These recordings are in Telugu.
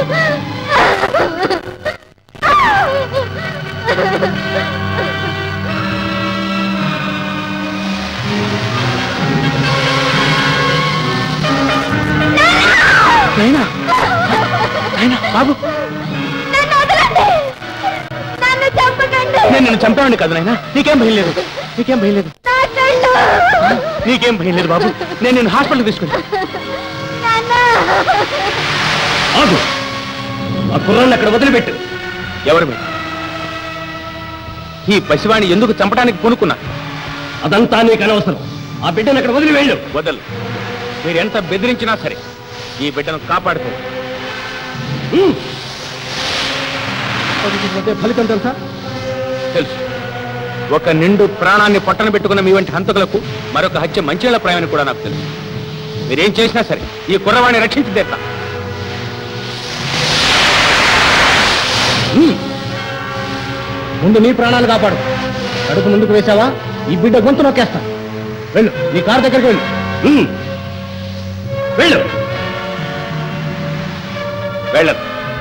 నాయనా నాయనా బాబు నన్ను వదలండి నన్ను చంపకండి నేను నిన్ను చంపావండి కదా నాయనా నీకేం భయం లేదు నీకేం భయం లేదు నా కళ్ళు నీకేం భయం లేదు బాబు నేను నిన్ను హాస్పిటల్ తీసుకుంటా నాన్న ఆగు ఆ కుర్రాన్ని అక్కడ వదిలిపెట్టు ఎవరు మీరు ఈ పసివాణి ఎందుకు చంపడానికి పూనుకున్నా అదంతా నీకు అనవసరం ఆ బిడ్డను అక్కడ వదిలి వెళ్ళు వదలు మీరు ఎంత బెదిరించినా సరే ఈ బిడ్డను కాపాడుకో ఫలితం తెలుసా తెలుసు ఒక నిండు ప్రాణాన్ని పొట్టన పెట్టుకున్న మీ వంటి హంతకులకు మరొక హత్య మంచినీళ్ళ ప్రాయమని కూడా నాకు తెలుసు మీరేం చేసినా సరే ఈ కుర్రవాణ్ణి రక్షించి తీరుతా ముందు నీ ప్రాణాలు కాపాడు కడుపు ముందుకు వేశావా ఈ బిడ్డ గొంతు నొక్కేస్తా వెళ్ళు నీ కారు దగ్గరికి వెళ్ళు ఉమ్. వెళ్ళు వెళ్ళదు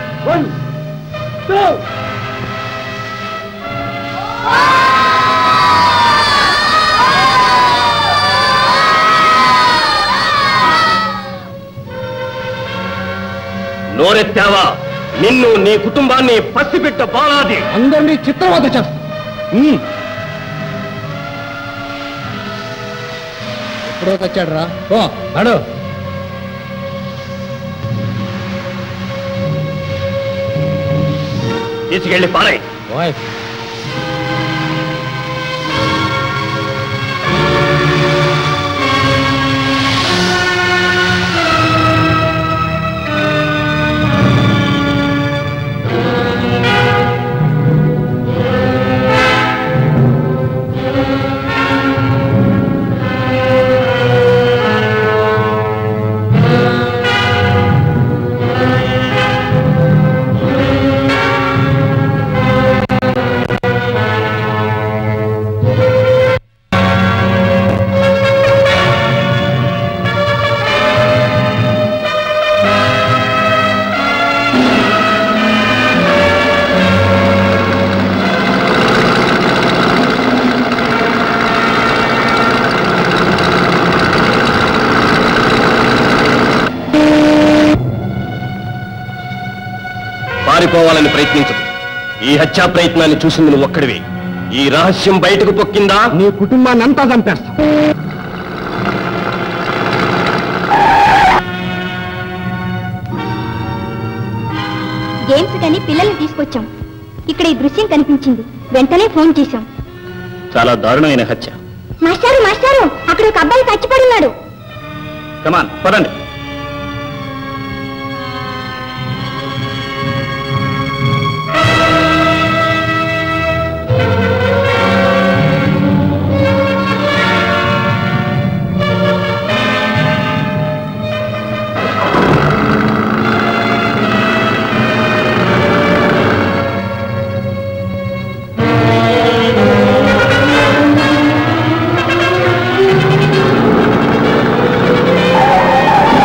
నోరెత్తావా నిన్ను నీ కుటుంబాన్ని పసిబిట్ట బాలాది అందరినీ చిత్రవద చేస్తా ఎప్పుడో వచ్చాడు రా ఓ నడు తీసుకెళ్ళి పారాయి పారిపోవాలని ప్రయత్నించదు ఈ హత్యా ప్రయత్నాన్ని చూసింది నువ్వు ఒక్కడివి ఈ రహస్యం బయటకు పొక్కిందా నీ కుటుంబాన్ని అంతా చంపేస్తా గేమ్స్ కని పిల్లల్ని తీసుకొచ్చాం ఇక్కడ ఈ దృశ్యం కనిపించింది వెంటనే ఫోన్ చేశాం చాలా దారుణమైన హత్య మాస్టారు మాస్టారు అక్కడ ఒక అబ్బాయి చచ్చిపడి ఉన్నాడు కమాన్ పదండి ఆ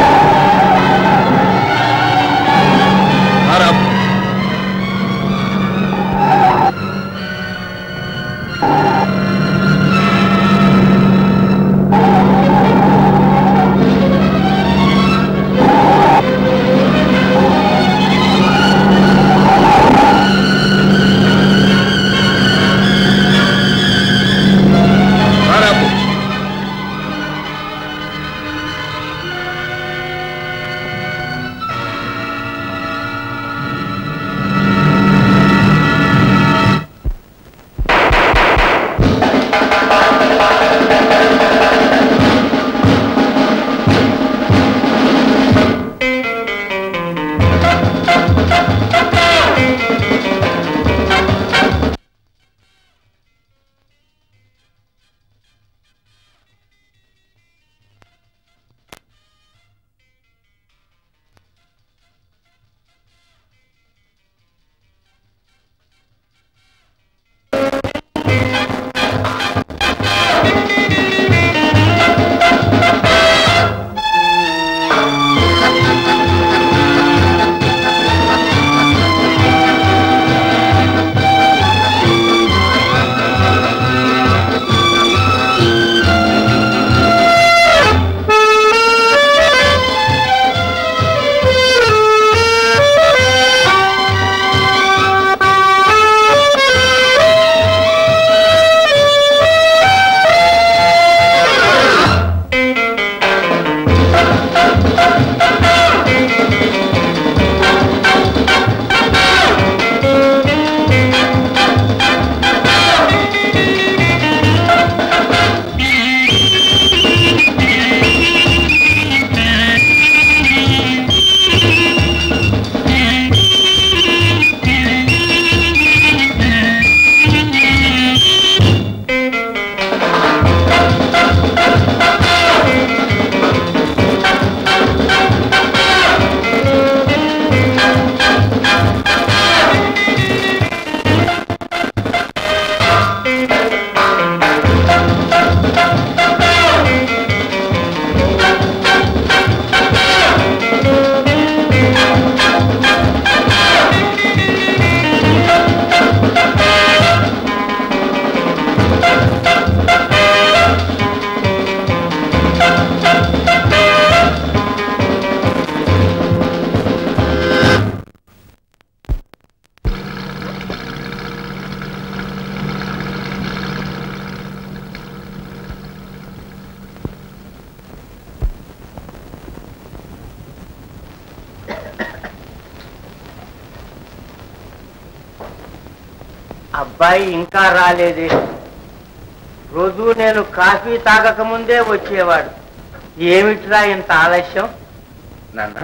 అబ్బాయి ఇంకా రాలేదే రోజు నేను కాఫీ తాగక ముందే వచ్చేవాడు ఏమిట్రా ఇంత ఆలస్యం నాన్న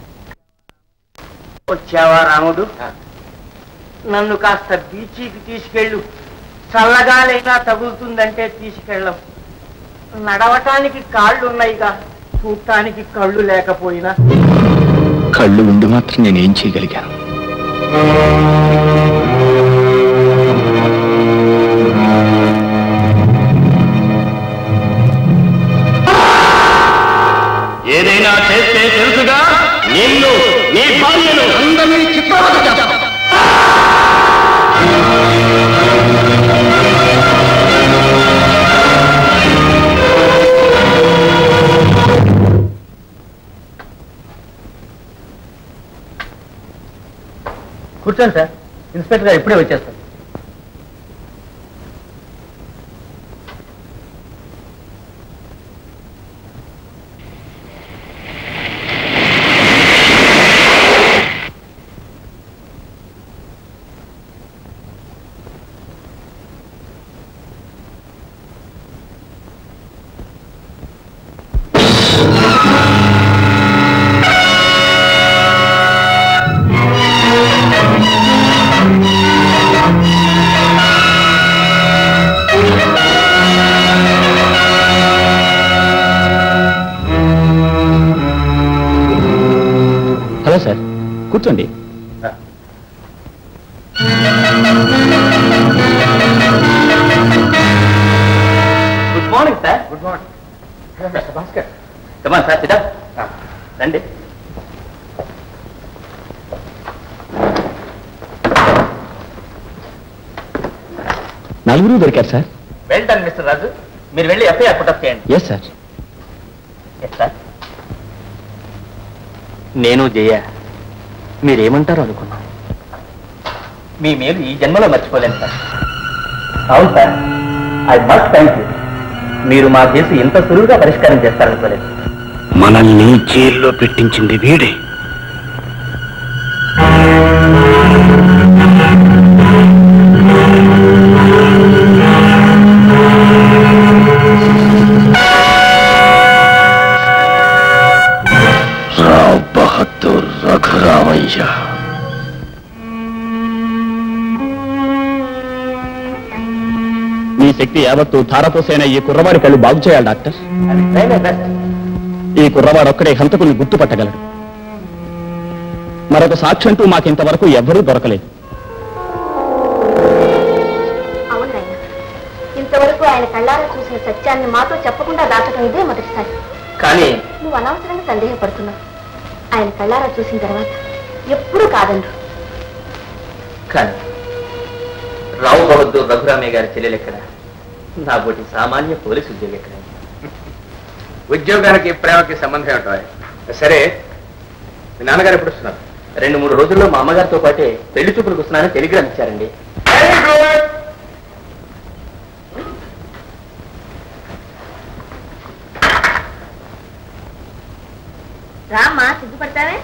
వచ్చావా రాముడు నన్ను కాస్త బీచీకి తీసుకెళ్ళు చల్లగాలైనా తగులుతుందంటే తీసుకెళ్ళం నడవటానికి కాళ్ళు ఉన్నాయిగా చూడటానికి కళ్ళు లేకపోయినా కళ్ళు ఉండి మాత్రం నేనేం చేయగలిగాను ఏదైనా చేస్తే తెలుసుగా నిన్ను నీ భార్యను అందరినీ చిత్రవద చేస్తాం కూర్చోండి సార్ ఇన్స్పెక్టర్ గారు ఇప్పుడే వచ్చేస్తారు హలో సార్ కూర్చోండి good morning sir good morning Bhaskar come on sir సిద్ధా రండి నలుగురు దొరికారు sir well done mister Raju మీరు వెళ్ళి ఎఫ్ఐఆర్ పుటప్ చేయండి ఎస్ సార్ ఎస్ సార్ నేను జయ మీరేమంటారు అనుకున్నాను మీ మేలు ఈ జన్మలో మర్చిపోలేను సార్ అవును sir I must thank you మీరు మా కేసు ఇంత సులువుగా పరిష్కారం చేస్తారనుకోలేదు మనల్ని జైల్లో పెట్టించింది వీడే రావ్ బహదూర్ రఘురామయ్య మీ శక్తి యావత్తు ధారపోసైన ఈ కుర్రవాడి కళ్ళు బాగు చేయాలి డాక్టర్ ఈ కుర్రవాడు ఒక్కడే హంతకుని గుర్తుపట్టగలడు మరొక సాక్షి అంటూ మాకింతవరకు ఎవ్వరూ దొరకలేదు అవును నాయన ఇంతవరకు ఆయన కళ్ళారా చూసిన సత్యాన్ని మాతో చెప్పకుండా దాచడం ఇదే మొదటిసారి కానీ నువ్వు అనవసరంగా సందేహపడుతున్నావు ఆయన కళ్ళారా చూసిన తర్వాత ఎప్పుడూ కాదండ్రు కానీ రావు బహదూర్ రఘురామయ్య గారి చెల్లెలు ఎక్కడ నా బోటి సామాన్య పోలీసు ఉద్యోగి ఎక్కడ ఉద్యోగానికి ప్రేమకి సంబంధం ఏమిటో సరే మీ నాన్నగారు ఎప్పుడు వస్తున్నారు రెండు మూడు రోజుల్లో మా అమ్మగారితో పాటే పెళ్లి చూపులకు వస్తున్నానని టెలిగ్రామ్ ఇచ్చారండి రామ్మా సిగ్గుపడతావే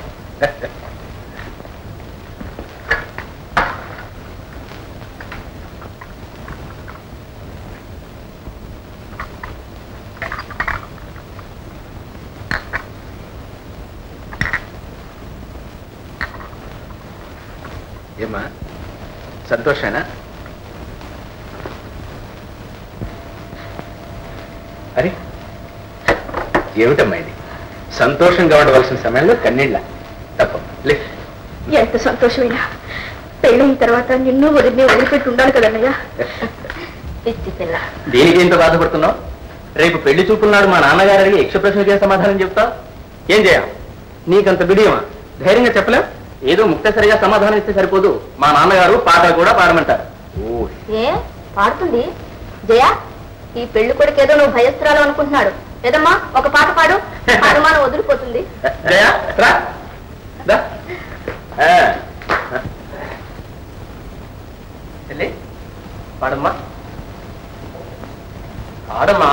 ఏమా సంతోషేనా అరే ఏమిటమ్మా ఇది సంతోషంగా ఉండవలసిన సమయంలో కన్నీళ్ళ తప్ప లే ఎంత సంతోషమైనా పెళ్ళైన తర్వాత నిన్ను వదిలిని వదిలిపెట్టి ఉండాలి కదన్నయ్య పిచ్చి పిల్ల దేనికి ఇంత బాధపడుతున్నావు రేపు పెళ్లి చూపుల నాడు మా నాన్నగారు అడిగి యక్ష ప్రశ్నకే సమాధానం చెప్తావు ఏం చేయం నీకంత బిడియమా ధైర్యంగా చెప్పలేం ఏదో ముక్తసరిగా సమాధానం ఇస్తే సరిపోదు మా నాన్నగారు పాట కూడా పాడమంటారు ఓ ఏ పాడుతుంది జయ ఈ పెళ్లి కొడుకు ఏదో నువ్వు భయస్త్రాలు అనుకుంటున్నాడు ఏదమ్మా ఒక పాట పాడు అనుమానం వదిలిపోతుంది జయా, రా. దా. ఆ. చెల్లి, పాడమ్మా పాడమ్మా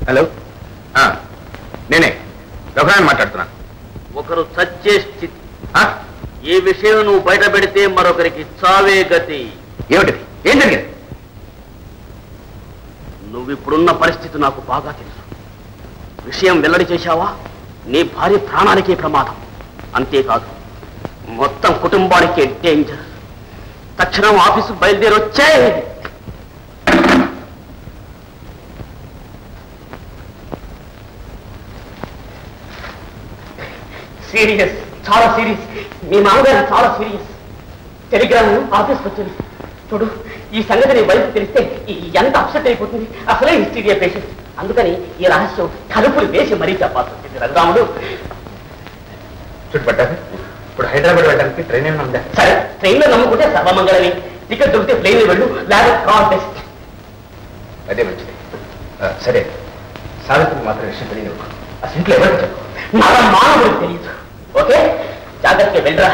హలో ఆ, నేనే రఘురాన్ మాట్లాడుతున్నాను ఒకరు చచ్చే స్థితి ఆ, ఈ విషయం నువ్వు బయట పెడితే మరొకరికి చావే గతి ఏమిటిది ఏం జరిగింది నువ్వు ఇప్పుడున్న పరిస్థితి నాకు బాగా తెలుసు విషయం వెల్లడి చేశావా నీ భార్య ప్రాణానికే ప్రమాదం అంతేకాదు మొత్తం కుటుంబానికే డేంజర్ తక్షణం ఆఫీసు బయలుదేరి వచ్చే సీరియస్ చాలా సీరియస్ మీ మామగారు చాలా సీరియస్ టెలిగ్రామ్ ఆఫీస్కి వచ్చింది చూడు ఈ సంగతి నీ వైపు తెలిస్తే ఈ- ఎంత అప్సెట్ అయిపోతుంది అసలే హిస్టీరియా పేషెంట్ అందుకని ఈ రహస్యం తలుపులు వేసి మరీ చెప్పాల్సి వచ్చింది రఘురాముడు చుట్టుపట్టారు ఇప్పుడు హైదరాబాద్ వెళ్ళడానికి ట్రైన్ ఏమైనా ఉందా సరే ట్రైన్ లో నమ్ముకుంటే సర్వమంగళని టికెట్ దొరికితే ప్లేన్ వెళ్ళు లేదా కాల్ టెస్ట్ అదే మంచిది ఆ, సరే సావిత్రికి మాత్రం విషయం తెలియదు ఆ ఇంట్లో ఎవరికి చెప్పు నా మానవుడికి తెలియదు ఓకే జాగ్రత్తగా వెళ్ళరా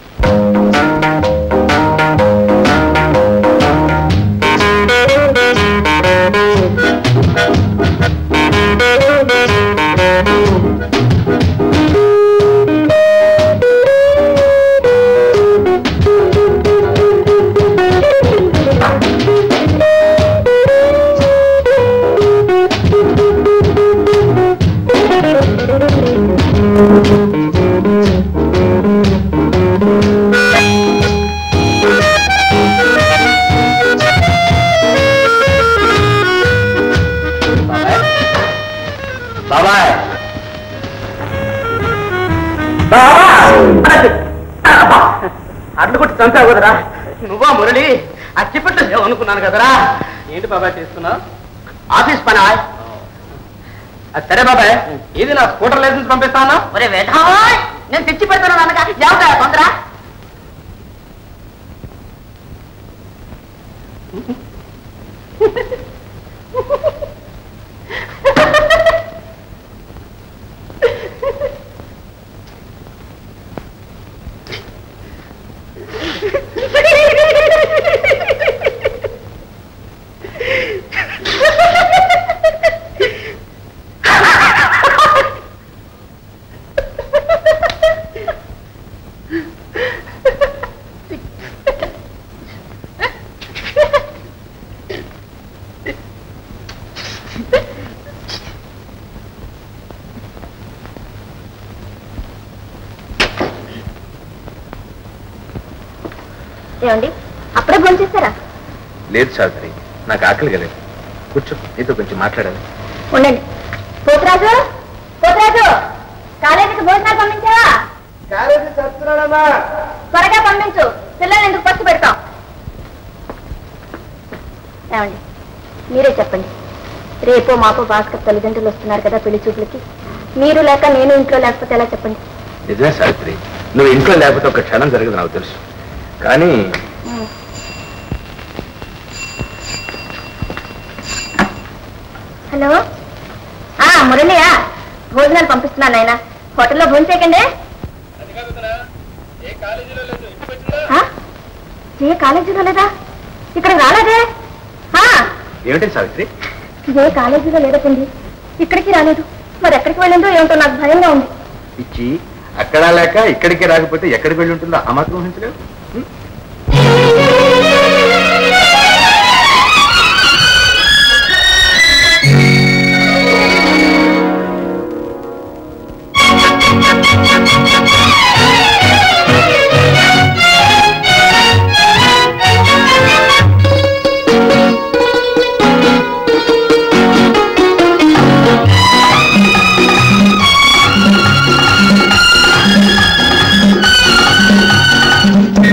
బాబాయ్ అడ్లు కొట్టి చంపావు కదరా నువ్వా మురళి అచ్చిపెట్టు లేవు అనుకున్నాను కదరా ఏంటి బాబాయ్ చేస్తున్నావు ఆఫీస్ పని అది సరే బాబాయ్ ఇది నా స్కూటర్ లైసెన్స్ పంపిస్తాను ఒరే వేటాయ్ నేను తెచ్చి పెడతాను అనగా ఎవరా తొందర ఏమండి అప్పుడే భోంచేస్తారా లేదు సావిత్రి నాకు ఆకలి కలేదు కూర్చో నీతో కొంచెం మాట్లాడాలి ఉండండి పోతురాజు పోతురాజు కాలేజీకి భోజనాలు పంపించావా త్వరగా పంపించు పిల్లల్ని ఎందుకు పచ్చి పెడతాం ఏమండి మీరే చెప్పండి రేపో మాపో భాస్కర్ తల్లిదండ్రులు వస్తున్నారు కదా పెళ్లి చూపులకి మీరు లేక నేను ఇంట్లో లేకపోతే ఎలా చెప్పండి నిజమే సావిత్రి నువ్వు ఇంట్లో లేకపోతే ఒక క్షణం జరగదు నాకు తెలుసు కానీ హలో ఆ మురళియా భోజనాలు పంపిస్తున్నాను ఆయన హోటల్లో భోజనం చేయకండి ఆ? ఏ కాలేజీలో లేదా ఇక్కడ రాలేదే ఆ, ఏమిటి సావిత్రి ఏ కాలేజీలో లేదటండి ఇక్కడికి రాలేదు మరి ఎక్కడికి వెళ్ళిందో ఏమిటో నాకు భయంగా ఉంది ఇచ్చి అక్కడ లేక ఇక్కడికి రాకపోతే ఎక్కడికి వెళ్ళి ఉంటుందో ఆ మాత్రం ఊహించలేవు ఉం? ఆ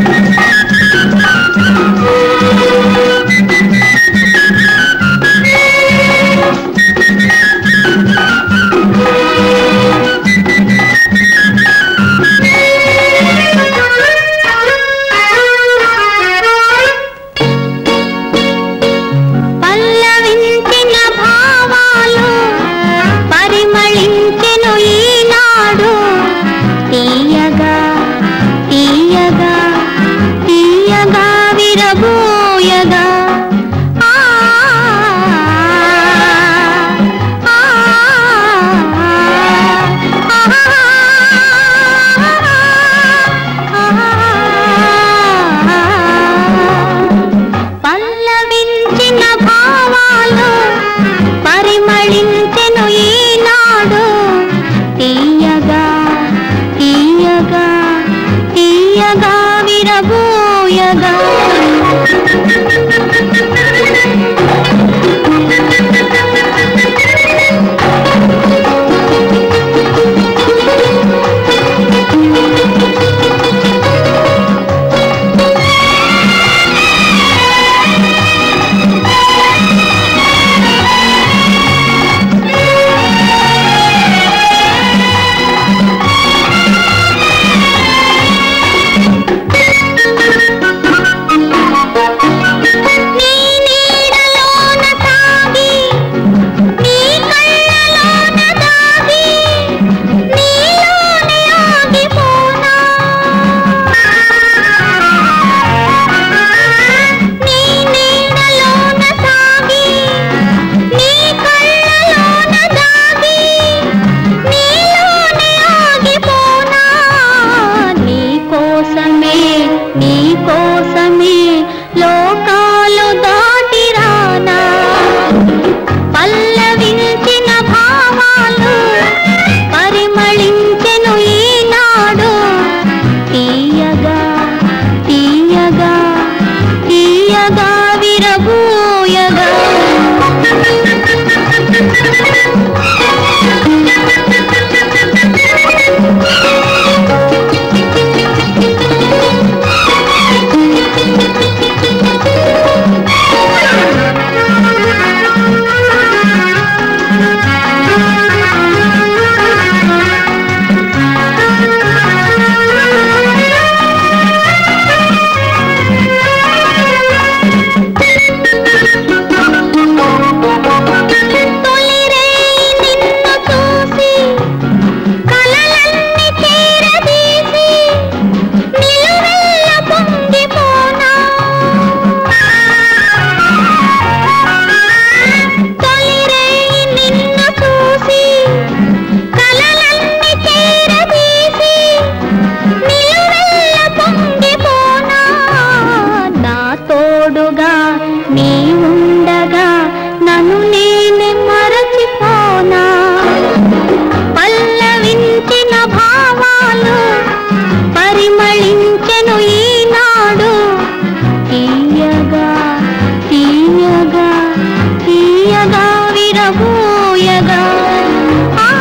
ఊయగా ఆ,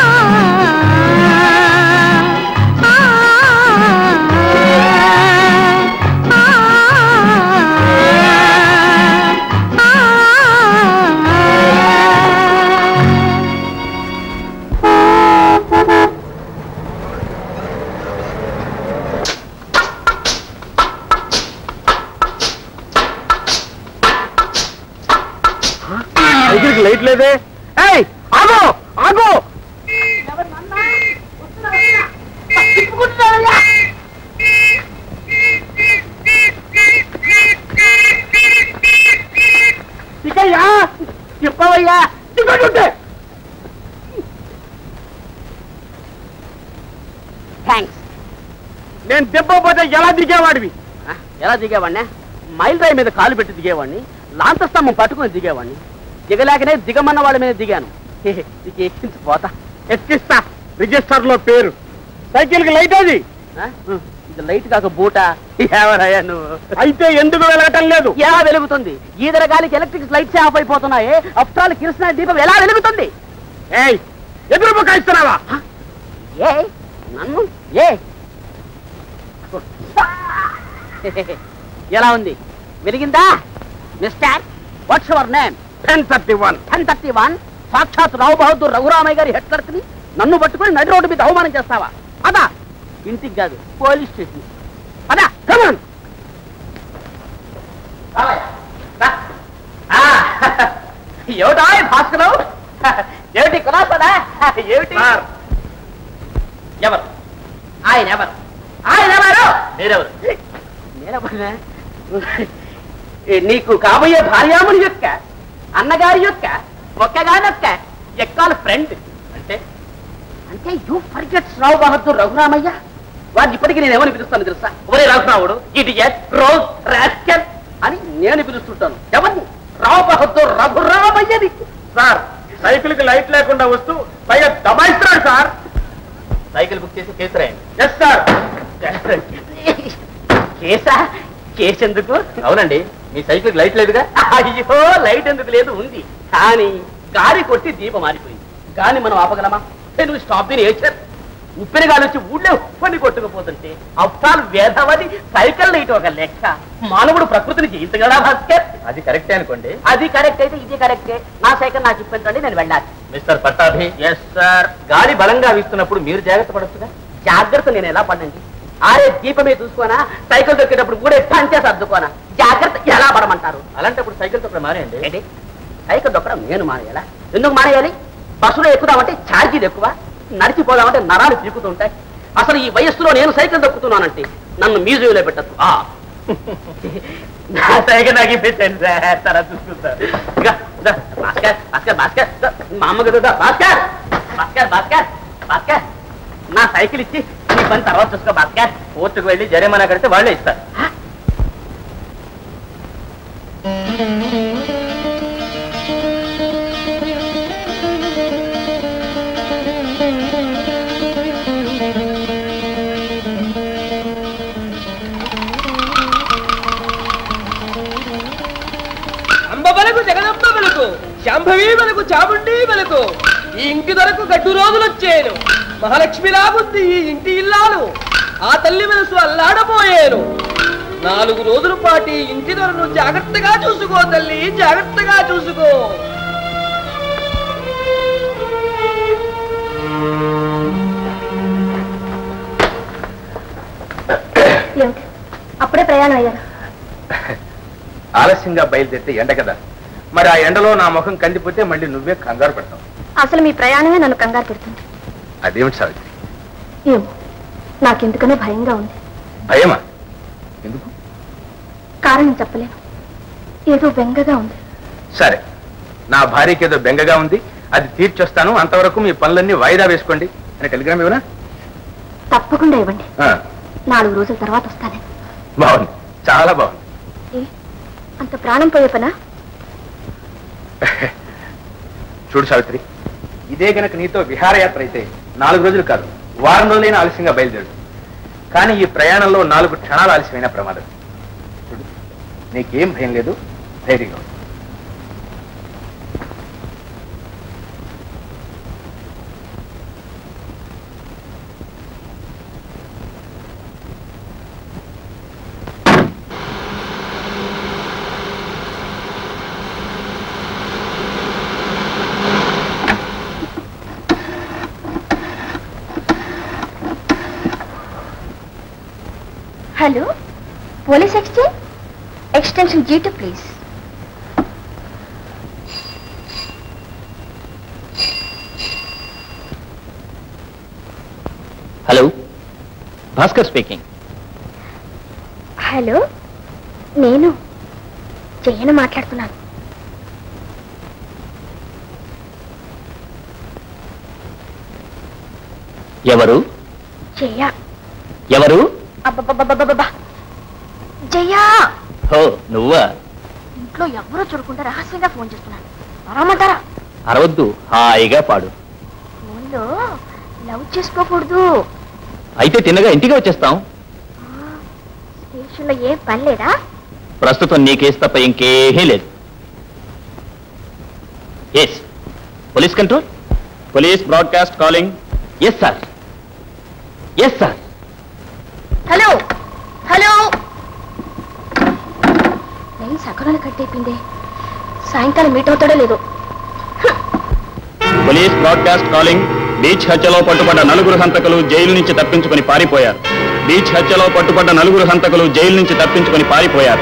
ఆ, ఆ, ఆ. సైకిల్కి లైట్ లేదే ఏయ్ ఆగో ఆగో దిగయ్యా చెప్పవయ్యా దిగడుంటే థ్యాంక్స్ నేను దెబ్బపోతే ఎలా దిగేవాడివి ఎలా దిగేవాడిని మైల్ రాయి మీద కాలు పెట్టి దిగేవాడిని లాంత స్తంభం పట్టుకుని దిగేవాడిని దిగలేకనే దిగమన్న వాళ్ళ మీద దిగాను హే, హే, ఇక ఎక్కించిపోతా ఎక్కిస్తా రిజిస్టర్ లో పేరు సైకిల్ కి లైట్ అది ఆ? ఇది లైట్ కాక బూట ఎవరయ్యా నువ్వు అయితే ఎందుకు వెళ్ళటం లేదు ఎలా వెలుగుతుంది ఈదర గాలికి ఎలక్ట్రిక్ లైట్స్ ఆఫ్ అయిపోతున్నాయి అఫ్టాల్ కిరసన దీపం ఎలా వెలుగుతుంది ఏయ్ ఎదురు బుకాయిస్తున్నావా ఏ నన్ను ఏ ఎలా ఉంది వెలిగిందా mister what's your name ten thirty one ten thirty one సాక్షాత్ రావు బహదూర్ రఘురామయ్య గారి హెడ్ క్లర్క్ ని నన్ను పట్టుకుని నడి రోడ్డు మీద అవమానం చేస్తావా అదా ఇంటికి కాదు పోలీస్ స్టేషన్ అదా కమన్ ఏమిటా భాస్కరం ఏమిటి కులాసనా ఏమిటి సార్. ఎవరు ఆయన ఎవరు ఆయన ఎవరు మీరెవరు నేనెవరునా? నీకు కాబోయే భార్యాముని యొక్క అన్నగారి యొక్క ఒక్కగానొక్క ఎక్కాల ఫ్రెండ్ అంటే అంటే యూ ఫర్గెట్స్ రావు బహదూర్ రఘురామయ్య వాడిని ఇప్పటికీ నేను ఏమని పిలుస్తాను తెలుసా ఒరే రఘురాముడు ఇడియట్ రోజ్ రాస్కల్ అని నేను పిలుస్తుంటాను ఎవరిని రావు బహదూర్ రఘురామయ్యని సార్ సైకిల్ కి లైట్ లేకుండా వస్తూ పైగా దబాయిస్తున్నాడు సార్ సైకిల్ బుక్ చేసి కేసు రాయండి ఎస్ సార్ కేసా కేసు ఎందుకు అవునండి మీ సైకిల్ లైట్ లేదుగా అయ్యో లైట్ ఎందుకు లేదు ఉంది కానీ గాలి కొట్టి దీపం మారిపోయింది గాని మనం ఆపగలమా ఏ, నువ్వు స్టాప్ ది నేచర్ ఉప్పిన గాలి వచ్చి ఊళ్ళో ఉప్పని కొట్టుకుపోతుంటే అప్పాలు వేధవది సైకిల్ లైట్ ఒక లెక్క మానవుడు ప్రకృతిని జయించగలడా భాస్కర్ అది కరెక్టే అనుకోండి అది కరెక్ట్ అయితే ఇది కరెక్టే నా సైకిల్ నాకు ఇప్పించండి నేను వెళ్ళాలి మిస్టర్ పట్టాభి ఎస్ సార్ గాలి బలంగా వీస్తున్నప్పుడు మీరు జాగ్రత్త పడొచ్చుగా జాగ్రత్త నేను ఎలా పడండి ఆరే దీపమే చూసుకోనా సైకిల్ దొక్కేటప్పుడు కూడా పంచే సర్దుకోనా జాగ్రత్త ఎలా పడమంటారు అలాంటప్పుడు సైకిల్ తో మానేయండి ఏంటి సైకిల్ దొక్కడం నేను మానేయాలా ఎందుకు మానేయాలి బస్సులో ఎక్కుదామంటే ఛార్జీలు ఎక్కువ నడిచిపోదామంటే నరాలు తిరుగుతుంటాయి అసలు ఈ వయస్సులో నేను సైకిల్ దొక్కుతున్నానంటే నన్ను మ్యూజియంలో పెట్టద్దు ఆ నా సైకిల్ నాకు పెట్టండి సార్ తర్వాత చూసుకుంటా ఇక, ఇదా, భాస్కర్ భాస్కర్ భాస్కర్ ఇదా, మా అమ్మకి ఇదా, భాస్కర్ భాస్కర్ భాస్కర్ భాస్కర్ నా సైకిల్ ఇచ్చి నీ పని తర్వాత చూసుకో భాస్కర్ కోర్టుకు వెళ్ళి జరిమానా కడితే వాళ్ళే ఇస్తారు అంబ బలకు జగదంబ బలకు శాంభవి బలకు చాముండి బలకు ఈ ఇంటి దొరకు గడ్డు రోజులు వచ్చేను మహాలక్ష్మిలా బుద్ధి ఈ ఇంటి ఇల్లాలు ఆ తల్లి మనసు అల్లాడబోయేను నాలుగు రోజుల పాటు ఈ ఇంటి దొరను జాగ్రత్తగా చూసుకో తల్లి జాగ్రత్తగా చూసుకో ఏమిటి అప్పుడే ప్రయాణం అయ్యారు ఆలస్యంగా బయలుదేరితే ఎండ కదా మరి ఆ ఎండలో నా ముఖం కందిపోతే మళ్ళీ నువ్వే కంగారు పడతావు అసలు మీ ప్రయాణమే నన్ను కంగారు పెడుతుంది అదేమిటి సావిత్రి ఏమో నాకెందుకనో భయంగా ఉంది భయమా ఎందుకు కారణం చెప్పలేను ఏదో బెంగగా ఉంది సరే నా భార్యకి ఏదో బెంగగా ఉంది అది తీర్చొస్తాను అంతవరకు మీ పనులన్నీ వాయిదా వేసుకోండి అని టెలిగ్రామ్ ఇవ్వనా తప్పకుండా ఇవ్వండి ఆ, నాలుగు రోజుల తర్వాత వస్తానే బాగుంది చాలా బాగుంది ఏ అంత ప్రాణం పోయే పనా చూడు సావిత్రి ఇదే గనక నీతో విహారయాత్ర అయితే నాలుగు రోజులు కాదు వారం రోజులైనా ఆలస్యంగా బయలుదేరు కానీ ఈ ప్రయాణంలో నాలుగు క్షణాలు ఆలస్యమైన ప్రమాదం చూడు నీకేం భయం లేదు ధైర్యంగా ఉండు. Hello police exchange extension G two please hello Bhaskar speaking hello నేను జయను మాట్లాడుతున్నాను ఎవరు జయ ఎవరు అబ్బబ్బబ్బబ్బబ్బబ్బా జయ హో నువ్వా ఇంట్లో ఎవరూ చూడకుండా రహస్యంగా ఫోన్ చేస్తున్నాను మరమ్మంటారా అరవద్దు హాయిగా పాడు ఫోన్లో లవ్ చేసుకోకూడదు అయితే తిన్నగా ఇంటికి వచ్చేస్తాం స్టేషన్లో ఏ పని లేదా ప్రస్తుతం నీ కేసు తప్ప ఇంకేమీ లేదు yes police control police broadcast calling yes sir yes sir hello hello నేను సకరాలు కట్టేపిందే సాయంకాలం మీట్ అవుతాడో లేదో పోలీస్ బ్రాడ్కాస్ట్ కాలింగ్ బీచ్ హత్యలో పట్టుబడ్డ నలుగురు హంతకులు జైలు నుంచి తప్పించుకొని పారిపోయారు బీచ్ హత్యలో పట్టుబడ్డ నలుగురు హంతకులు జైలు నుంచి తప్పించుకొని పారిపోయారు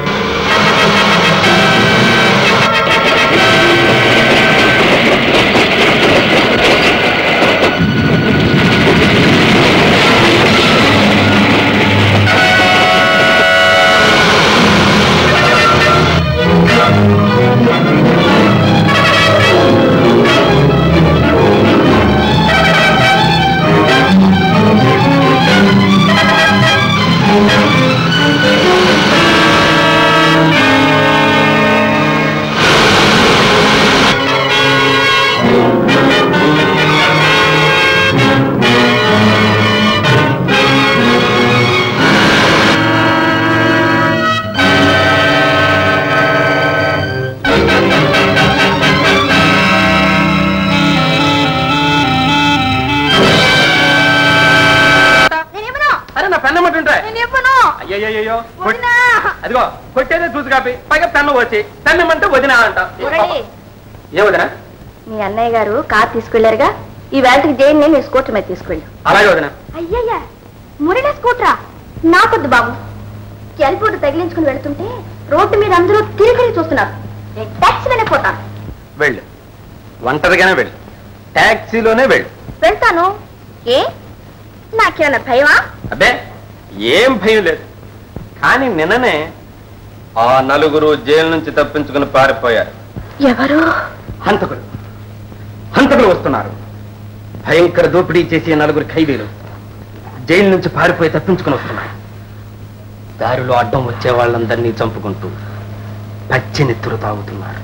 నేనేమను అరే నా పెన్ను అమ్మంటుంటే నేనేమను అయ్యయ్యో వదినా అదిగో కొట్టేదే చూసి కాపి పైగా పెన్ను వచ్చి పెన్నమంటే వదినా అంట మురళి ఏ వదినా మీ అన్నయ్య గారు కార్ తీసుకెళ్లారుగా ఈ వేళకి జైన్ నేను స్కూటర్ మీద తీసుకెళ్ళి అలాగే వదినా అయ్యయ్యా మురళి స్కూటరా నాకొద్దు బాబు ఎల్పోటు తగిలించుకుని వెళ్తుంటే రోడ్డు మీద అందరూ తిరిగి తిరిగి చూస్తున్నారు నేను ట్యాక్సీలోనే పోతాను వెళ్ళు ఒంటరిగానే వెళ్ళు ట్యాక్సీలోనే వెళ్ళు వెళ్తాను ఏ నాకేమన్నా భయమా అబ్బే ఏం భయం లేదు కానీ నిన్ననే ఆ నలుగురు జైలు నుంచి తప్పించుకుని పారిపోయారు ఎవరు హంతకులు హంతకులు వస్తున్నారు భయంకర దోపిడీ చేసే నలుగురు ఖైదీలు జైలు నుంచి పారిపోయి తప్పించుకుని వస్తున్నారు దారిలో అడ్డం వచ్చే వాళ్ళందరినీ చంపుకుంటూ పచ్చినెత్తులు తాగుతున్నారు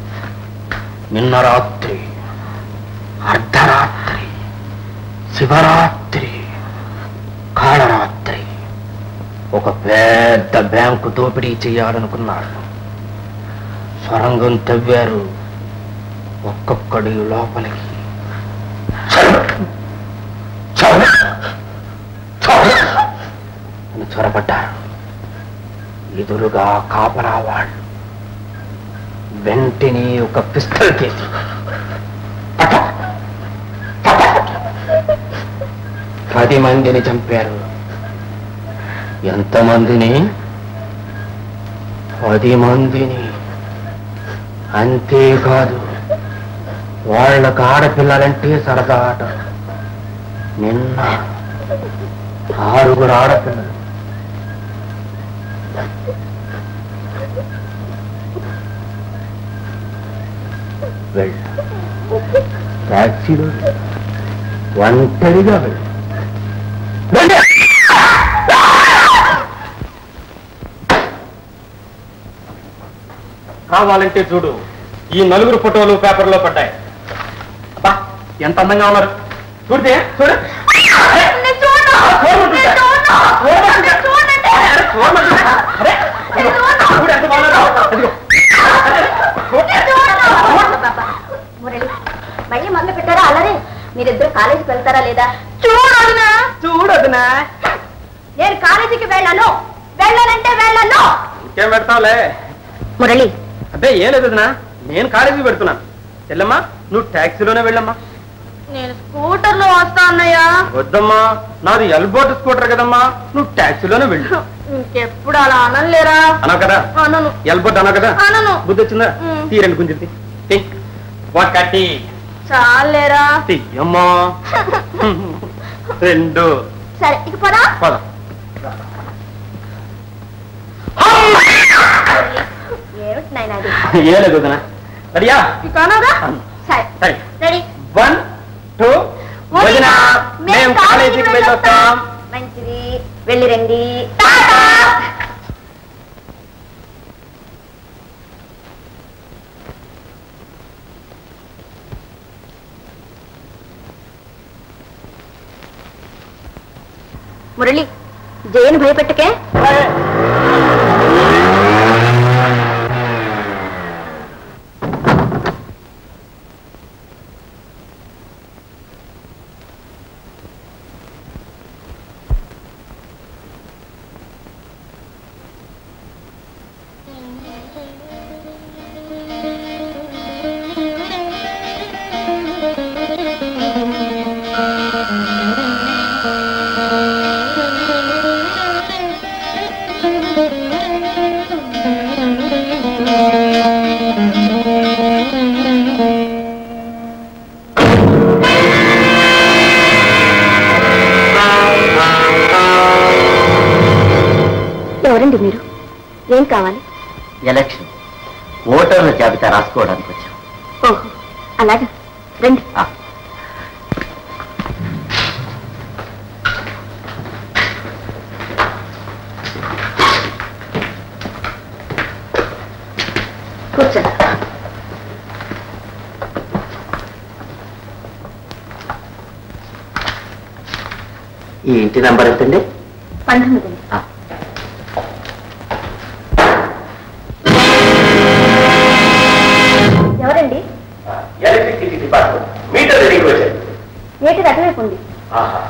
నిన్న రాత్రి అర్ధరాత్రి శివరాత్రి కాళరాత్రి ఒక పెద్ద బ్యాంకు దోపిడీ చేయాలనుకున్నారు సొరంగం తవ్వారు ఒక్కొక్కడి లోపలికి చొర- చొర- చొర- అని చొరబడ్డారు ఎదురుగా కాపలా వాళ్ళు వెంటనే ఒక పిస్తల్ తీసి పట, పట, పది మందిని చంపారు ఎంతమందిని పది మందిని అంతేకాదు వాళ్ళకు ఆడపిల్లలంటే సరదా ఆట నిన్న ఆరుగురు ఆడపిల్లలు వెళ్ళు టాక్సీలో వెళ్ళు. ఒంటరిగా వెళ్ళు వెళ్ళు. కావాలంటే చూడు ఈ నలుగురు ఫోటోలు పేపర్లో పడ్డాయి అబ్బా ఎంత అందంగా ఉన్నారు చూడితే చూడు నేను చూడను. చూడమంటుంటే. నేను చూడను. నేను చూడనంటే. అరే, చూడమంటుంటే. అరే, అదిగో, చూడు ఎంత బాగున్నారో. అదిగో. నేను చూడను. బాబా, మురళి మళ్ళీ మొదలు పెట్టారా అలానే మీరిద్దరు కాలేజీకి వెళ్తారా లేదా చూడన్నా చూడదునా నేను కాలేజీకి వెళ్ళను వెళ్ళనంటే వెళ్ళను ఇంకేం పెడతావులే మురళి అబ్బే ఏం లేదు వదినా నేను కాలేజీకి పెడుతున్నాను చెల్లమ్మా నువ్వు ట్యాక్సీలోనే వెళ్ళమ్మా నేను స్కూటర్ లో వస్తా అన్నయ్యా వద్దమ్మా నాది ఎల్బోట్ స్కూటర్ కదమ్మా నువ్వు టాక్సీలోనే వెళ్ళు ఇంకెప్పుడు అలా అనలేరా అన్నావు కదా అనను ఎల్బోట్ అన్నావు కదా అనను బుద్ధి వచ్చిందా మ్. తీ రెండు గుంజి ఒకటి చాలేరా తీయమ్మా రెండు సరే ఇక పదా పద ఏమిటి నాయన అది ఏలే కుదనా రెడీయా ఇక అనగా సరే సరే రెడీ వన్ టూ వదిన మేము కాలేజీకి వెళ్ళొస్తాం మంచిది వెళ్ళి రండి మురళి జయను భయపెట్టకే ఎవరండి మీరు ఏం కావాలి ఎలక్షన్ ఓటర్ల జాబితా రాసుకోవడానికి వచ్చాం ఓహో అలాగా రండి ఆ. కూర్చోండి ఈ ఇంటి నంబర్ ఎంతండి పంతొమ్మిది ఆ. ఎవరండి ఎలక్ట్రిసిటీ డిపార్ట్మెంట్ మీటర్ రీడింగ్ వచ్చాయి ఏంటి అటువైపు ఉంది ఆహా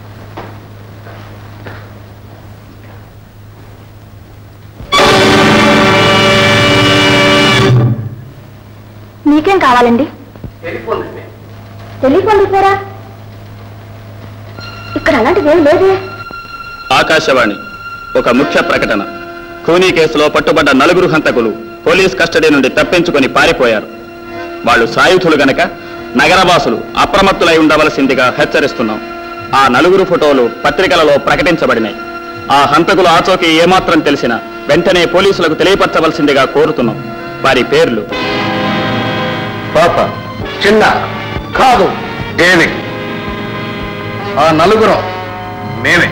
మీకేం కావాలండి టెలిఫోన్ టెలిఫోన్ రిపేరా ఇక్కడ అలాంటిది ఏం లేదే ఆకాశవాణి ఒక ముఖ్య ప్రకటన ఖూనీ కేసులో పట్టుబడ్డ నలుగురు హంతకులు పోలీస్ కస్టడీ నుండి తప్పించుకొని పారిపోయారు వాళ్ళు సాయుధులు గనక నగరవాసులు అప్రమత్తులై ఉండవలసిందిగా హెచ్చరిస్తున్నాం ఆ నలుగురు ఫోటోలు పత్రికలలో ప్రకటించబడినాయి ఆ హంతకుల ఆచోకి ఏమాత్రం తెలిసినా వెంటనే పోలీసులకు తెలియపరచవలసిందిగా కోరుతున్నాం వారి పేర్లు పాప చిన్న కాదు డేవిడ్ ఆ నలుగురం మేమే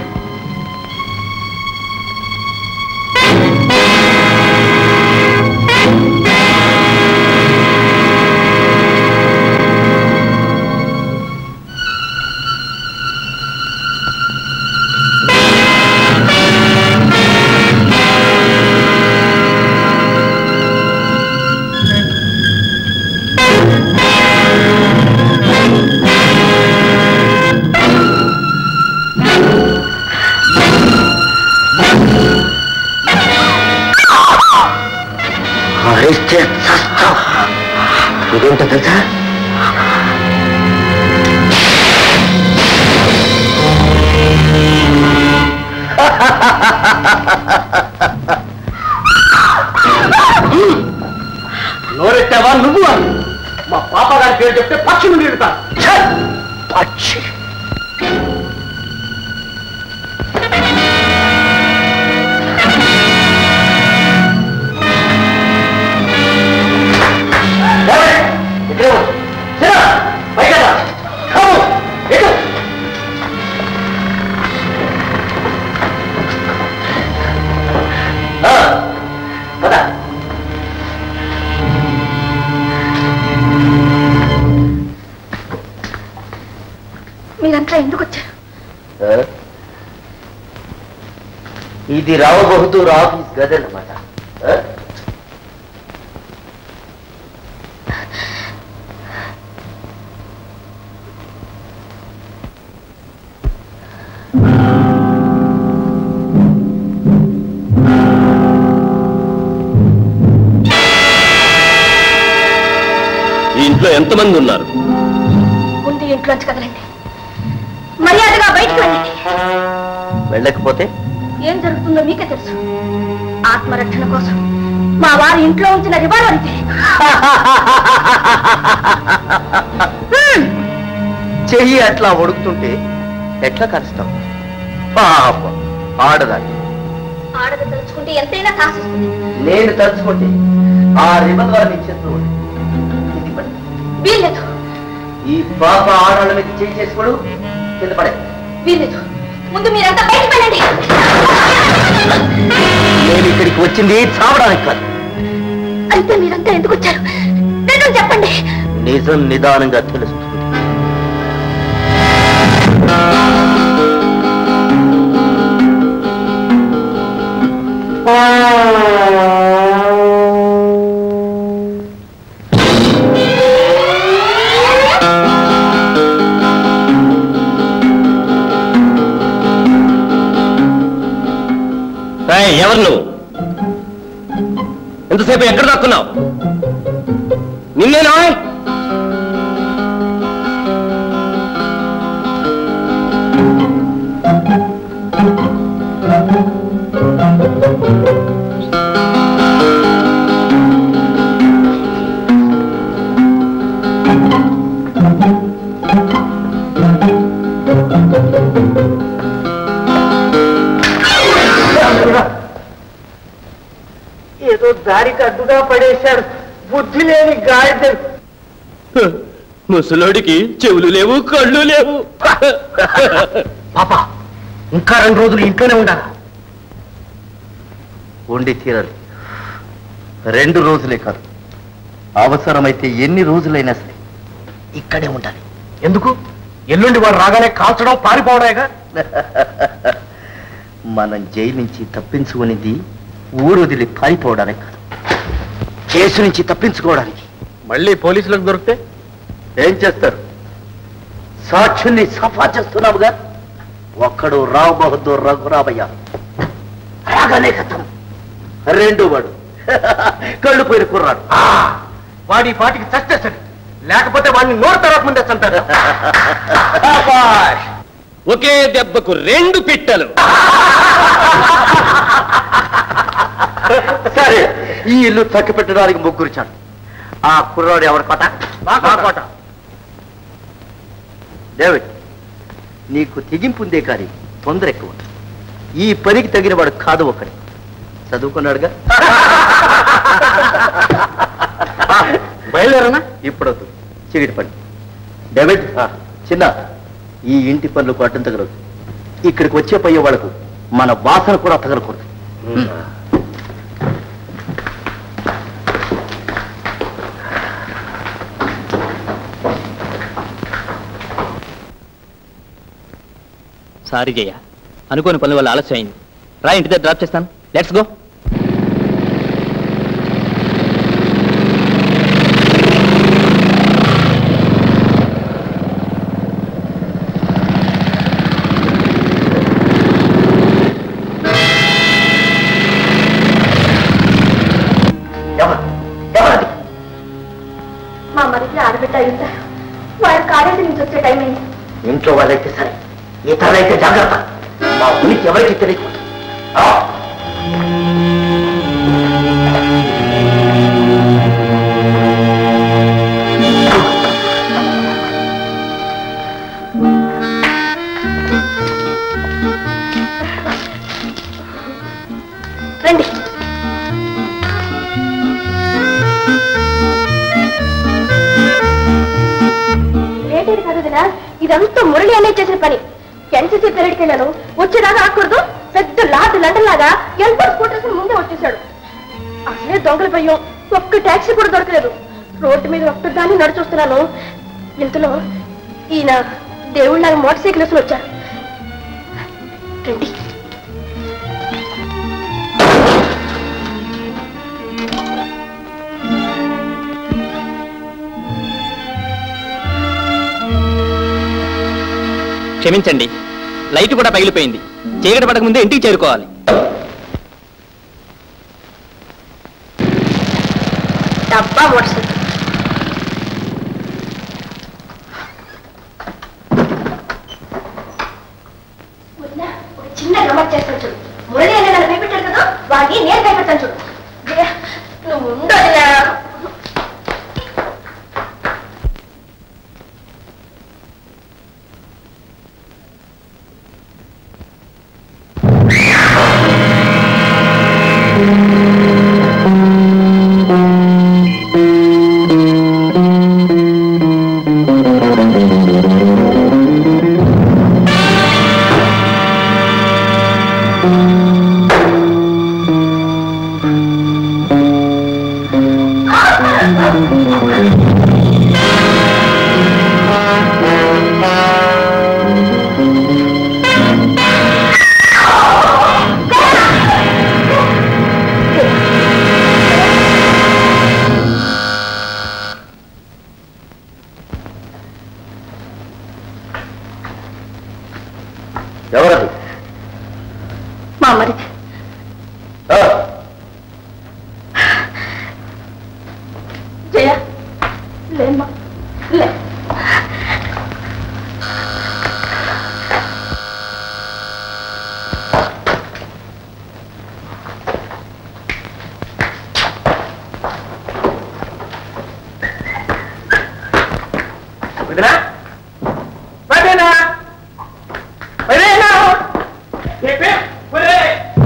అరిస్తే చస్తాం ఇదేంటో తెలుసా నోరెట్టావా నువ్వు అని మా పాప గారి పేరు చెప్తే పక్షి నుండి ఎడతా పక్షి ఇక్కడే ఉండు. సిరా, పైకి రా. కమ్ము, ఇటు. ఆ, పద. మీరంతా ఎందుకు వచ్చారు ఆ? ఇది రావు బహదూర్ ఆఫీస్ గదన్నమాట ఆ? ఈ ఇంట్లో ఎంతమంది ఉన్నారు ఉంది ఇంట్లోంచి కదలండి మర్యాదగా బయటకు వెళ్ళండి వెళ్ళకపోతే ఏం జరుగుతుందో మీకే తెలుసు ఆత్మరక్షణ కోసం మా వారి ఇంట్లో ఉంచిన రివాల్వర్ ఇది హ్మ్. చెయ్యి అట్లా ఒడుకుతుంటే ఎట్లా కలుస్తాం పాపం ఆడదాన్ని ఆడది తలుచుకుంటే ఎంతైనా కాసిస్తుంది నేను తలుచుకుంటే ఆ రివల్వర్ నీ చేతిలో ఉంది. ఇది పడి. వీల్లేదు ఈ పాప ఆడాళ్ళ మీద చేయి చేసుకోడు కింద పడే వీల్లేదు ముందు మీరంతా బయటకు వెళ్ళండి నేను ఇక్కడికి వచ్చింది చావడానికి కాదు అయితే మీరంతా ఎందుకు వచ్చారు నిజం చెప్పండి నిజం నిదానంగా తెలుస్తుంది ఎవరు నువ్వు ఎంతసేపు ఎక్కడ దాక్కున్నావు నిన్నేనా ఏదో దారికి అడ్డుగా పడేశాడు బుద్ధి లేని గాడిద ముసలోడికి చెవులు లేవు కళ్ళు లేవు పాప ఇంకా రెండు రోజులు ఇంట్లోనే ఉండాలి ఉండి తీరాలి రెండు రోజులే కాదు అవసరమైతే ఎన్ని రోజులైనా సరే ఇక్కడే ఉండాలి ఎందుకు ఎల్లుండి వాడు రాగానే కాల్చడం పారిపోవడాగా మనం జైలు నుంచి తప్పించుకునేది ఊరు వదిలి పారిపోవడానికి కాదు కేసు నుంచి తప్పించుకోవడానికి మళ్ళీ పోలీసులకు దొరికితే ఏం చేస్తారు సాక్షుల్ని సఫా చేస్తున్నావుగా ఒక్కడు రావు బహదూర్ రఘురామయ్య రాగానే కథం రెండు వాడు కళ్ళు పోయిన కుర్రాడు వాడి పాటికి చస్తే సరే లేకపోతే వాడిని నోరు తర్వాత ముందే చంపారు ఒకే దెబ్బకు రెండు పిట్టలు సరే ఈ ఇల్లు చక్క పెట్టడానికి ముగ్గురు చాలు ఆ కుర్రాడు ఎవరి కోట మా కోట డేవిడ్ నీకు తెగింపుందే కానీ తొందర ఎక్కువ ఈ పనికి తగిన వాడు కాదు ఒకటి చదువుకున్నాడుగా బయలుదేరనా ఇప్పుడు చీకటి పని డేవిడ్ చిన్న ఈ ఇంటి పనులకు అడ్డం తగలదు ఇక్కడికి వచ్చే పోయే వాళ్ళకు మన వాసన కూడా తగలకూడదు సారీ జయ అనుకోని పనుల వల్ల ఆలస్యం అయింది రా ఇంటి దగ్గర డ్రాప్ చేస్తాను లెట్స్ గో ఎవరు ఎవరది మా మరిది ఆడబిడ్డ అయింటారు వాడు కాలేజీ నుంచి వచ్చే టైం అయింది ఇంట్లో వాళ్ళైతే సరే ఇతరులైతే జాగ్రత్త మా ఉనికి ఎవరికి తెలియదు ఆ. రండి లేటేది కాదు దినా ఇదంతా మురళి అనే చేసిన పని ఎన్సీసీ పెరడికి వెళ్ళాను వచ్చేదాకా ఆకూడదు పెద్ద లాడ్ లండలాగా ఎంత స్కూటర్స్ ముందే వచ్చేసాడు అసలే దొంగల భయం ఒక్క ట్యాక్సీ కూడా దొరకలేదు రోడ్డు మీద ఒక్కదాన్ని నడిచొస్తున్నాను ఇంతలో ఈయన దేవుళ్ళ మోటార్ సైకిల్ వేసుకుని వచ్చారు రండి క్షమించండి లైట్ కూడా పగిలిపోయింది చీకటి పడక ముందే ఇంటికి చేరుకోవాలి డబ్బా మోటార్ సైకిల్ గమ్మత్ చేస్తాను చూడు మురళి అనే నన్ను భయపెట్టాడు కదా వాడిని నేను భయపెడతాను చూడు జయ, నువ్వు ఉండదు ఎవరది మా మరిది ఆ, జయ లేమ్మా లే వదినా వదినా వదినా చెప్పే ఒరే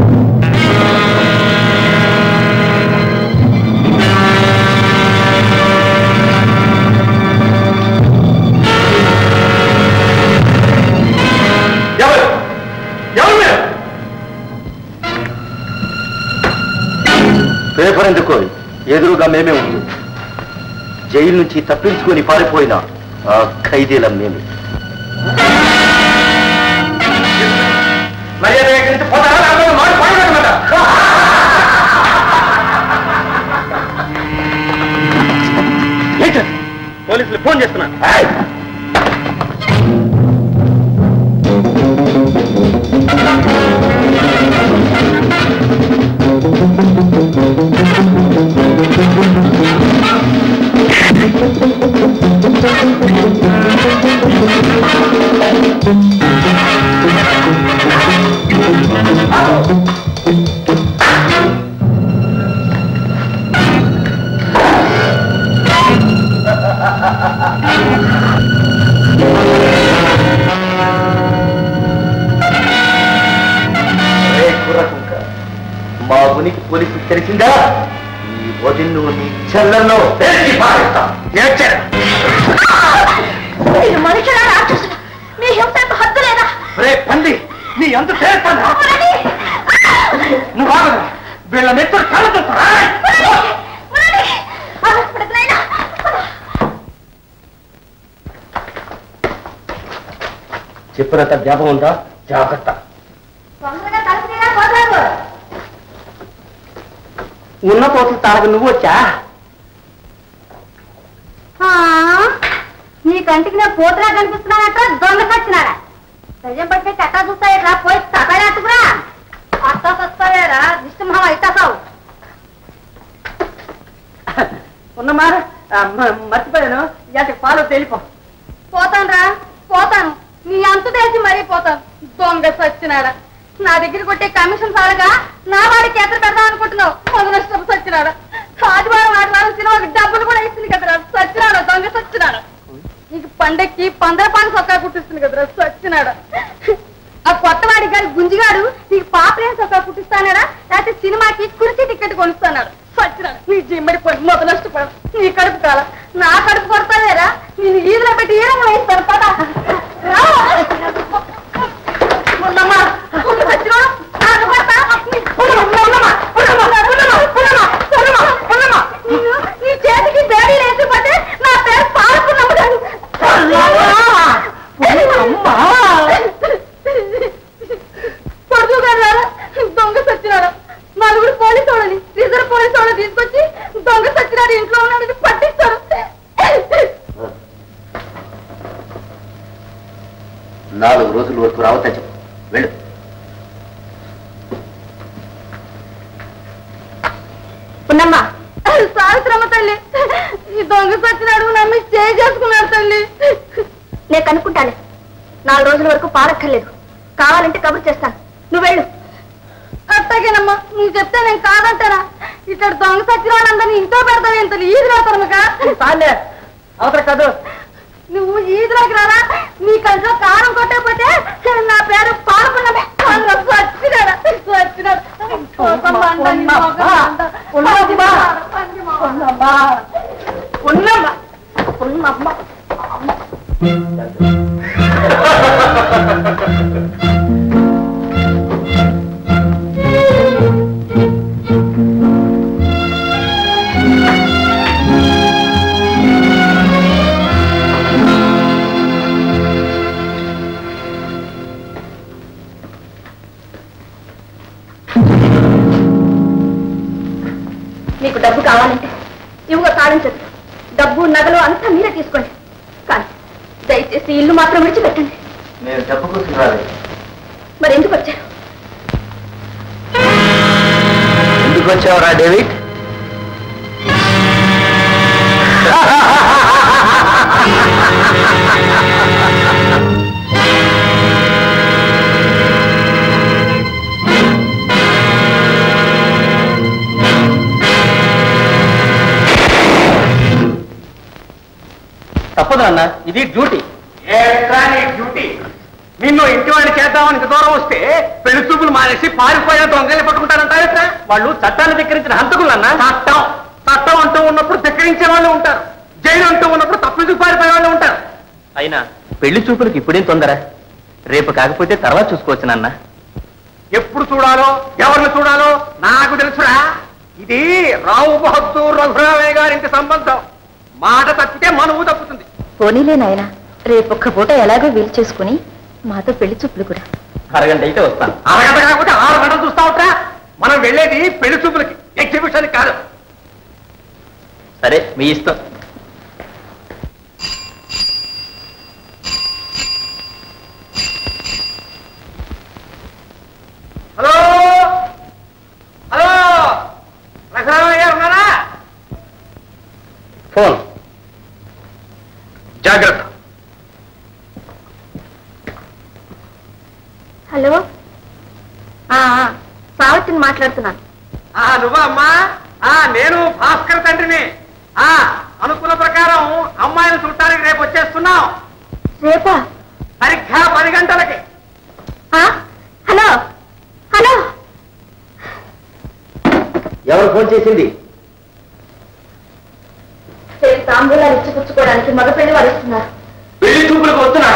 ఎవరు ఎవరు మీరు పేపర్ ఎందుకో ఎదురుగా మేమే ఉంది జైలు నుంచి తప్పించుకొని పారిపోయిన ఆ ఖైదీలం మేమే మర్యాద ఎక్కడి నుంచి పోతారా లేకపోతే మాట పడదన్నమాట పోలీసులు ఫోన్ చేస్తున్నారు ఏ కుర్రకుంక మా ఉనికి పోలీసులు తెలిసిందా ఈ వదిన్ను నీ చెల్లెల్లో పేర్చి పారేస్తా నేర్చారు మీరు మనుషులా రాక్షసులా మీ హింసకు హద్దు లేదా రే పంది నీ అంత చేస్తాను మురళి! నువ్వు రాగదు వీళ్ళ నెత్తురు కళ్ళతో మురళి! మురళి! ఆవేశపడకు నాయనా. చెప్పినంత జ్ఞాపకం ఉందా జాగ్రత్త తొందరగా తలుపు తీయరా, పోతావు. ఉన్న పోతులు తాడకు నువ్వు వచ్చా ఆ, నీ కంటికి నేను పోతులా కనిపిస్తున్నానట దొంగ సచ్చినారా దయ్యం పడితే కట్టా చూస్తాయట్రా పోయి తగలేట్టుకురా అత్తా సస్తావేరా దిష్టి మహా ఇట్టాసావు ఉన్నమా మర్చిపోయాను ఇలాంటి పాలు తేలిపో పోతాను రా పోతాను నీ అంత తెలిసి మరీ పోతాను దొంగ సచ్చినాడా నా దగ్గర కొట్టే కమిషన్ సాలగా నా వాడికి ఎక్కడ పెడదాం అనుకుంటున్నావు మొదలష్టం సచ్చినాడా ఆదివారం ఆదివారం సినిమాకి డబ్బులు కూడా ఇస్తుంది కదరా సచ్చినాడా దొంగ సచ్చినాడా నీకు పండక్కి పందర పాలు సొక్కా కుట్టిస్తుంది కదరా సచ్చినాడా ఆ కొత్తవాడి గారి గుంజిగాడు నీకు పాపలేని సొక్కా కుట్టిస్తానాడా లేకపోతే సినిమాకి కుర్చీ టికెట్ కొనిస్తానాడు సచ్చినాడు నీ జిమ్మడి పోయి మొదలష్టపడ నీ కడుపు కాల నా కడుపు కొడతావేరా నేను ఈదులో పెట్టి ఈరంగా వేస్తాను పద రా. ఉన్నమ్మా, ఉన్న సచ్చినోడు, నాకు పడతా? నీ- ఉన్నమ్మా, ఉన్నమ్మా, ఉన్నమ్మా, ఉన్నమ్మా, ఉన్నమ్మా, ఉన్నమ్మా, ఉన్నమ్మా. నిన్ను నీ చేతికి బేడీ లేకపోతే నా పేరు పాడుకున్నాము కాదు. పడుతూ కదా దొంగ సచ్చినాడు నలుగురు పోలీసు వాళ్ళని రిజర్వ్ పోలీసు వాళ్ళని తీసుకొచ్చి దొంగ సచ్చినాడు ఇంట్లో ఉన్నాడని పట్టిస్తారు నాలుగు రోజుల వరకు రావద్దా చెప్పు వెళ్ళు ఉన్నమ్మా సావిత్రమ్మ తల్లి ఈ దొంగ సచ్చినాడు నన్ను చేయి చేసుకున్నాడు తల్లి నేను కనుక్కుంటాను నాలుగు రోజుల వరకు పారక్కర్లేదు కావాలంటే కబురు చేస్తాను నువ్వు వెళ్ళు అట్టగేనమ్మా నువ్వు చెప్తే నేను కాదంటారా ఇక్కడ దొంగ సత్యనారాయణందరినీ ఇంట్లో పెడతావు ఎంత ఈదురా తనముగా చాలే అవతల కాదు నువ్వు ఈదులోకి రారా నీ కంట్లో కారం కొట్టకపోతే నా పేరు పాల్గొన్నమే వచ్చినాడా వచ్చినాడు ఉన్నమ్మా ఉన్నమ్మా మీకు డబ్బు కావాలంటే ఇవ్వ తాళం చెప్పు డబ్బు నగలు అంతా మీరే తీసుకోండి కానీ దయచేసి ఇల్లు మాత్రం విడిచిపెట్టండి నేను డబ్బు కోసం రాలేదు మరి ఎందుకు వచ్చారు ఎందుకు వచ్చావురా డేవిడ్ తప్పదు అన్న ఇది డ్యూటీ డ్యూటీ నిన్ను ఇంటి వాడిని చేద్దామని ఇంత దూరం వస్తే పెళ్లి చూపులు మానేసి పారిపోయిన దొంగల్ని పట్టుకుంటారంటారా వాళ్ళు చట్టాన్ని ధిక్కరించిన హంతకులు అన్న చట్టం చట్టం అంటూ ఉన్నప్పుడు ధిక్కరించే వాళ్ళు ఉంటారు జైలు అంటూ ఉన్నప్పుడు తప్పించుకు పారిపోయే వాళ్ళు ఉంటారు అయినా పెళ్లి చూపులకు ఇప్పుడేం తొందర రేపు కాకపోతే తర్వాత చూసుకోవచ్చు నాన్న ఎప్పుడు చూడాలో ఎవరిని చూడాలో నాకు తెలుసురా ఇది రావు బహద్దూర్ రఘురామయ్య గారింటి సంబంధం మాట తప్పితే మనవు తప్పుతుంది పోనీలే నాయన రేపొక్క పూట ఎలాగో వీలు చేసుకుని మాతో పెళ్లి చూపులు కూడా అరగంట అయితే వస్తాను అరగంట కాకపోతే ఆరు గంటలు చూస్తా ఉంటా మనం వెళ్ళేది పెళ్లి చూపులకి ఎగ్జిబిషన్ కాదు సరే మీ ఇష్టం హలో హలో రఘురామయ్య గారు ఉన్నారా ఫోన్ జాగ్రత్త హలో పార్వతిని మాట్లాడుతున్నాను ఆ నువ్వా అమ్మా ఆ నేను భాస్కర్ తండ్రిని ఆ అనుకున్న ప్రకారం అమ్మాయిని చూడటానికి రేపు వచ్చేస్తున్నాం రేపా సరిగ్గా పది గంటలకి ఆ? హలో హలో ఎవరు ఫోన్ చేసింది రేపు తాంబూలాలు ఇచ్చిపుచ్చుకోవడానికి మగ పెళ్లి వారు వస్తున్నారు పెళ్లి చూపులకు వస్తున్నారా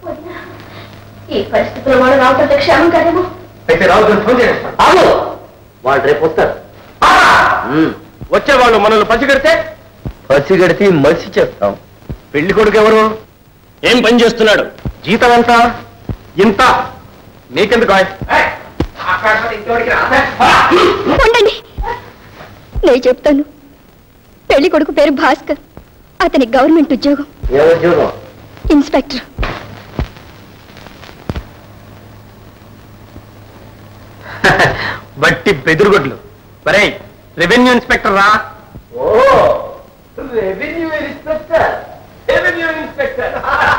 ఈ పరిస్థితుల్లో వాడు రావటం క్షేమం కదేమో అయితే రావు ఫోన్ చేస్తాను ఆగు వాళ్ళు రేపు వస్తారు ఉమ్. వచ్చేవాళ్ళు మనల్ని పసిగడితే పసిగడితే మసి చేస్తాం పెళ్లి కొడుకు ఎవరు ఏం పని చేస్తున్నాడు జీతం ఎంత ఇంత నీకెందుకు ఆకాశం ఇంకోటికి రాదా ఉండండి నేను చెప్తాను పెళ్లి కొడుకు పేరు భాస్కర్ అతని గవర్నమెంట్ ఉద్యోగం ఏ ఉద్యోగం ఇన్స్పెక్టర్ బట్టి బెదురుగొడ్లు మరే రెవెన్యూ ఇన్స్పెక్టర్ రా ఓ రెవెన్యూ ఇన్స్పెక్టర్ రెవెన్యూ ఇన్స్పెక్టర్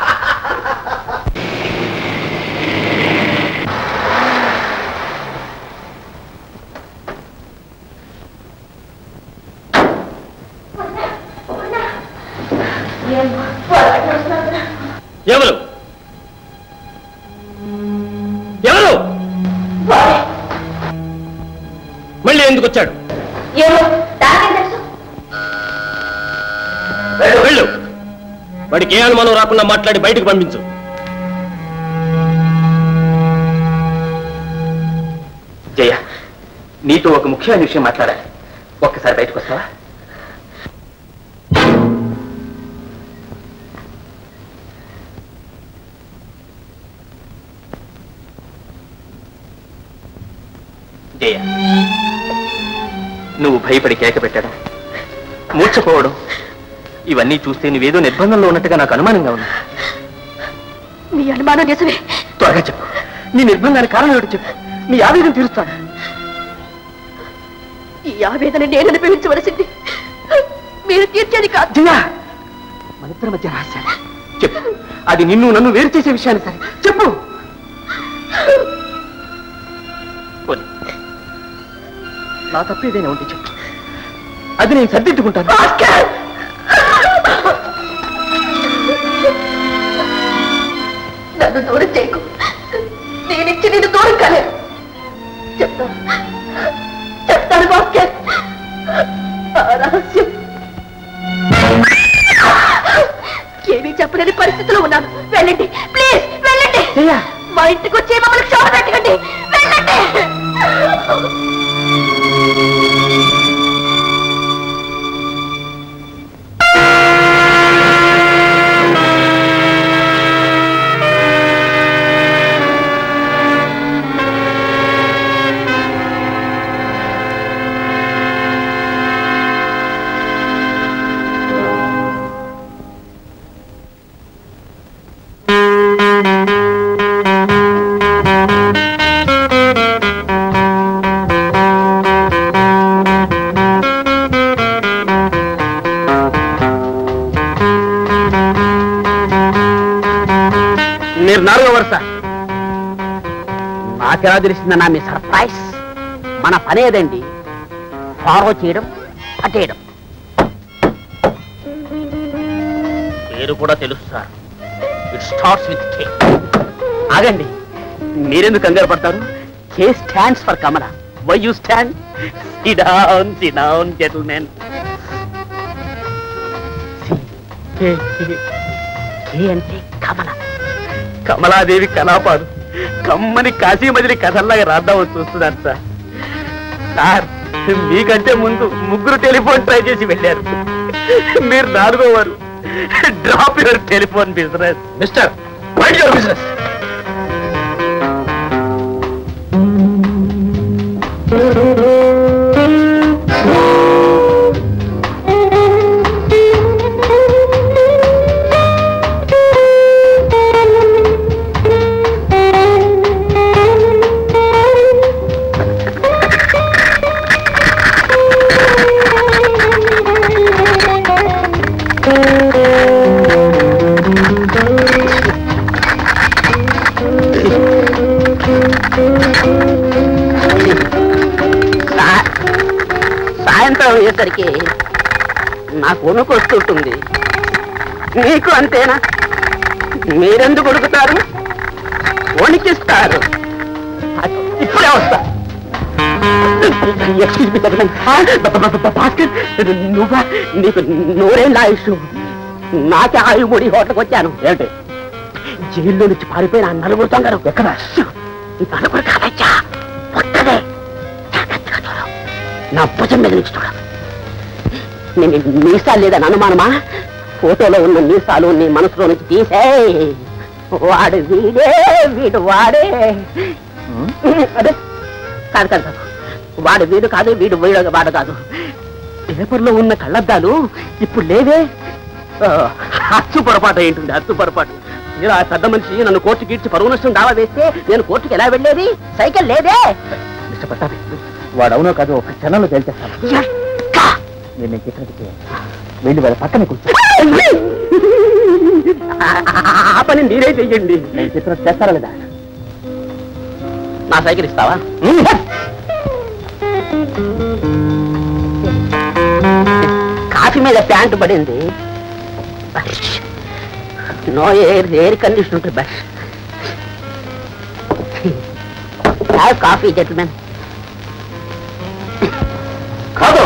ఎవరు ఎవరు మళ్ళీ ఎందుకు వచ్చాడు ఏమో దానికేం తెలుసు వెళ్ళు వాడికి ఏ అనుమానం రాకుండా మాట్లాడి బయటకు పంపించు జయ నీతో ఒక ముఖ్యమైన విషయం మాట్లాడాలి ఒక్కసారి బయటకు వస్తావా జయ నువ్వు భయపడి కేక పెట్టడం మూర్చపోవడం ఇవన్నీ చూస్తే నువ్వేదో నిర్బంధంలో ఉన్నట్టుగా నాకు అనుమానంగా ఉంది మీ అనుమానం నిజమే త్వరగా చెప్పు నీ నిర్బంధానికి కారణం ఏమిటి చెప్పు నీ ఆవేదన తీరుస్తాను ఈ ఆవేదన నేను అనుభవించవలసింది మీరు తీర్చేది కాదు జయ మన ఇద్దరి మధ్య రహస్యాలు చెప్పు అది నిన్ను నన్ను వేరు చేసే విషయాన్ని సరే చెప్పు నా తప్పేదైనా ఉంటే చెప్పు అది నేను సర్దిద్దుకుంటాను నన్ను దూరం చేయకు నేనిచ్చి నేను దూరం కాలేదు చెప్తాను చెప్తాను భాస్కర్ ఆ రహస్యం ఏమీ చెప్పలేని పరిస్థితిలో ఉన్నాను వెళ్ళండి ప్లీజ్ వెళ్ళండి మా ఇంటికి వచ్చి మమ్మల్ని క్షోభ పెట్టకండి వెళ్ళండి మీరు నాలుగో వరుస నాకెలా తెలిసిందన్నా మీ సర్ప్రైజ్ మన పనేదండి ఫాలో చేయడం పట్టేయడం పేరు కూడా తెలుసు sir it starts with K ఆగండి మీరెందుకు కంగారు పడతారు K stands for Kamala why you stand sit down sit down gentlemen K అంటే కమల కమలాదేవి కళాపాడు కమ్మని కాశీ మదిలి కథల్లాగా రాద్దామని చూస్తున్నాను సార్ సార్ మీకంటే ముందు ముగ్గురు టెలిఫోన్ ట్రై చేసి వెళ్ళారు మీరు నాలుగో వారు drop your telephone business mister mind your business సాయంత్రం అయ్యేసరికి నాకు వణుకు వస్తుంటుంది మీకు అంతేనా మీరెందుకు ఉడుకుతారు వణికిస్తారు ఇప్పుడే వస్తా Excuse me, Batman. భాస్కర్ నువ్వా నీకు నూరేళ్ళ ఆయుష్ నాకే ఆయుముడి హోటల్కి వచ్చాను ఏంటి జైల్లో నుంచి పారిపోయిన ఆ నలుగురు దొంగలు ఎక్కడ నలుగురు కాదచ్చా ఒక్కదే జాగ్రత్తగా చూడు నా భుజం మీద నుంచి చూడు నేను మీసాలు లేదని అనుమానమా ఫోటోలో ఉన్న మీసాలు నీ మనసులో నుంచి తీసే వాడు వీడే వీడు వాడే అదే కాదు కాదు కాదు వాడు వీడు కాదు వీడు వీడు వాడు కాదు పేపర్లో ఉన్న కళ్ళద్దాలు ఇప్పుడు లేవే ఆ, అచ్చు పొరపాటు ఏంటుంది అచ్చు పొరపాటు మీరు ఆ పెద్ద మనిషి నన్ను కోర్టుకి ఇచ్చి పరువు నష్టం దావా వేస్తే నేను కోర్టుకి ఎలా వెళ్ళేది సైకిల్ లేదే మిస్టర్ ప్రతాప్ వాడు అవునో కాదు ఒక క్షణంలో తేల్చేస్తాను నేను నేను చెప్పినట్టు వెళ్ళి వాళ్ళ పక్కన కూర్చో ఆ పని మీరే చెయ్యండి నేను చెప్పినట్టు చేస్తారా లేదా నా సైకిల్ ఇస్తావా కాఫీ మీద ప్యాంటు పడింది నో ఎయిర్ ఎయిర్ కండిషన్ ఉంటుంది బస్ హ్యావ్ కాఫీ జెంట్మెన్ కాదు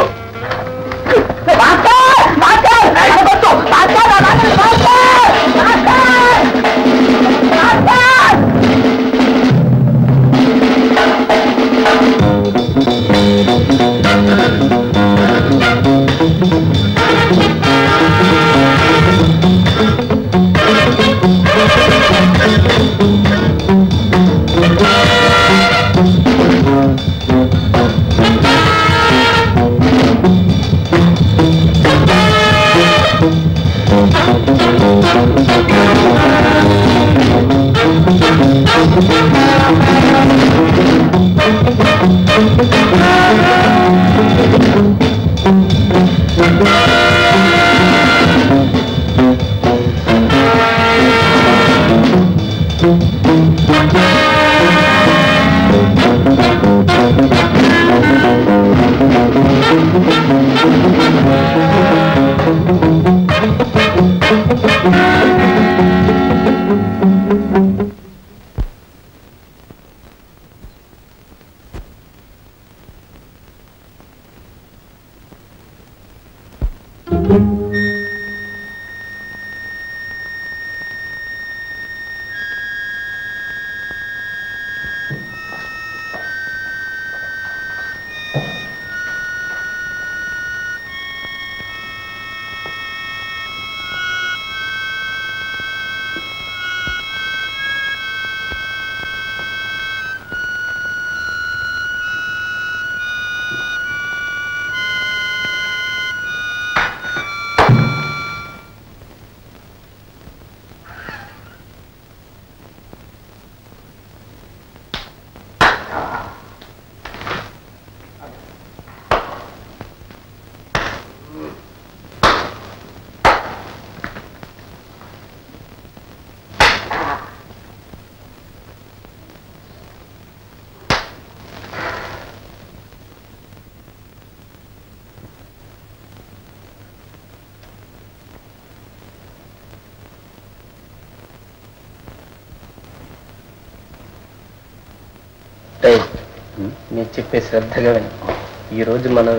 మీరు చెప్పే శ్రద్ధగా విను ఈ రోజు మనం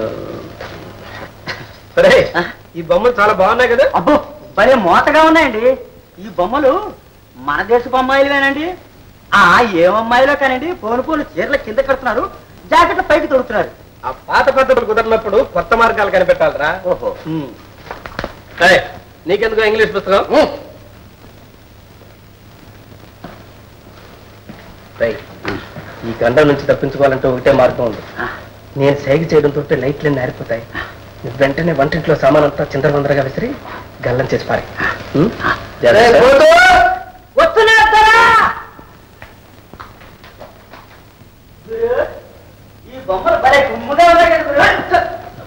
సరే ఈ బొమ్మలు చాలా బాగున్నాయి కదా అబ్బో భలే మోతగా ఉన్నాయండి ఈ బొమ్మలు మన దేశపు అమ్మాయిలువేనండి ఆ ఏం అమ్మాయిలో కానండి పోను పోను చీరల కింద కడుతున్నారు జాకెట్లు పైకి తొడుగుతున్నారు ఆ పాత పద్ధతులు కుదరినప్పుడు కొత్త మార్గాలు కనిపెట్టాలరా ఓహో సరే నీకెందుకు ఇంగ్లీష్ పుస్తకం రైట్. ఈ గండం నుంచి తప్పించుకోవాలంటే ఒకటే మార్గం ఉంది నేను సైగ చేయడంతో లైట్లన్నీ ఆరిపోతాయి నువ్వు వెంటనే వంటింట్లో సామానంతా చిందరవందరగా విసిరి గల్లం చేసి పారి ఉం? జాగ్రత్త. ఈ బొమ్మలు భలే గుమ్ముగా ఉన్నాయి కదా గురు.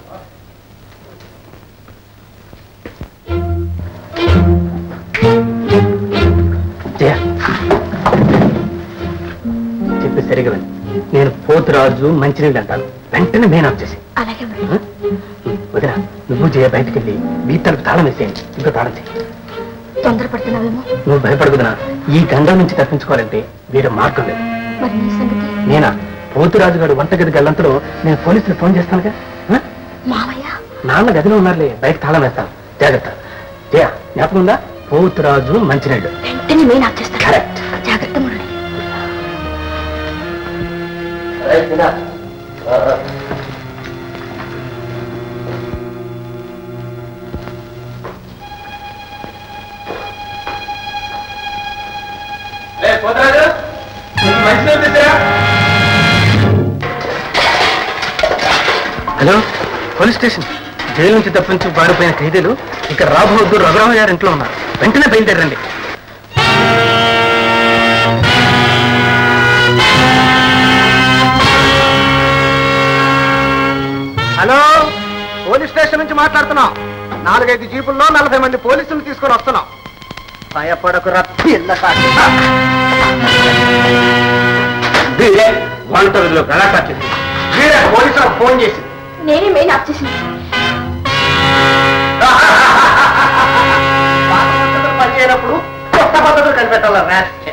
జయ చెప్పి సరిగా విను. నేను పోతురాజు మంచినీళ్ళు అంటాను వెంటనే మెయిన్ ఆఫ్ చేసి అలాగే మరి వదిన నువ్వు జయ బయటికి వెళ్ళి వీతలకు తాళం వేసేయండి ఇంకో తాళం చేయి తొందరపడుతున్నావేమో నువ్వు భయపడకుదనా ఈ గండం నుంచి తప్పించుకోవాలంటే వేరే మార్గం లేదు మరి నీ సంగతి నేనా పోతురాజు గారు వంటగది గల్లంతలో నేను పోలీసులు ఫోన్ చేస్తానుగా ఆ? మావయ్య నాన్న గదిలో ఉన్నారులే బయట తాళం వేస్తాను జాగ్రత్త జయ జ్ఞాపకం ఉందా పోతురాజు మంచినీళ్ళు వెంటనే మెయిన్ ఆఫ్ చేస్తాను కరెక్ట్ జాగ్రత్త Murali hello police station jail నుంచి తప్పించి పారిపోయిన ఖైదీలు ఇక్కడ రాబోద్దు రఘురామ గారి ఇంట్లో ఉన్నారు వెంటనే బయలుదేరండి హలో పోలీస్ స్టేషన్ నుంచి మాట్లాడుతున్నాం నాలుగైదు జీపుల్లో నలభై మంది పోలీసులు తీసుకొని వస్తున్నాం భయపడకు రప్పి వంటగదిలో గలాటాచింది వీరే పోలీసులకు ఫోన్ చేసి నేనే మెయిన్ ఆఫ్ చేసింది పాత పద్ధతులు పనిచేయనప్పుడు కొత్త పద్ధతులు కనిపెట్టాలి రాష్ట్ర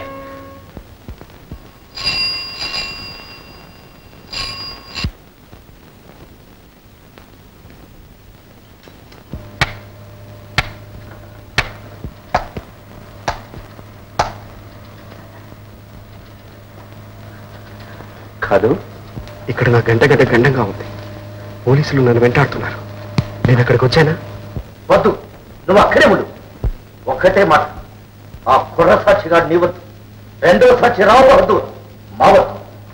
కాదు ఇక్కడ నా గంట గంట గండంగా ఉంది పోలీసులు నన్ను వెంటాడుతున్నారు నేను అక్కడికి వచ్చానా వద్దు నువ్వు అక్కడే ఉండు ఒక్కటే మాట ఆ కుర్ర సాక్షిగాడు నీ వద్దు రెండో సాక్షి రావద్దు మా వద్దు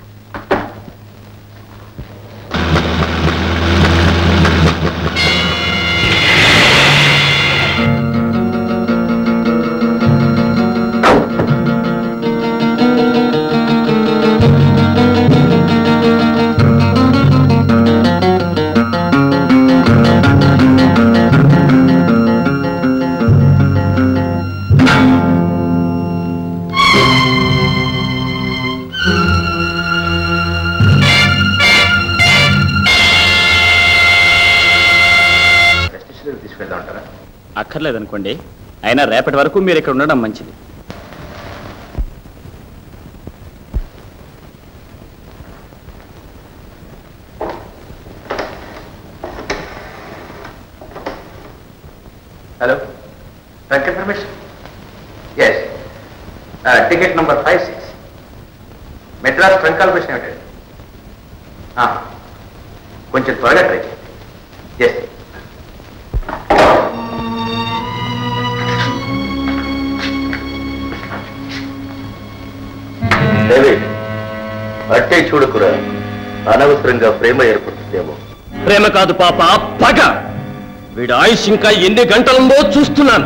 తీసుకెళ్దాం అంటారా అక్కర్లేదనుకోండి అయినా రేపటి వరకు మీరు ఇక్కడ ఉండడం మంచిది hello trunk information yes ticket number five six Madras trunk calculation ఏమిటండి ఆ, కొంచెం త్వరగా ట్రై చేయండి ఎస్ డేవిడ్ అట్టే చూడకురా అనవసరంగా ప్రేమ ఏర్పడుతుందేమో ప్రేమ కాదు పాప పగ వీడు ఆయుష్ ఇంకా ఎన్ని గంటలుందో చూస్తున్నాను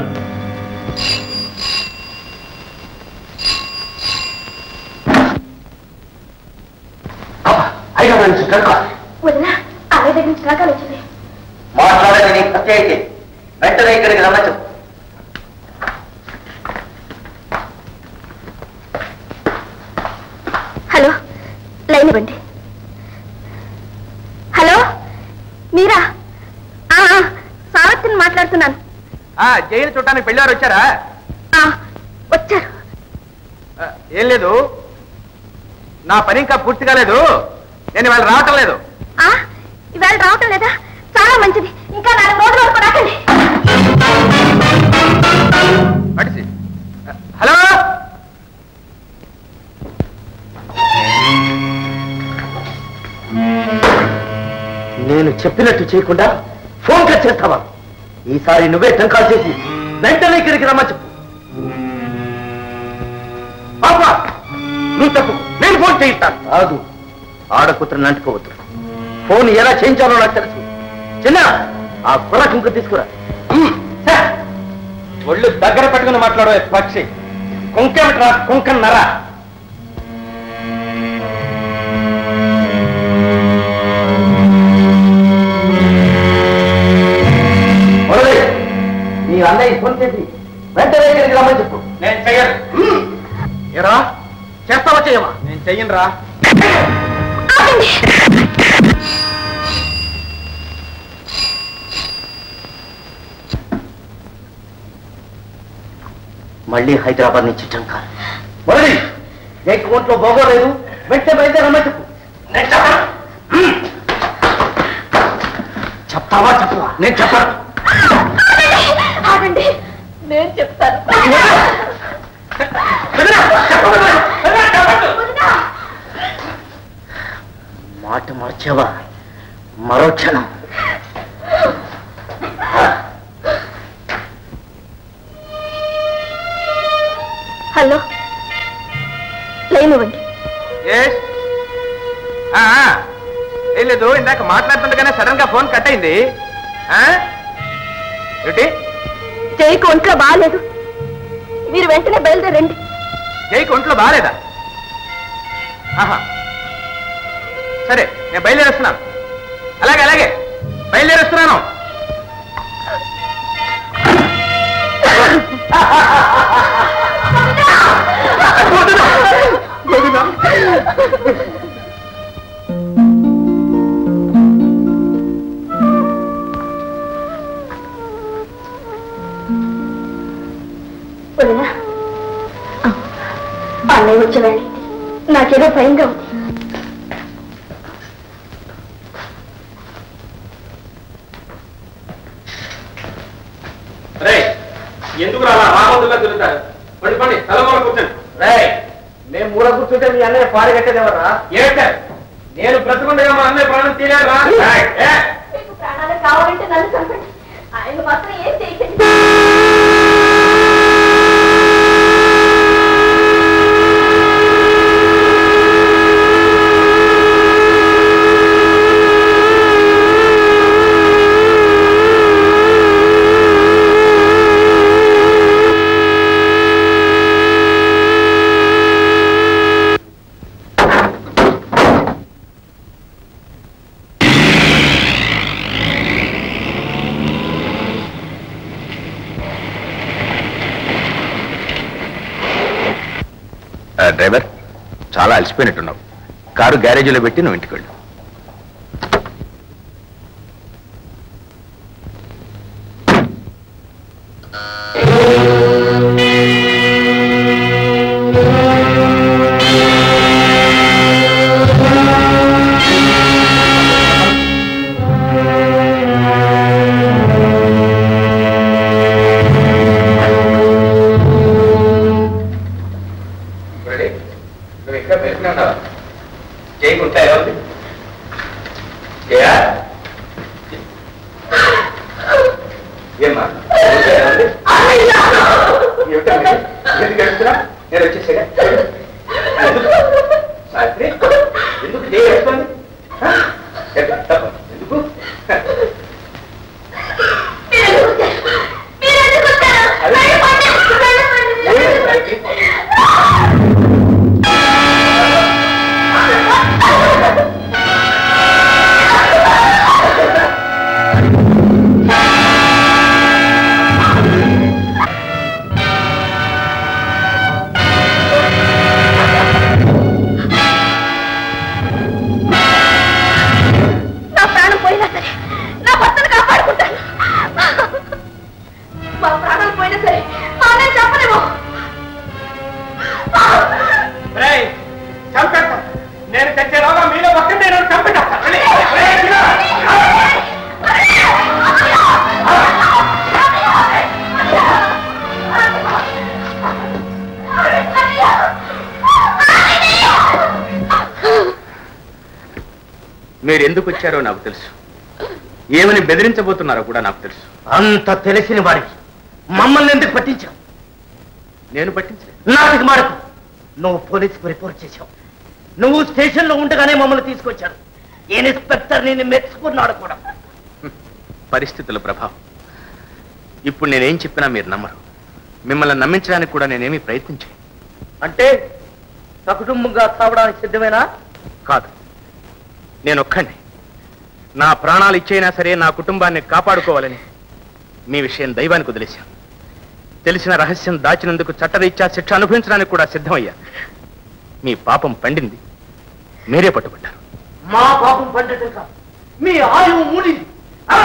అయినా నన్ను సిద్ధంగా వదినా అదే దగ్గర నుంచి రాగాలు వచ్చింది మాట్లాడని నీ హత్య అయితే వెంటనే ఇక్కడికి రమ్మచ్చు హలో లైన్ ఇవ్వండి హలో మీరా ఆ, ఆ, సావిత్రిని మాట్లాడుతున్నాను జైలు చూడటానికి పెళ్ళారు వచ్చారా ఆ, వచ్చారు ఆ, ఏం లేదు నా పని ఇంకా పూర్తి కాలేదు నేను ఇవాళ రావటం లేదు ఆ ఇవాళ రావటం లేదా చాలా మంచిది ఇంకా నాలుగు రోజుల వరకు రాకండి పడిసి హలో నేను చెప్పినట్టు చేయకుండా ఫోన్ కట్ చేస్తావా ఈసారి నువ్వే టంకాలు చేసి వెంటనే ఇక్కడికి రమ్మని చెప్పు పాపా నువ్వు తప్పు నేను ఫోన్ చేయిస్తాను కాదు ఆడకూతురు అంటుకోవద్దు ఫోన్ ఎలా చేయించాలో నాకు తెలుసు చిన్న ఆ కుర్ర కుంకు తీసుకురా ఉమ్, ఛే! ఒళ్ళు దగ్గర పెట్టుకుని మాట్లాడే పక్షి కుంకెమిట్రా కుంకన్నరా మురళి, నీ అన్నయ్య ఫోన్ చేసి వెంటనే ఇక్కడికి రమ్మని చెప్పు నేను చెయ్యను ఏరా చేస్తావా చెయ్యమా నేను చెయ్యను రా మళ్ళీ హైదరాబాద్ నుంచి టంకాలు మురళి నీకు ఒంట్లో బాగోలేదు వెంటనే బయలుదేరి రమ్మని చెప్పు నేను చెప్పను ఉమ్. చెప్తావా చెప్పవా నేను చెప్పను ఆగండి నేను చెప్తాను మాట మార్చావా మరో క్షణం హలో లైన్ ఇవ్వండి ఎస్ ఆ, ఆ. ఏం లేదు ఇందాక మాట్లాడుతుండగానే సడన్ గా ఫోన్ కట్ అయింది ఆ? ఏమిటి జైకి ఒంట్లో బాగాలేదు మీరు వెంటనే బయలుదేరండి జైకి ఒంట్లో బాగాలేదా ఆహా సరే నేను బయలుదేరేస్తున్నాను అలాగే అలాగే బయలుదేరేస్తున్నాను వదినా ఆ, అన్నయ్య వచ్చి వెళ్ళండి నాకేదో భయంగా ఉంది రే ఎందుకు రాలా రామందుల్లో తిరుగుతారు పండి పండి తలమూల కూర్చోండి రే మేము మూల కూర్చుంటే మీ అన్నయ్య పాడి కట్టేదేవరా ఏంటే నేను బ్రతుకుండగా మా అన్నయ్య ప్రాణం తీరారా మీకు ప్రాణాలు కావాలంటే నన్ను చంపండి ఆయన మాత్రం ఏం చేయకండి డ్రైవర్ చాలా అలసిపోయినట్టున్నావు కారు గ్యారేజీలో పెట్టి నువ్వు ఇంటికి వెళ్ళు నువ్వు ఇంకా పెరుగుతూనే ఉన్నావా చేయకుంటా ఎలా ఉంది జయా? ఏమ్మా ఉంటే ఎలా ఉంది? ఏమిటమ్మా ఇది? ఎందుకు ఏడుస్తున్నా? నేను వచ్చేసాగా ఎందుకు? సావిత్రి ఎందుకు జయ ఏడుస్తోంది? హ? ఎట్లా? తప్ప. ఎందుకు అదే. ఏమైంది సావిత్రి? ఆ మీరు ఎందుకు వచ్చారో నాకు తెలుసు ఏమని బెదిరించబోతున్నారో కూడా నాకు తెలుసు అంత తెలిసిన వాడికి మమ్మల్ని ఎందుకు పట్టించావు నేను పట్టించలేదు నాటికి మారకు నువ్వు పోలీసుకు రిపోర్ట్ చేశావు నువ్వు స్టేషన్లో ఉండగానే మమ్మల్ని తీసుకొచ్చాడు ఇన్స్పెక్టర్ నిన్ను మెచ్చుకున్నాడు కూడా పరిస్థితుల ప్రభావం ఇప్పుడు నేనేం చెప్పినా మీరు నమ్మరు మిమ్మల్ని నమ్మించడానికి కూడా నేనేమీ ప్రయత్నించాను అంటే సకుటుంబంగా చావడానికి సిద్ధమేనా కాదు నేను ఒక్కడిని నా ప్రాణాలు ఇచ్చైనా సరే నా కుటుంబాన్ని కాపాడుకోవాలని మీ విషయం దైవానికి వదిలేశాను తెలిసిన రహస్యం దాచినందుకు చట్టరీత్యా శిక్ష అనుభవించడానికి కూడా సిద్ధమయ్యా మీ పాపం పండింది మీరే పట్టుబడ్డారు మా పాపం పండటం కాదు మీ ఆయువు మూడింది ఆ!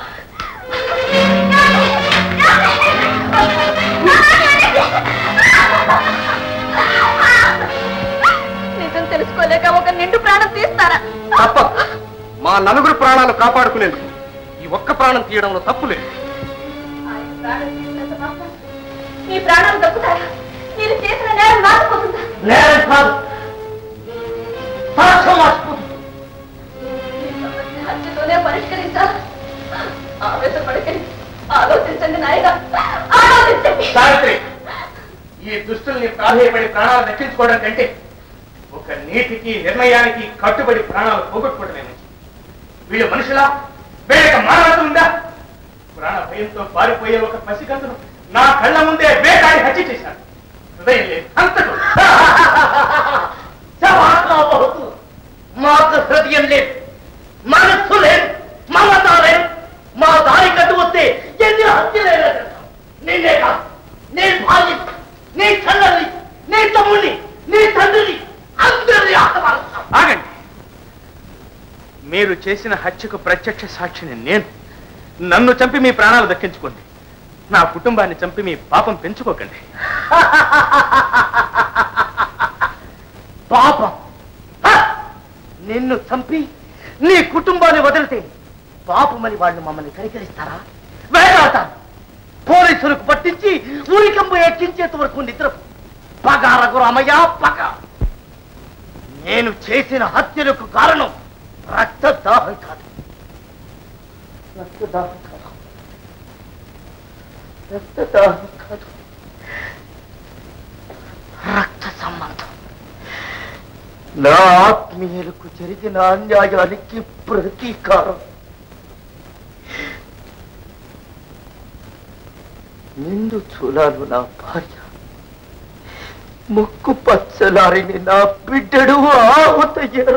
నిజం తెలుసుకోలేక ఒక నిండు ప్రాణం తీస్తారా తప్ప మా నలుగురు ప్రాణాలు కాపాడుకునేందుకు ఈ ఒక్క ప్రాణం తీయడంలో తప్పు లేదు ఆయన ప్రాణం తీసినంత మాత్రం మీ ప్రాణాలు దక్కుతారా మీరు చేసిన నేరం మారిపోతుందా నేరం కాదు సాక్ష్యం మార్చుకుంటుంది ఈ సమస్య హత్యతోనే పరిష్కరించా ఆవేశపడకండి ఆలోచించండి నాయన ఆలోచించండి సావిత్రి ఈ దుస్తుల్ని ప్రాధేయపడి ప్రాణాలు దక్కించుకోవడం కంటే ఒక నీతికి నిర్ణయానికి కట్టుబడి ప్రాణాలు పోగొట్టుకోవడమే మంచిది వీళ్ళు మనుషులా వీళ్ళకి మానవత ఉందా ప్రాణ భయంతో పారిపోయే ఒక పసికందును నా కళ్ళ ముందే వేటాడి హత్య చేశాడు హృదయం లేదు అంతకు సమాధానమవుతూ మాకు హృదయం లేదు మనస్సు లేదు మమత లేదు మా దారి కట్టు వస్తే ఎన్ని హత్యలైనా చేస్తాం. నిన్నే కాదు నీ భార్య నీ చెల్లెల్ని నీ తమ్ముడిని నీ తండ్రిని అందరినీ ఆటమారుస్తాం ఆగండి మీరు చేసిన హత్యకు ప్రత్యక్ష సాక్షిని నేను నన్ను చంపి మీ ప్రాణాలు దక్కించుకోండి నా కుటుంబాన్ని చంపి మీ పాపం పెంచుకోకండి పాపం హ! నిన్ను చంపి నీ కుటుంబాన్ని వదిలితే పాపమని వాళ్ళు మమ్మల్ని కనికరిస్తారా వేలాడతారు పోలీసులకు పట్టించి ఊరికంబు ఎక్కించేంత వరకు నిద్ర పగ రఘురామయ్య పగ నేను చేసిన హత్యలకు కారణం రక్తదాహం కాదు రక్తదాహం కాదు రక్తదాహం కాదు రక్త సంబంధం నా ఆత్మీయులకు జరిగిన అన్యాయానికి ప్రతీకారం నిండు చూలాలు నా భార్య ముక్కు పచ్చలారిని నా బిడ్డడు ఆహుతయ్యారు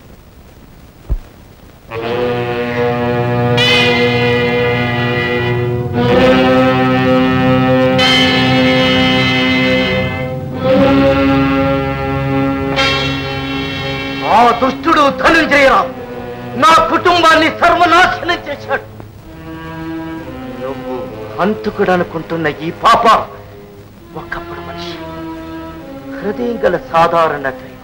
ఆ దుష్టుడు ధనంజయరావు నా కుటుంబాన్ని సర్వనాశనం చేశాడు నువ్వు హంతకుడు అనుకుంటున్న ఈ పాప ఒకప్పుడు మనిషి హృదయం గల సాధారణ డ్రైవర్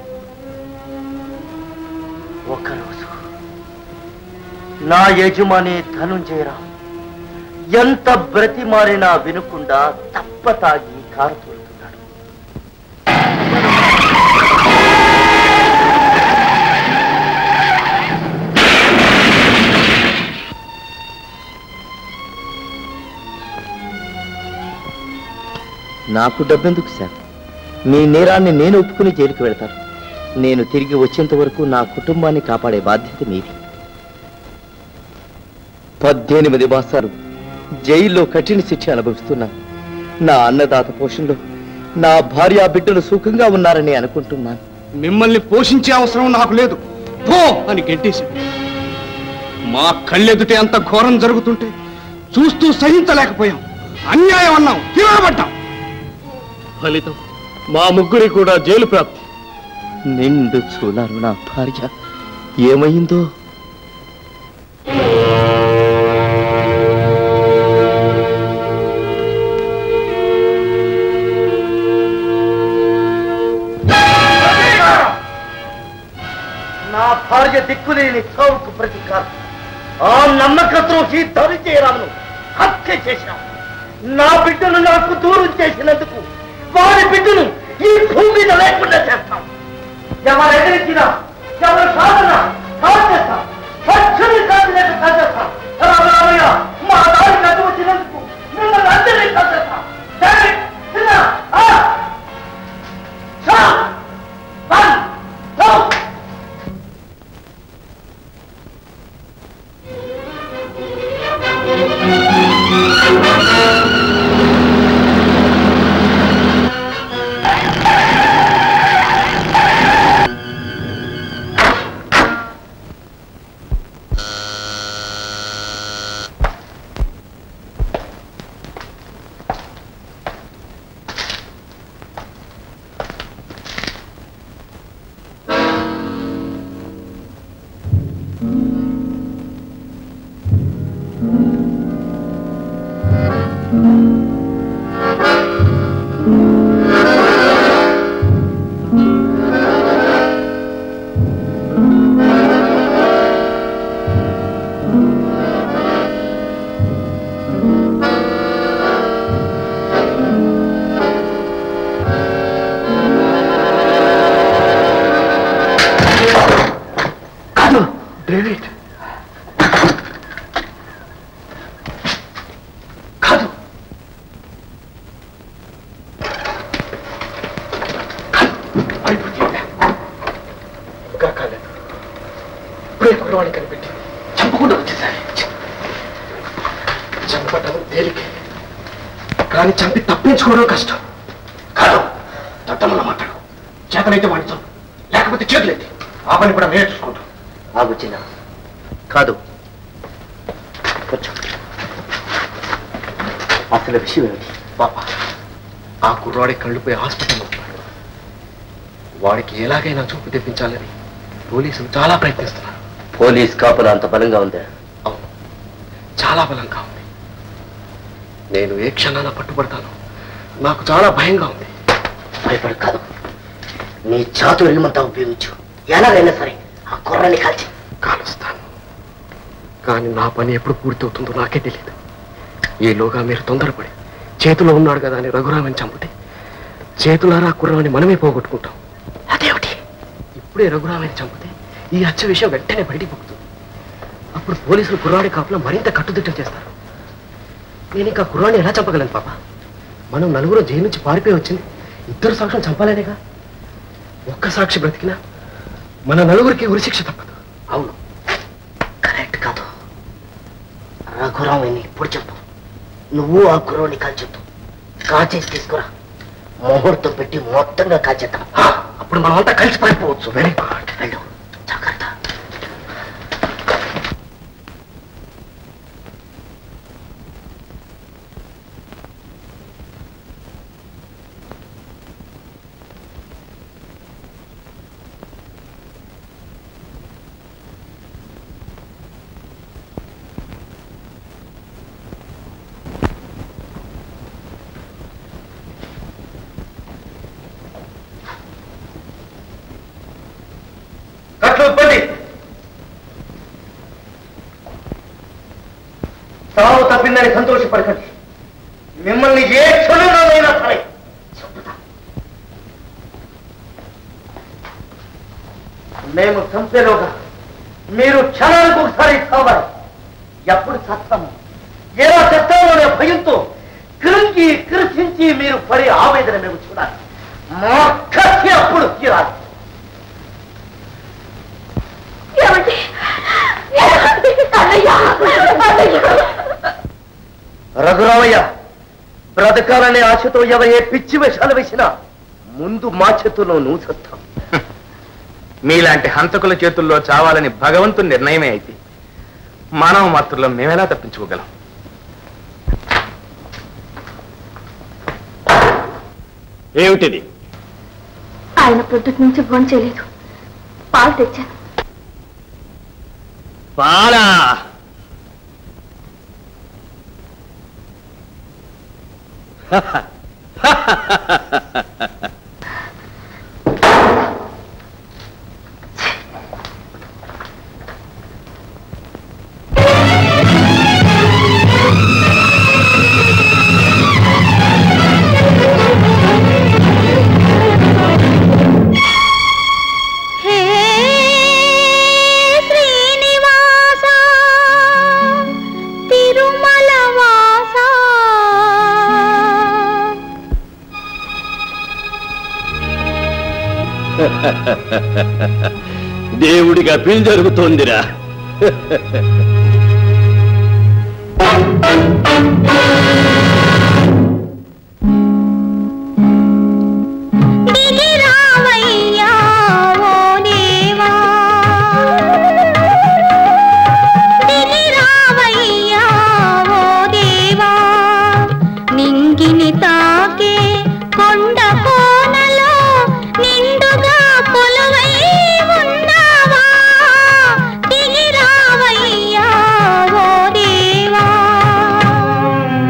ఒకరోజు నా యజమాని ధనుంజయరావు ఎంత బ్రతిమారినా వినకుండా తప్ప తాగి కారు తోలుతున్నాడు నాకు డబ్బెందుకు సార్ మీ నేరాన్ని నేను ఒప్పుకుని జైలుకి వెళ్తాను నేను తిరిగి వచ్చేంత వరకు నా కుటుంబాన్ని కాపాడే బాధ్యత మీది పద్దెనిమిది మాసాలు జైల్లో కఠిన శిక్ష అనుభవిస్తున్నాను నా అన్నదాత పోషణలో నా భార్య బిడ్డలు సుఖంగా ఉన్నారని అనుకుంటున్నాను మిమ్మల్ని పోషించే అవసరం నాకు లేదు పో అని గెంటేసింది మా కళ్ళెదుటే అంత ఘోరం జరుగుతుంటే చూస్తూ సహించలేకపోయాం అన్యాయం అన్నాం తిరగబడ్డాం ఫలితం మా ముగ్గురి కూడా జైలు ప్రాప్తి నిండు చూలారు నా భార్య ఏమైందో నా భార్య దిక్కులేని చావుకు ప్రతీకారం ఆ నమ్మకద్రోహి దరి చేయరామును హత్య చేశాం నా బిడ్డను నాకు దూరం చేసినందుకు వారి బిడ్డను ఈ భూమి మీద లేకుండా చేస్తాం ఎవరు ఎదిరించినా ఎవరు సాధన సాధ్య డేవిడ్ కాదు అయిపోతుంది ఇంకా కాలేదు ఇప్పుడే కుర్రవాడిని కనిపెట్టి చంపకుండా వచ్చేసారి చంపటం తేలిక కానీ చంపి తప్పించుకోవడం కష్టం కాదు దత్తమల్ల మాట్లాడు చేతనైతే వాడిని చంపు లేకపోతే చేతులెత్తి ఆ పని కూడా మేము చూసుకుంటాం ఆగు చిన్న కాదు కూర్చో అసలు విషయం ఏమిటి పాప ఆ కుర్రాడి కళ్ళుపోయి హాస్పిటల్లో ఉన్నాడు వాడికి ఎలాగైనా చూపు తెప్పించాలని పోలీసులు చాలా ప్రయత్నిస్తున్నారు పోలీస్ కాపులు అంత బలంగా ఉందా అవును చాలా బలంగా ఉంది నేను ఏ క్షణాన పట్టుబడతాను నాకు చాలా భయంగా ఉంది భయపడు కాదు నీ చాతుర్యమంతా ఉపయోగించు ఎలాగైనా సరే ఆ కుర్రాన్ని కాల్చి కాలుస్తాను కానీ నా పని ఎప్పుడు పూర్తవుతుందో నాకే తెలియదు ఈలోగా మీరు తొందరపడి చేతిలో ఉన్నాడు కదా అని రఘురామని చంపితే చేతులారా కుర్రామని మనమే పోగొట్టుకుంటాం అదేమిటి ఇప్పుడే రఘురామని చంపితే ఈ హత్య విషయం వెంటనే బయటికి పొక్కుతుంది అప్పుడు పోలీసులు కుర్రాడి కాపులో మరింత కట్టుదిట్టం చేస్తారు నేను ఇంకా కుర్రాడిని ఎలా చంపగలను పాప మనం నలుగురు జైలు నుంచి పారిపోయి వచ్చింది ఇద్దరు సాక్ష్యం చంపాలనేగా ఒక్క సాక్షి బ్రతికినా మన నలుగురికి ఉరిశిక్ష తప్పదు అవును కరెక్ట్ కాదు రఘురామని ఇప్పుడు చెప్పు నువ్వు ఆ కుర్రోని కాల్చొద్దు కాచేసి తీసుకురా ముహూర్తం పెట్టి మొత్తంగా కాల్చేద్దాం ఆ, అప్పుడు మనం అంతా కలిసి పారిపోవచ్చు వెరీ గుడ్ వెళ్ళు జాగ్రత్త కట్లు ఇబ్బంది సావు తప్పిందని సంతోషపడకండి మిమ్మల్ని ఏ క్షణంలోనైనా సరే చంపుతా. మేము చంపేలోగా మీరు క్షణానికి ఒకసారి కావాలి ఎప్పుడు చస్తాము ఎలా చస్తామో అనే భయంతో కృంగి కృషించి మీరు పడే ఆవేదన మేము చూడాలి మా కసి అప్పుడు తీరాలి ఏమండి ఏమండి? అన్నయ్య అన్నయ్య రఘురామయ్య బ్రతకాలనే ఆశతో ఎవరే పిచ్చి వేషాలు వేసినా ముందు మా చేతుల్లో నువ్వు చస్తావు మీలాంటి హంతకుల చేతుల్లో చావాలని భగవంతుని నిర్ణయమే అయితే మానవ మాత్రుల్లో మేమెలా తప్పించుకోగలం ఏమిటిది ఆయన పొద్దుటి నుంచి భోజనం చేయలేదు పాలు తెచ్చాను పాలా హే శ్రీనివాస తిరుమల వాస దేవుడికి అప్పీల్ జరుగుతోందిరా దిగి రావయ్యా ఓ దేవా దిగి రావయ్యా ఓ దేవా నింగిని తాకే కొండ కోనలో నిండుగా కొలువై ఉన్నావా దిగి రావయ్యా ఓ దేవా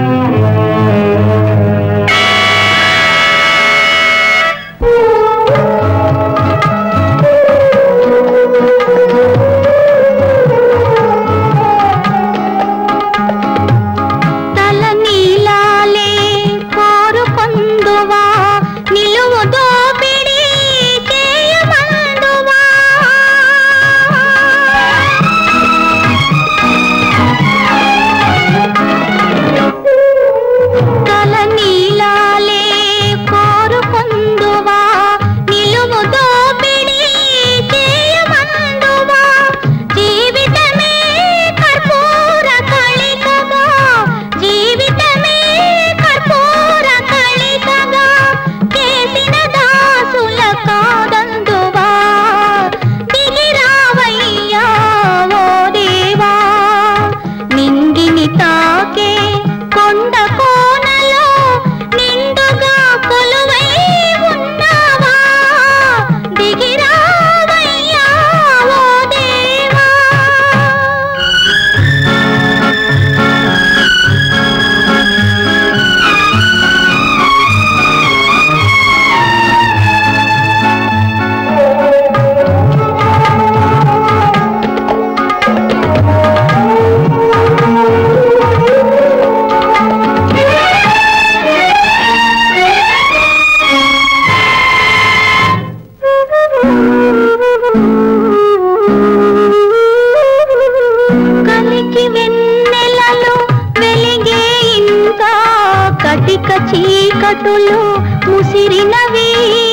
ముసిరినవి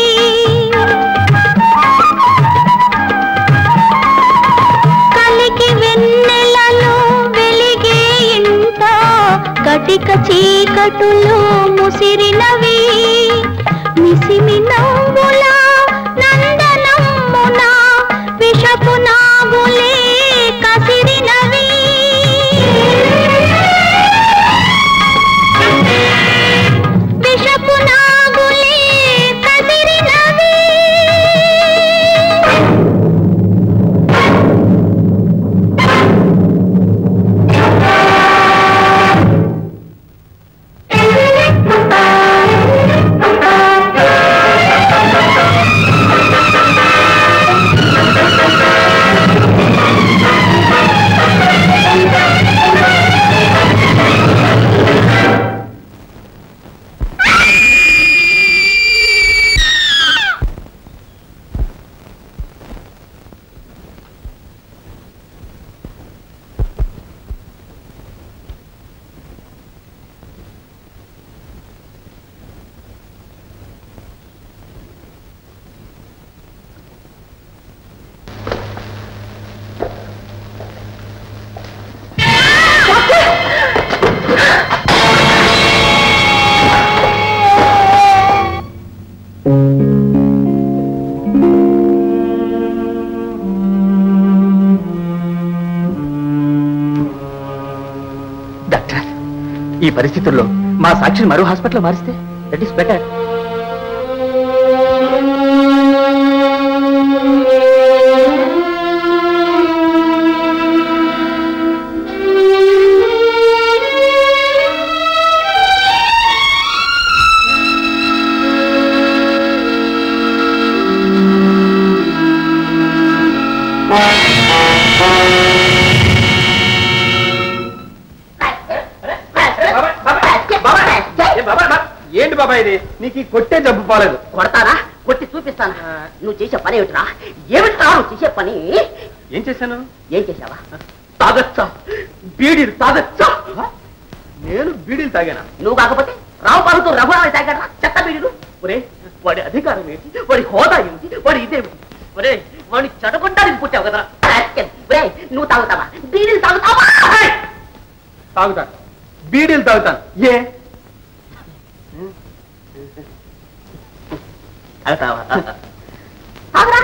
కలికి వెన్నెలలో వెలిగే ఇంట కటిక చీకటులు ముసిరినవి మిసిమి నవ్వుల నందనమ్మున విషపు నాగులే కసిరినవి విషపు నాగులే కసిరినవి డాక్టర్ ఈ పరిస్థితుల్లో మా సాక్షిని మరో హాస్పిటల్ మారిస్తే దట్ ఈస్ బెటర్ ఏంటి బాబా ఇది నీకు ఈ కొట్టే జబ్బు పోలేదు కొడతానా కొట్టి చూపిస్తాను నువ్వు చేసే పని ఏమిట్రా ఏమిట్రా నువ్వు చేసే పని ఏం చేశాను ఏం చేసావా తాగచ్చా బీడీలు తాగచ్చా నేను బీడీలు తాగానా నువ్వు కాకపోతే రావు పాలతో రఘురామని తాగడరా చెత్త బీడీలు ఒరే వాడి అధికారం ఏంటి వాడి హోదా ఏంటి వాడి ఇదేమిటి ఒరే వాడిని చెడగొట్టడానికి పుట్టావు కదరా రాస్కెల్. ఒరే నువ్వు తాగుతావా బీడీలు తాగుతావా తాగుతాను బీడీలు తాగుతాను ఏ తాగుతావా తాగురా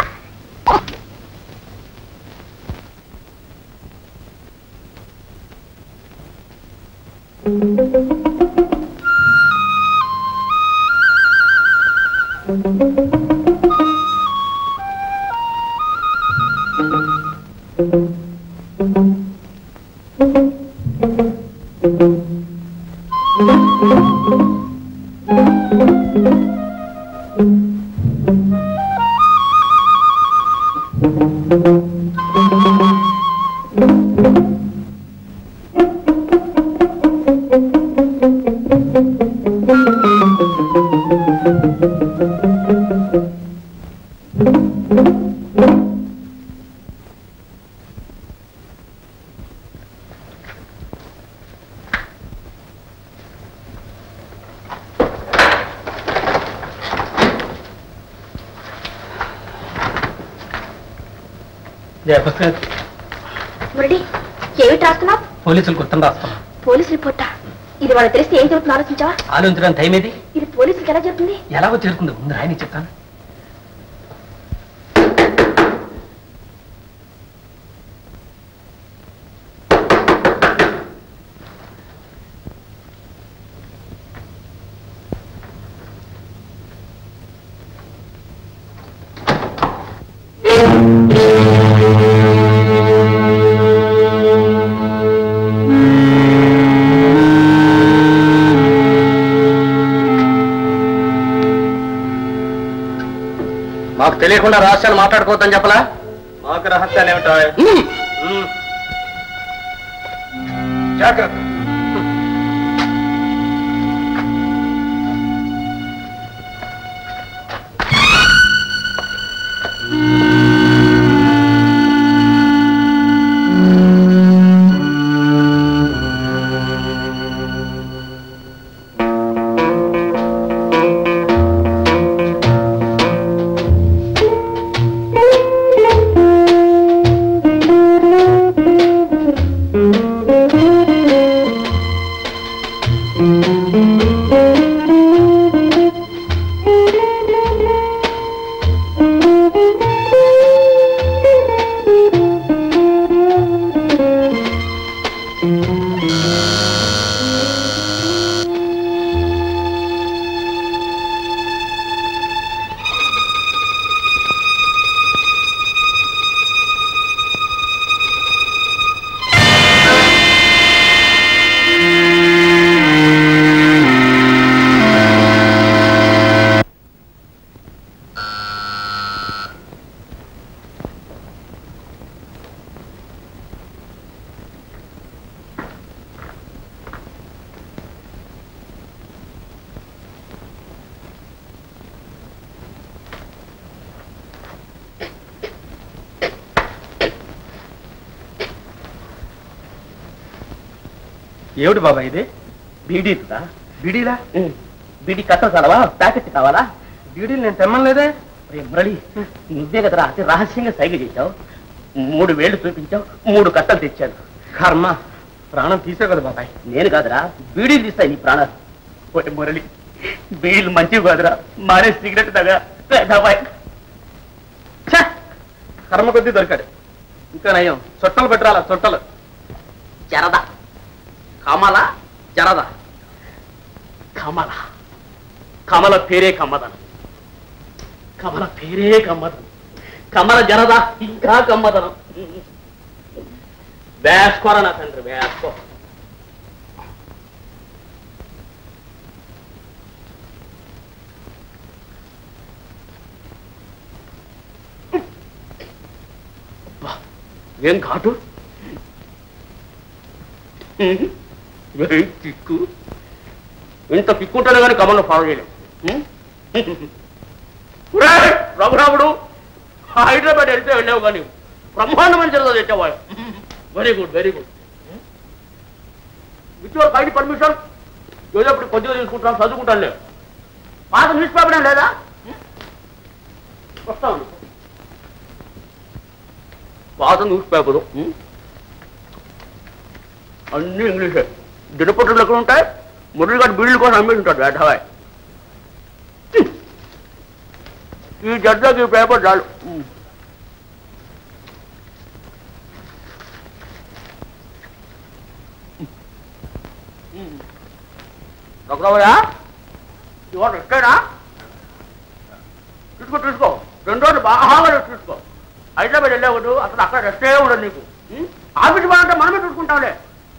మురళి ఏమిటి రాస్తున్నావు పోలీసులకు ఉత్తరం రాస్తాం పోలీస్ రిపోర్టా ఇది వాళ్ళకి తెలిస్తే ఏం చెబుతున్నా ఆలోచించావా ఆలోచించడానికి టైం ఏది ఇది పోలీసులకు ఎలా చెప్తుంది ఎలాగో చేరుకుంది ముందు రాయని చెప్తాను మాకు తెలియకుండా రహస్యాలు మాట్లాడుకోవద్దని చెప్పలా మాకు రహస్యాలు ఏమిటో జాగ్రత్త ఏమిటి బాబా ఇది బీడీలా బిడీలా బీడీ కట్ట చదవా ప్యాకెట్ కావాలా బీడీలు నేను తెమ్మలేదే రే మురళి నువ్వే కదరా అతి రహస్యంగా సైగ చేశావు మూడు వేళ్లు చూపించావు మూడు కట్టలు తెచ్చాను కర్మ ప్రాణం తీసావు కదా బాబాయ్ నేను కాదురా బీడీలు తీస్తాయి నీ ప్రాణాలు పోయి మురళి బీడీలు మంచివి కాదురా మానే సిగరెట్ తగా పెద్దబాయ్ కర్మ కొద్దీ దొరికాడు ఇంకా నయం చుట్టలు పెట్టరాలా చుట్టలు జరద కమల జరద కమల కమల పేరే కమ్మదనం కమల పేరే కమ్మదనం కమల జరద ఇంకా కమ్మదనం వేసుకోరా నా తండ్రి వేసుకో అబ్బా, ఏం ఘాటు ఏం కిక్కు ఇంత కిక్కుంటానే కానీ కమల్ని ఫాలో చేయలేం ఉం? ఒరేయ్, రఘురాముడు హైదరాబాద్ వెళ్తే వెళ్ళావు కానీ బ్రహ్మాండమైన చదువు తెచ్చావా very good very good with your kind permission ఏదో ఇప్పుడు కొద్దిగా తీసుకుంటాను చదువుకుంటాను లేదు పాత న్యూస్ పేపర్ ఏం లేదా వస్తాను పాత న్యూస్ పేపరు ఉం? అన్ని ఇంగ్లీషే దినపత్రులు ఎక్కడ ఉంటాయి మురళి గారు బిల్లు కోసం అమ్మి ఉంటాడు వేటవాయ్ ఈ జడ్లకి ఈ పేపర్ చాలు ఉమ్. ఉమ్. రఘురామయ్య ఇవాళ ఎక్కడా చూసుకో చూసుకో రెండు రోజులు బాగా రెస్ట్ చూసుకో హైదరాబాద్ వెళ్ళేవాడు అసలు అక్కడ రెస్టే ఉండదు నీకు ఉం? ఆఫీస్ బాగుంటే మనమే చూసుకుంటాంలే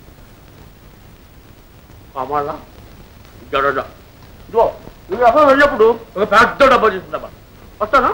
కావాలా జడడా ఇదిగో నువ్వు అక్కడ వెళ్ళినప్పుడు ఒక పెద్ద డబ్బా తీసుకుందామా వస్తాను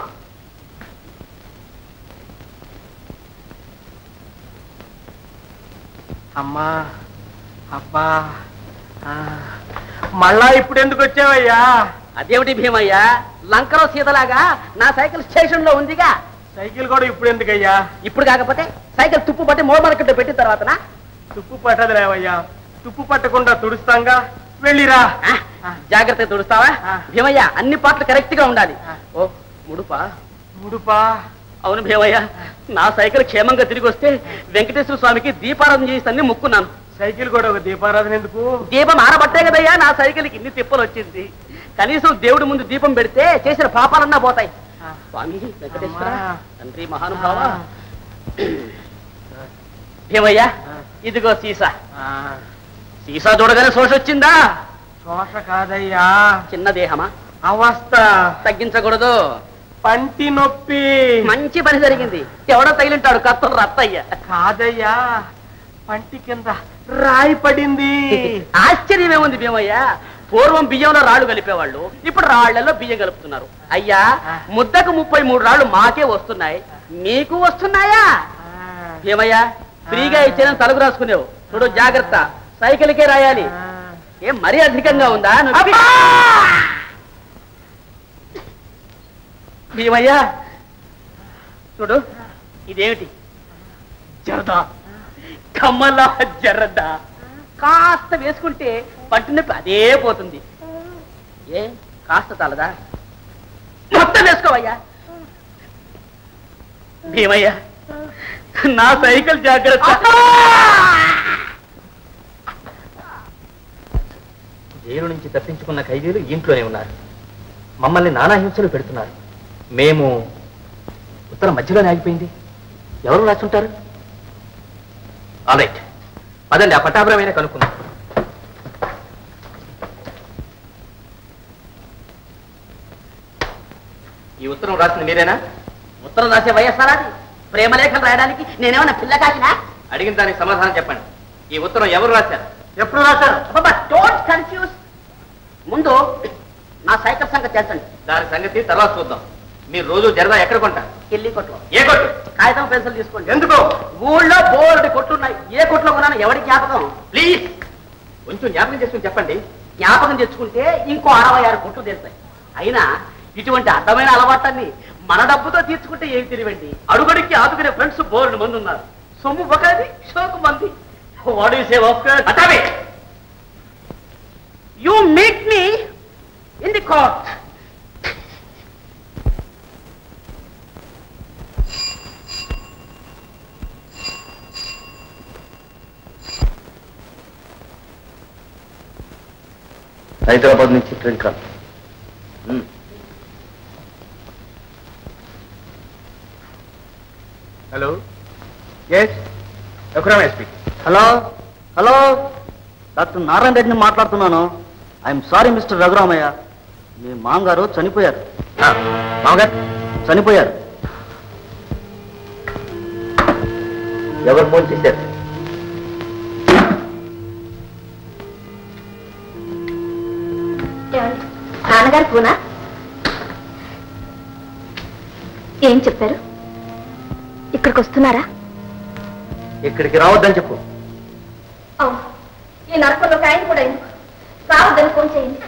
అమ్మా అబ్బా ఆ, మళ్ళా ఇప్పుడు ఎందుకు వచ్చావయ్యా అదేమిటి భీమయ్య లంకలో సీతలాగా నా సైకిల్ స్టేషన్ లో ఉందిగా సైకిల్ కూడా ఇప్పుడు ఎందుకయ్యా ఇప్పుడు కాకపోతే సైకిల్ తుప్పు పట్టి మోడ మార్కెట్ పెట్టిన తర్వాతనా తుప్పు పట్టదు లేవయ్యా తుప్పు పట్టకుండా తుడుస్తాంగా వెళ్ళిరా ఆ, జాగ్రత్తగా తుడుస్తావా భీమయ్య అన్ని పాటలు కరెక్ట్ గా ఉండాలి ఓ ముడుపా ముడుపా అవును భీమయ్య నా సైకిల్ క్షేమంగా తిరిగి వస్తే వెంకటేశ్వర స్వామికి దీపారాధన చేయిస్తానని ముక్కున్నాను సైకిల్ కూడా ఒక దీపారాధన ఎందుకు దీపం ఆరబట్టే కదయ్యా నా సైకిల్కి ఇన్ని తిప్పలు వచ్చింది కనీసం దేవుడి ముందు దీపం పెడితే చేసిన పాపాలన్నా పోతాయి స్వామి వెంకటేశ్వర అమ్మా. తండ్రి మహానుభావ భీమయ్య ఇదిగో సీసా ఆ, సీసా చూడగానే శోష వచ్చిందా శోష కాదయ్యా చిన్న దేహమా అవస్థ తగ్గించకూడదు పంటి నొప్పి మంచి పని జరిగింది ఎవడో తగిలింటాడు కత్తులు రత్తయ్య కాదయ్యా పంటి కింద రాయి పడింది ఆశ్చర్యమేముంది భీమయ్య పూర్వం బియ్యంలో రాళ్ళు కలిపేవాళ్ళు ఇప్పుడు రాళ్లలో బియ్యం కలుపుతున్నారు అయ్యా ముద్దకు ముప్పై మూడు రాళ్ళు మాకే వస్తున్నాయి మీకు వస్తున్నాయా భీమయ్య ఫ్రీగా ఇచ్చిన తలుగు రాసుకునేవు చూడు జాగ్రత్త సైకిల్కే రాయాలి ఏం మరీ అధికంగా ఉందా నువ్వు- భీమయ్య చూడు ఇదేమిటి జరదా కమ్మలా జరదా కాస్త వేసుకుంటే పట్టినొప్పి అదే పోతుంది ఏ కాస్త చాలదా మొత్తం వేసుకోవయ్యా భీమయ్య నా సైకిల్ జాగ్రత్త జైలు నుంచి తప్పించుకున్న ఖైదీలు ఇంట్లోనే ఉన్నారు మమ్మల్ని నానా హింసలు పెడుతున్నారు మేము ఉత్తరం మధ్యలోనే ఆగిపోయింది ఎవరు రాసుంటారు రైట్ పదండి ఆ పట్టాభరమైన కనుక్కుందాం ఈ ఉత్తరం రాసింది మీరేనా ఉత్తరం రాసే వయస్సారా అది? ప్రేమలేఖలు రాయడానికి నేనేమన్నా పిల్ల కాకినా అడిగిన దానికి సమాధానం చెప్పండి ఈ ఉత్తరం ఎవరు రాశారు ఎప్పుడు రాశారు డోంట్ కన్ఫ్యూజ్ ముందు నా సైకిల్ సంగతి తెలుసండి దాని సంగతి తర్వాత చూద్దాం మీరు రోజు జరదా ఎక్కడ కొంటారు కిల్లి కొట్లు ఏ కొట్టు కాగితం పెన్సిల్ తీసుకోండి ఎందుకు ఊళ్ళో బోర్డు కొట్లున్నాయి ఏ కొట్లో కొన్నాను ఎవరి జ్ఞాపకం ప్లీజ్ కొంచెం జ్ఞాపకం చేసుకుని చెప్పండి జ్ఞాపకం తెచ్చుకుంటే ఇంకో అరవై ఆరు కొట్లు తెలుస్తాయి అయినా ఇటువంటి అర్థమైన అలవాట్లన్నీ మన డబ్బుతో తీర్చుకుంటే ఏమి తెలివండి అడుగడికి ఆదుకునే ఫ్రెండ్స్ బోర్డు మంది ఉన్నారు సొమ్ము ఒకది షోకు మంది వాడు సే అటావే you meet me in the court Hyderabad నుంచి train call hello yes Raghuramayya speaking hello hello doctor Narayana రెడ్డిని మాట్లాడుతున్నాను ఐఎమ్ సారీ మిస్టర్ రఘురామయ్య మీ మామగారు చనిపోయారు మామగారు చనిపోయారు ఎవరు ఫోన్ చేశారు నాన్నగారు పూనా ఏం చెప్పారు ఇక్కడికి వస్తున్నారా ఇక్కడికి రావద్దని చెప్పు అవును ఈ నరకంలో ఆయన కూడా ఎందుకు రావద్దని ఫోన్ చేయండి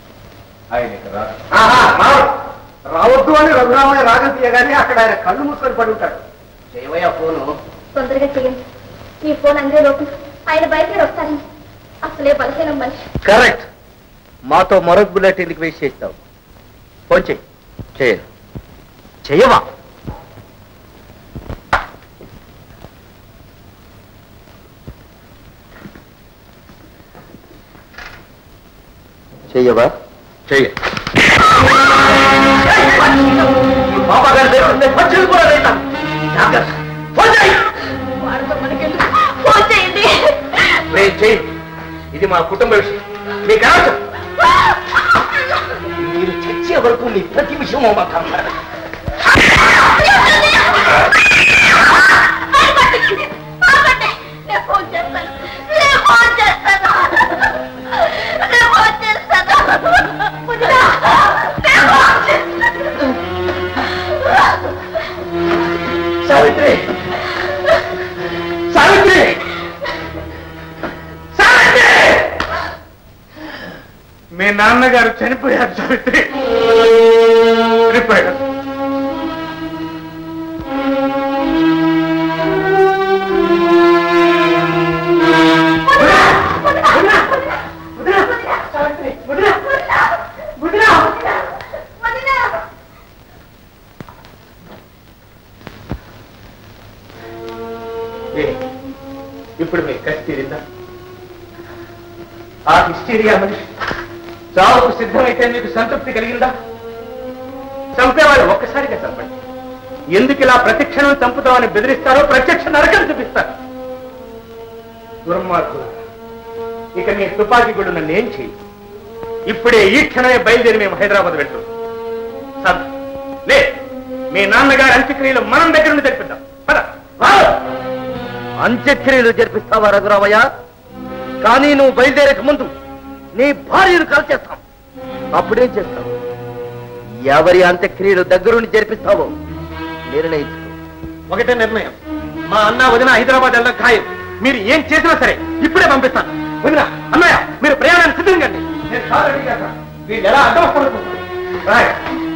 రావద్దు అని రఘురామయ్య రాగం తీయగానే అక్కడ ఆయన కళ్ళు మూసుకొని పడి ఉంటాడు చేయవయ్యా ఫోను తొందరగా చేయండి ఈ ఫోన్ అందే లోపు ఆయన బయలుదేరి వస్తారండి అసలే బలహీనం మనిషి కరెక్ట్ మాతో మరొక బుల్లెట్ ఇంటికి వేస్ట్ చేస్తావు ఫోన్ చెయ్యి చేయను చెయ్యవా చెయ్యవా చెయ్య బాబా గారి దగ్గర పచ్చులు కూడా వేస్తాం జాగ్రత్త ఫోన్ చెయ్యి ఫోన్ చేయండి నేను చెయ్యి ఇది మా కుటుంబ విషయం మీకు అనవసరం మీరు చచ్చే వరకు మీ ప్రతి విషయం మాకు కనపడదు నేను ఫోన్ చేస్తాను నేను ఫోన్ చేస్తాను నేను ఫోన్ చేస్తాను వదినా, నేను ఫోన్ చేస్తాను. సావిత్రి సావిత్రి సావిత్రి మీ నాన్నగారు చనిపోయారు సావిత్రి చనిపోయారు ఏ, ఇప్పుడు మీ కసి తీరిందా ఆ హిస్టీరియా మనిషి చావుకు సిద్ధమైతే మీకు సంతృప్తి కలిగిందా చంపేవాళ్ళు ఒక్కసారిగా చంపండి ఎందుకు ఇలా ప్రతిక్షణం చంపుతామని బెదిరిస్తారో ప్రత్యక్ష నరకం చూపిస్తారు దుర్మార్గులు ఇక నీ తుపాకీ గుడు నన్ను ఏం చేయి ఇప్పుడే ఈ క్షణమే బయలుదేరి మేము హైదరాబాద్ వెళ్తున్నాం సబ్ లే మీ నాన్నగారి అంత్యక్రియలు మనం దగ్గర నుండి జరిపిద్దాం పద అంత్యక్రియలు జరిపిస్తావా రఘురామయ్య కానీ నువ్వు బయలుదేరక ముందు నీ భార్యను కలిసేస్తాం అప్పుడేం చేస్తావు ఎవరి అంత్యక్రియలు దగ్గరుండి జరిపిస్తావో నిర్ణయించుకో ఒకటే నిర్ణయం మా అన్న వదిన హైదరాబాద్ వెళ్ళడం ఖాయం మీరు ఏం చేసినా సరే ఇప్పుడే పంపిస్తాను వదిన అన్నయ్య మీరు ప్రయాణాన్ని సిద్ధంగండి నేను కారు రెడీ చేస్తాను వీళ్ళు ఎలా అడ్డం వస్తారు రాయ్.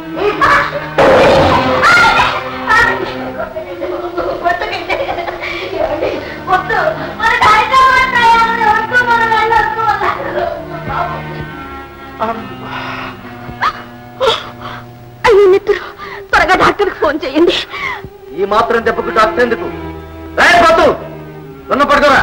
వద్దు మన హైదరాబాద్ ప్రయాణం వద్దు మనం వెళ్ళొద్దు అయ్యో మిత్రులు త్వరగా డాక్టర్కి ఫోన్ చేయండి ఈ మాత్రం దెబ్బకు డాక్టర్ ఎందుకు రాయ్ పద్దు సున్న పడుకోరా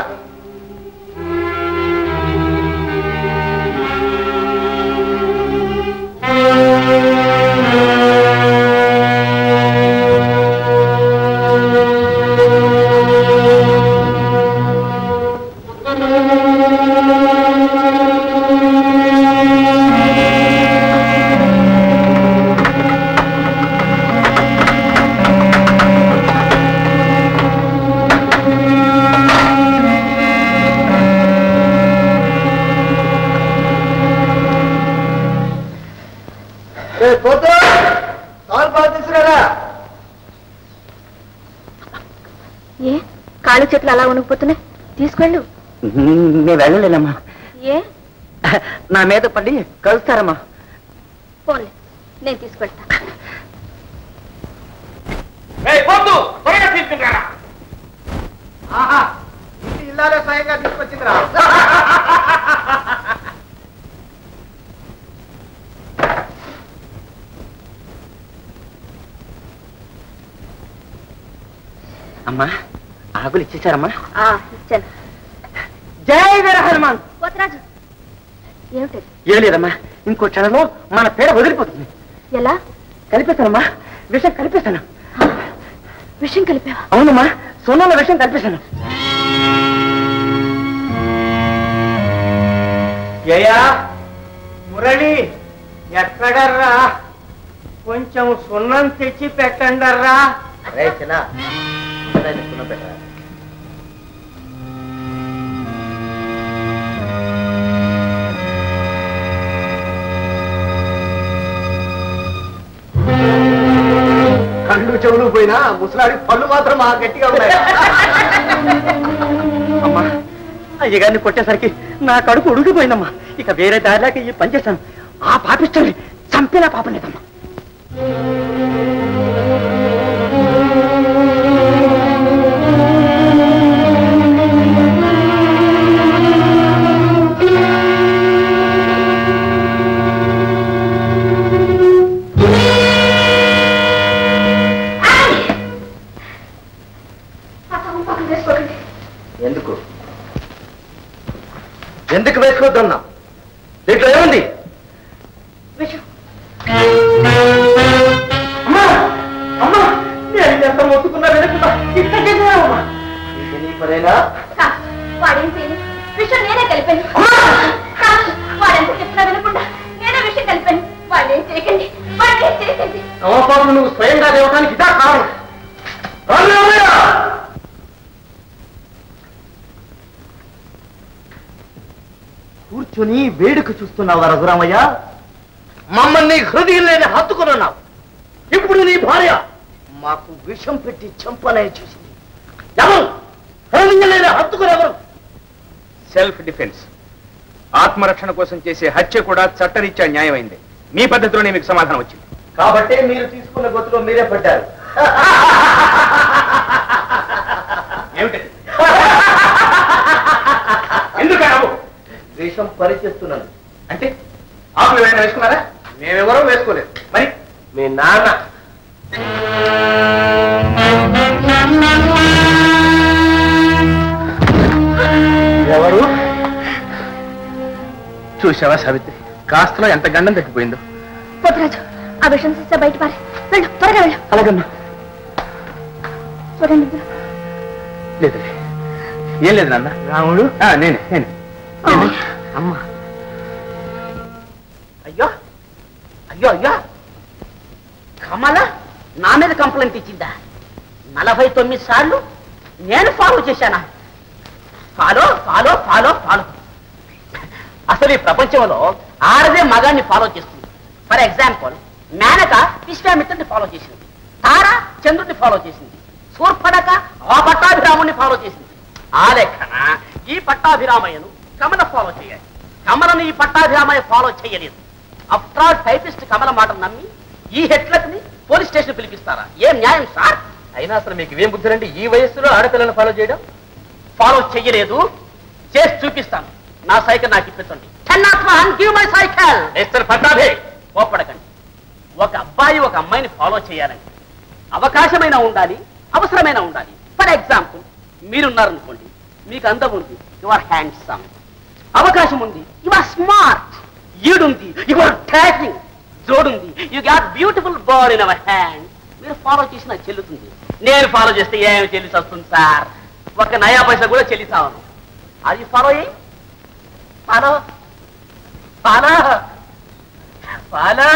పొద్దు కాల్ పాలు తీసుకురారా ఏ కాళ్ళు చేతులు అలా ఉనికిపోతున్నాయి తీసుకెళ్ళు నేను వెళ్ళలేనమ్మా ఏ నా మీద పడి కలుస్తారమ్మా పోన్లే నేను తీసుకెళ్తా ఏయ్, పొద్దు త్వరగా తీసుకుంటారా ఆహా ఇంటి ఇల్లాలే స్వయంగా తీసుకొచ్చిందిరా అమ్మా ఆకులు ఇచ్చేసారమ్మా ఆ, ఇచ్చాను జై వీర హనుమాన్ పోతరాజు ఏమిటది ఏం లేదమ్మా ఇంకో క్షణంలో మన పేడ వదిలిపోతుంది ఎలా కలిపేశానమ్మా విషయం కలిపేశాను విషయం కలిపావా అవునమ్మా సొన్నంలో విషయం కలిపేశాను జయా మురళి ఎక్కడర్రా కొంచెం సున్నం తెచ్చి పెట్టండర్రా రే చిన్న సున్న పెట్టరా కళ్ళు చెవులు పోయినా ముసలాడి పళ్ళు మాత్రం మా గట్టిగా ఉన్నాయి అమ్మా అయ్యగారిని కొట్టేసరికి నా కడుపు ఉడికిపోయిందమ్మా ఇక వేరే దారిలాగా ఈ పని చేశాను ఆ పాపిస్తుంది చంపినా పాపం లేదమ్మా ఎందుకు ఎందుకు వేసుకోవద్దన్నా దీంట్లో ఏముంది విషయం అమ్మా అమ్మా నేను ఎంత మొత్తుకున్నా వెనుకున్నా ఇంత చేసావమ్మా ఇది నీ పనేనా కాదు, వాడేం చేయలేదు విషయం నేనే కలిపాను కాదు, వాడెంత చెప్పినా వినకుండా నేనే విషయం కలిపాను వాళ్ళేం చేయకండి వాళ్ళేం చేయకండి అవపాపం నువ్వు స్వయంగా లేవటానికి ఇదా కారణం రామయ్య! కూర్చుని వేడుక చూస్తున్నావా రఘురామయ్య మమ్మల్ని హృదయం లేని హత్తుకున్నావు ఇప్పుడు నీ భార్య మాకు విషం పెట్టి చంపనే చూసింది ఎవరు హృదయం లేని హత్తుకునెవరు సెల్ఫ్ డిఫెన్స్ ఆత్మరక్షణ కోసం చేసే హత్య కూడా చట్టరీత్యా న్యాయమైంది మీ పద్ధతిలోనే మీకు సమాధానం వచ్చింది కాబట్టి మీరు తీసుకున్న గొత్తులో మీరే పడ్డారు ఏమిటి ఎందుకు నవ్వు విషం పరిచేస్తున్నాను అంటే ఆకులు ఏమైనా వేసుకున్నారా మేమెవరూ వేసుకోలేదు మరి మీ నాన్న ఎవరు చూసావా సావిత్రి కాస్తలో ఎంత గండం తగ్గిపోయిందో పోతరాజు ఆ విషయం తీస్తే బయట పారి వెళ్ళు త్వరగా వెళ్ళు అలాగమ్మా చూడండి ఇద్దరు. లేదు ఏం లేదు నాన్న రాముడు ఆ, నేనే నేనే అమ్మా అయ్యో అయ్యో అయ్యో కమల నా మీద కంప్లైంట్ ఇచ్చిందా నలభై తొమ్మిది సార్లు నేను ఫాలో చేశానా ఫాలో ఫాలో ఫాలో ఫాలో అసలు ఈ ప్రపంచంలో ఆడదే మగాన్ని ఫాలో చేస్తుంది ఫర్ ఎగ్జాంపుల్ మేనక విశ్వామిత్రుడిని ఫాలో చేసింది తార చంద్రుడిని ఫాలో చేసింది శూర్పణక ఆ పట్టాభిరాముడిని ఫాలో చేసింది ఆ లెక్కన ఈ పట్టాభిరామయ్యను కమల ఫాలో చేయాలి కమలను ఈ పట్టాభిరామయ్య ఫాలో చేయలేదు అఫ్టర్ ఆల్ టైపిస్ట్ కమల మాట నమ్మి ఈ హెట్లకి పోలీస్ స్టేషన్ పిలిపిస్తారా ఏం న్యాయం సార్ అయినా అసలు మీకు ఇవేం బుద్ధులండి ఈ వయస్సులో ఆడపిల్లను ఫాలో చేయడం ఫాలో చెయ్యలేదు చేసి చూపిస్తాను నా సైకిల్ నాకు ఇప్పించండి give my cycle mister Pattabhi కోపడకండి ఒక అబ్బాయి ఒక అమ్మాయిని ఫాలో చేయాలండి అవకాశమైనా ఉండాలి అవసరమైనా ఉండాలి ఫర్ ఎగ్జాంపుల్ మీరున్నారనుకోండి మీకు అందం ఉంది యు ఆర్ హ్యాండ్సమ్ అవకాశం ఉంది యు ఆర్ స్మార్ట్ ఈడుంది యు ఆర్ ట్యాకింగ్ జోడుంది you got beautiful bird in our hand మీరు ఫాలో చేసి నాకు చెల్లుతుంది నేను ఫాలో చేస్తే ఏమి చెల్లిసి వస్తుంది సార్ ఒక నయా పైసా కూడా చెల్లిస్తాను అది ఫాలో అయ్యి ఫాలో ఫాలో ఫాలో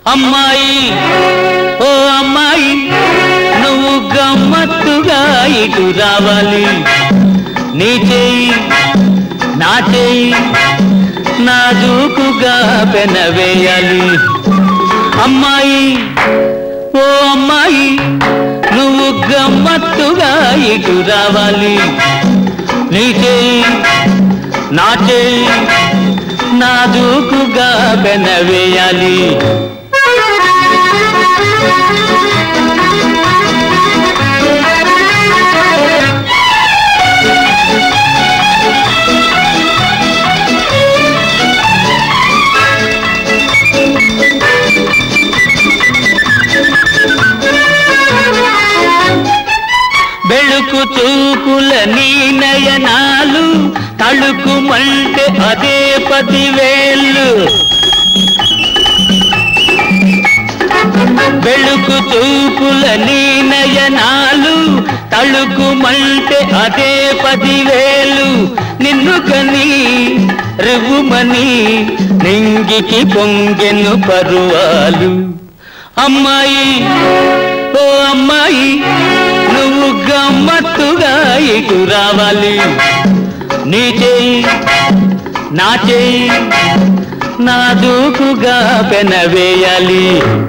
అమ్మాయి ఓ అమ్మాయి నువ్వు గమ్మత్తుగా ఇటు రావాలి నీ చేయి నా చేయి నాజూకుగా పెనవేయాలి అమ్మాయి ఓ అమ్మాయి నువ్వు గమ్మత్తుగా ఇటు రావాలి నీ చేయి నా చేయి నాజూకుగా పెనవేయాలి బెళుకు చూపుల నీ నయనాలు తళుకు మంటే అదే పదివేళ్ళు బెళుకు చూపుల నీ నయనాలు తళుకు మంటే అదే పదివేలు నిన్ను కని రువుమని నింగికి పొంగెను పరువాలు అమ్మాయి ఓ అమ్మాయి నువ్వు గమ్మత్తుగా ఇటు రావాలి నీ చేయి నా చేయి నా దూకుగా పెనవేయాలి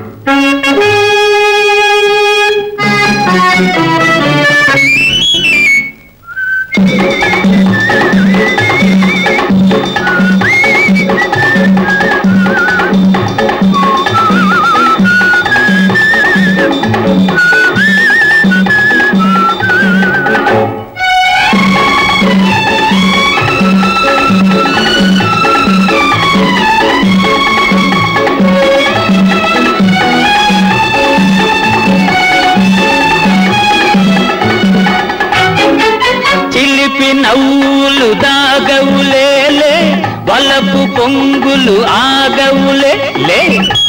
చిలిపి నవ్వులు దాగవులేలే వలపు పొంగులు ఆగవులే లే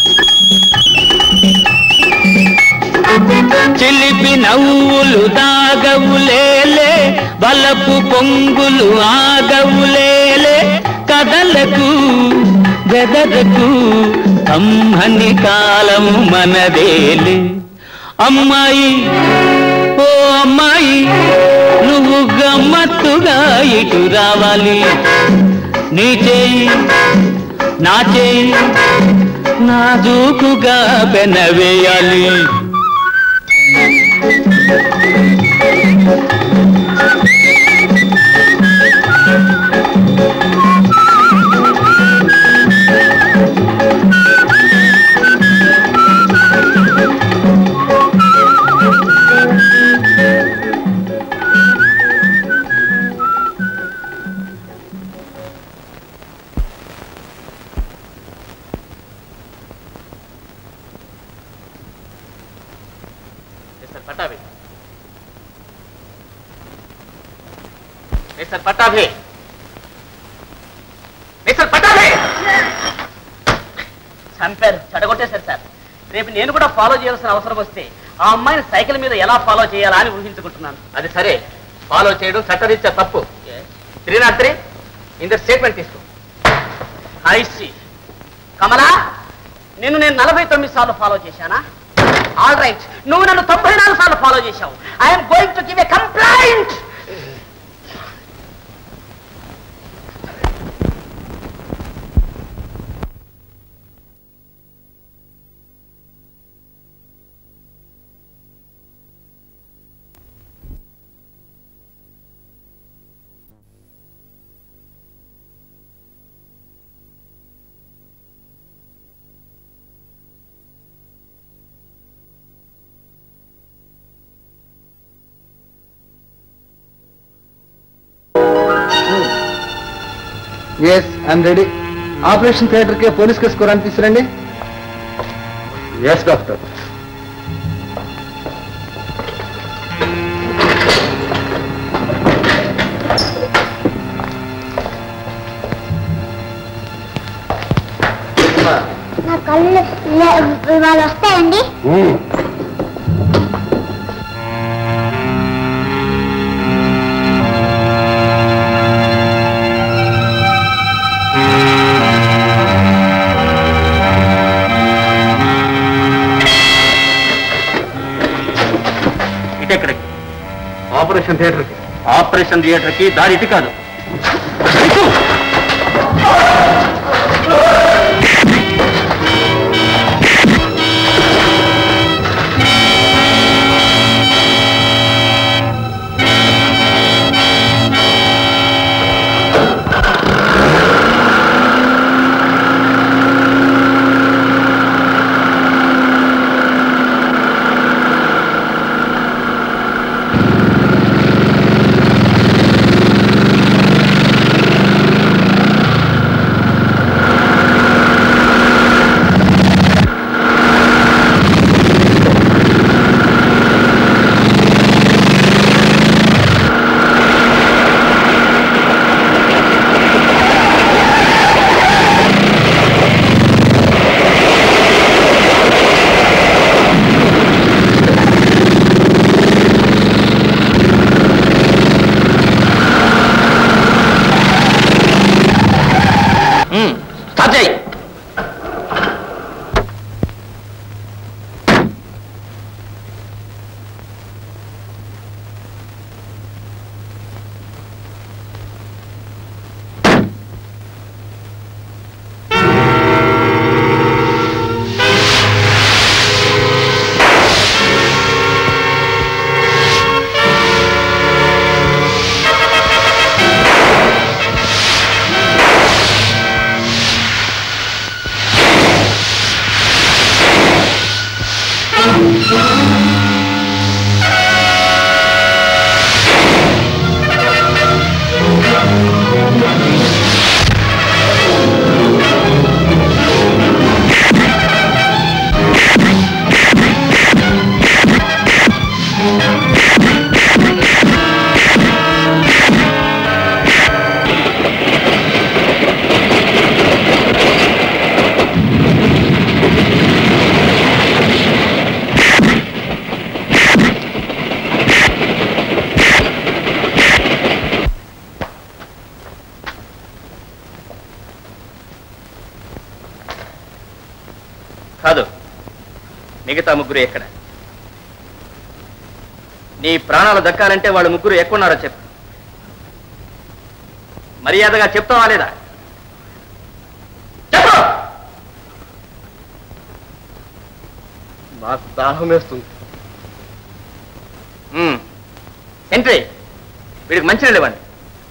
చిలిపి నవ్వులు దాగవులేలే వలపు పొంగులు ఆగవులేలే కదలకు వెదరకు కమ్మని కాలము మనదేలే అమ్మాయి ఓ అమ్మాయి నువ్వు గమ్మత్తుగా ఇటు రావాలి నీ చేయి నా చేయి నాజూకుగా పెనవేయాలి mister Pattabhi mister Pattabhi mister Pattabhi చంపారు చెడగొట్టేశారు సార్ రేపు నేను కూడా ఫాలో చేయాల్సిన అవసరం వస్తే ఆ అమ్మాయిని సైకిల్ మీద ఎలా ఫాలో చేయాలా అని ఊహించుకుంటున్నాను అది సరే ఫాలో చేయడం చట్టరీత్యా తప్పు త్రీ నాట్ త్రీ ఇంత స్టేట్మెంట్ తీసుకో ఐసి కమలా నిన్ను నేను నలభై తొమ్మిది సార్లు ఫాలో చేశానా ఆల్ రైట్ నువ్వు నన్ను తొంభై నాలుగు సార్లు ఫాలో చేశావు I'm going to give a complaint yes I'm ready operation theatre కి పోలీస్ కేసు కోరాన్ని తీసుకురండి ఎస్ డాక్టర్ నా కళ్ళు ఇవాళ వస్తాయండి ఆపరేషన్ థియేటర్కి ఆపరేషన్ థియేటర్ కి దారి ఇటు కాదు స్టార్ట్ చేయి కాదు మిగతా ముగ్గురు ఎక్కడ నీ ప్రాణాలు దక్కాలంటే వాళ్ళు ముగ్గురు ఎక్కడున్నారో చెప్పు మర్యాదగా చెప్తావా లేదా చెప్పు నాకు దాహం వేస్తుంది మ్మ్. ఎంట్రీ వీడికి మంచినీళ్ళు ఇవ్వండి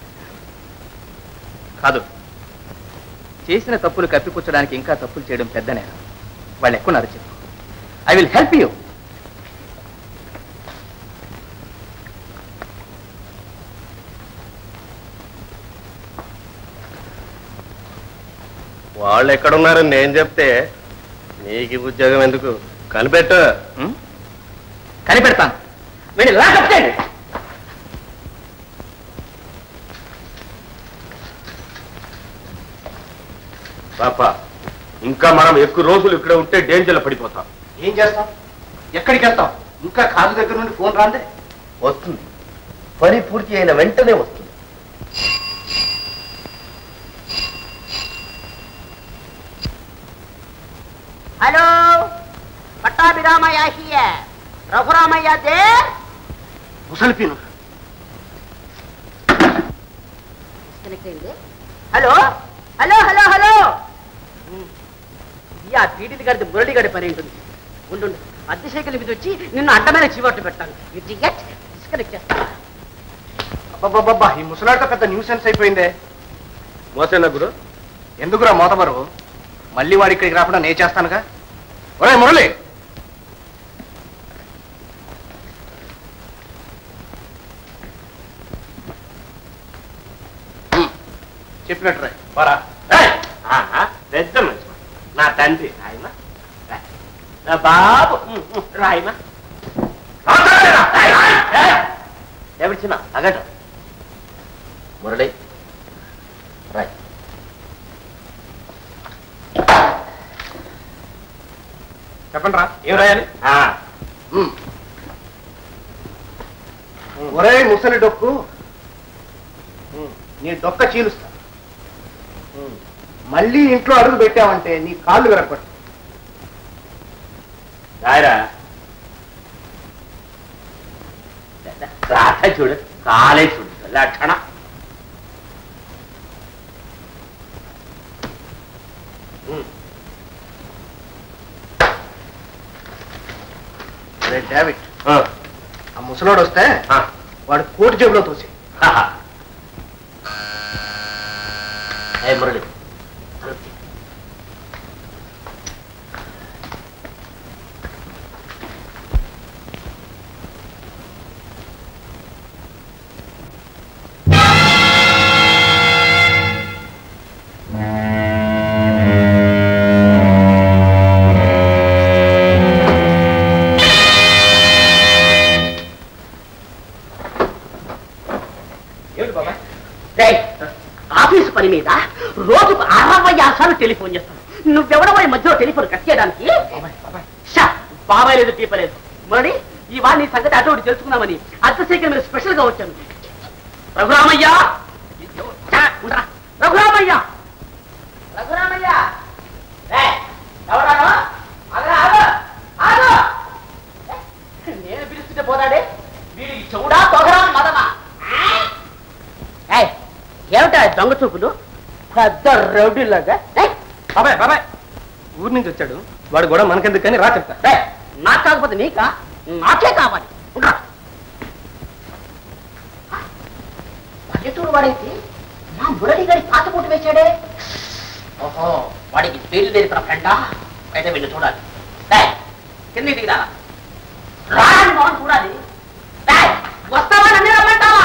కాదు చేసిన తప్పులు కప్పిపుచ్చడానికి ఇంకా తప్పులు చేయడం పెద్ద నేరం వాళ్ళు ఎక్కున్నారు చెప్పు ఐ విల్ హెల్ప్ యూ వాళ్ళు ఎక్కడున్నారని నేను చెప్తే నీకు ఈ ఉద్యోగం ఎందుకు కనిపెట్టు కనిపెడతాను వీడి లాకప్ చేయండి పాప ఇంకా మనం ఎక్కువ రోజులు ఇక్కడ ఉంటే డేంజర్లో పడిపోతాం ఏం చేస్తాం ఎక్కడికి వెళ్తాం ఇంకా కాదు దగ్గర నుండి ఫోన్ రాందే వస్తుంది పని పూర్తి అయిన వెంటనే వస్తుంది hello Pattabhiramayya here Raghuramayya there ముసలిపీను డిస్కనెక్ట్ అయింది హలో హలో హలో హలో ఇది ఆ టీడీలు గారి మురళి గారి పని ఉంటుంది ఉండు ఉండు. అద్దెశేఖర్ మీద వచ్చి నిన్ను అడ్డమైన చీవాట్లు పెట్టాను ఇది గెట్ డిస్కనెక్ట్ చేస్తా అబ్బబ్బబ్బా ఈ ముసలాడితో పెద్ద న్యూసెన్స్ అయిపోయిందే మోసేనా గురు ఎందుకురా మోతబరు మళ్ళీ వాడు ఇక్కడికి రాకుండా నేను చేస్తానుగా ఒరే మురళి చెప్పినట్టు రా పరా పెద్ద మనిషి నా తండ్రి రాయమా నా బాబు రాయమా ఎవరి చిన్న అగట మురళి రాయ్ చెప్పండి రా ఏం రాయాలి ఉమ్. ఒరే ముసలి డొక్కు ఉమ్, నీ డొక్క చీలుస్తా ఉమ్, మళ్ళీ ఇంట్లో అడుగు పెట్టావంటే నీ కాళ్ళు విరగొట్టు రాయరా రాత చూడు కాలే చూడు లక్షణ డేవిడ్ ఆ ముసలోడు వస్తే వాడు కోటి జేబులో తోసి ఏ మురళి ఏమిటి బాబా రేయ్, ఆఫీసు పని మీద రోజుకు అరవై ఆరు సార్లు టెలిఫోన్ చేస్తాను నువ్వెవడమో ఈ మధ్యలో టెలిఫోన్ కట్ చేయడానికి షా, బాబాయ్ లేదు టీపలేదు మరి ఇవాళ నీ సంగతి అటు ఒకటి తెలుసుకుందామని అర్ధశేఖర్ మీరు స్పెషల్ గా వచ్చాను రఘురామయ్య షా, ఉండరా. రఘురామయ్య రఘురామయ్య రేయ్, ఎవరాను? ఆగరా, ఆగు, ఆగు. నేను పిలుస్తుంటే పోతాడే వీడికి చెవుడా తొగరా మదమా ఏయ్, ఏమిటా దొంగ చూపులు పెద్ద రౌడీలాగా ఏయ్, బాబాయ్ బాబాయ్ ఊరి నుంచి వచ్చాడు వాడు కూడా మనకెందుకు కానీ రా చెప్తా ఏయ్, నాకు కాకపోతే నీకా నాకే కావాలి ఉండరా. పల్లెటూరు వాడైతే మా మురళి గారి పాత కొట్టు వేశాడే ఓహో వాడికి పేరు నేర్పిన ఫ్రెండా అయితే వీళ్ళు చూడాలి ఏయ్, కిందికి దిగిరా రాని మోహన్ చూడాలి ఏయ్, వస్తావా నన్ను రమ్మంటావా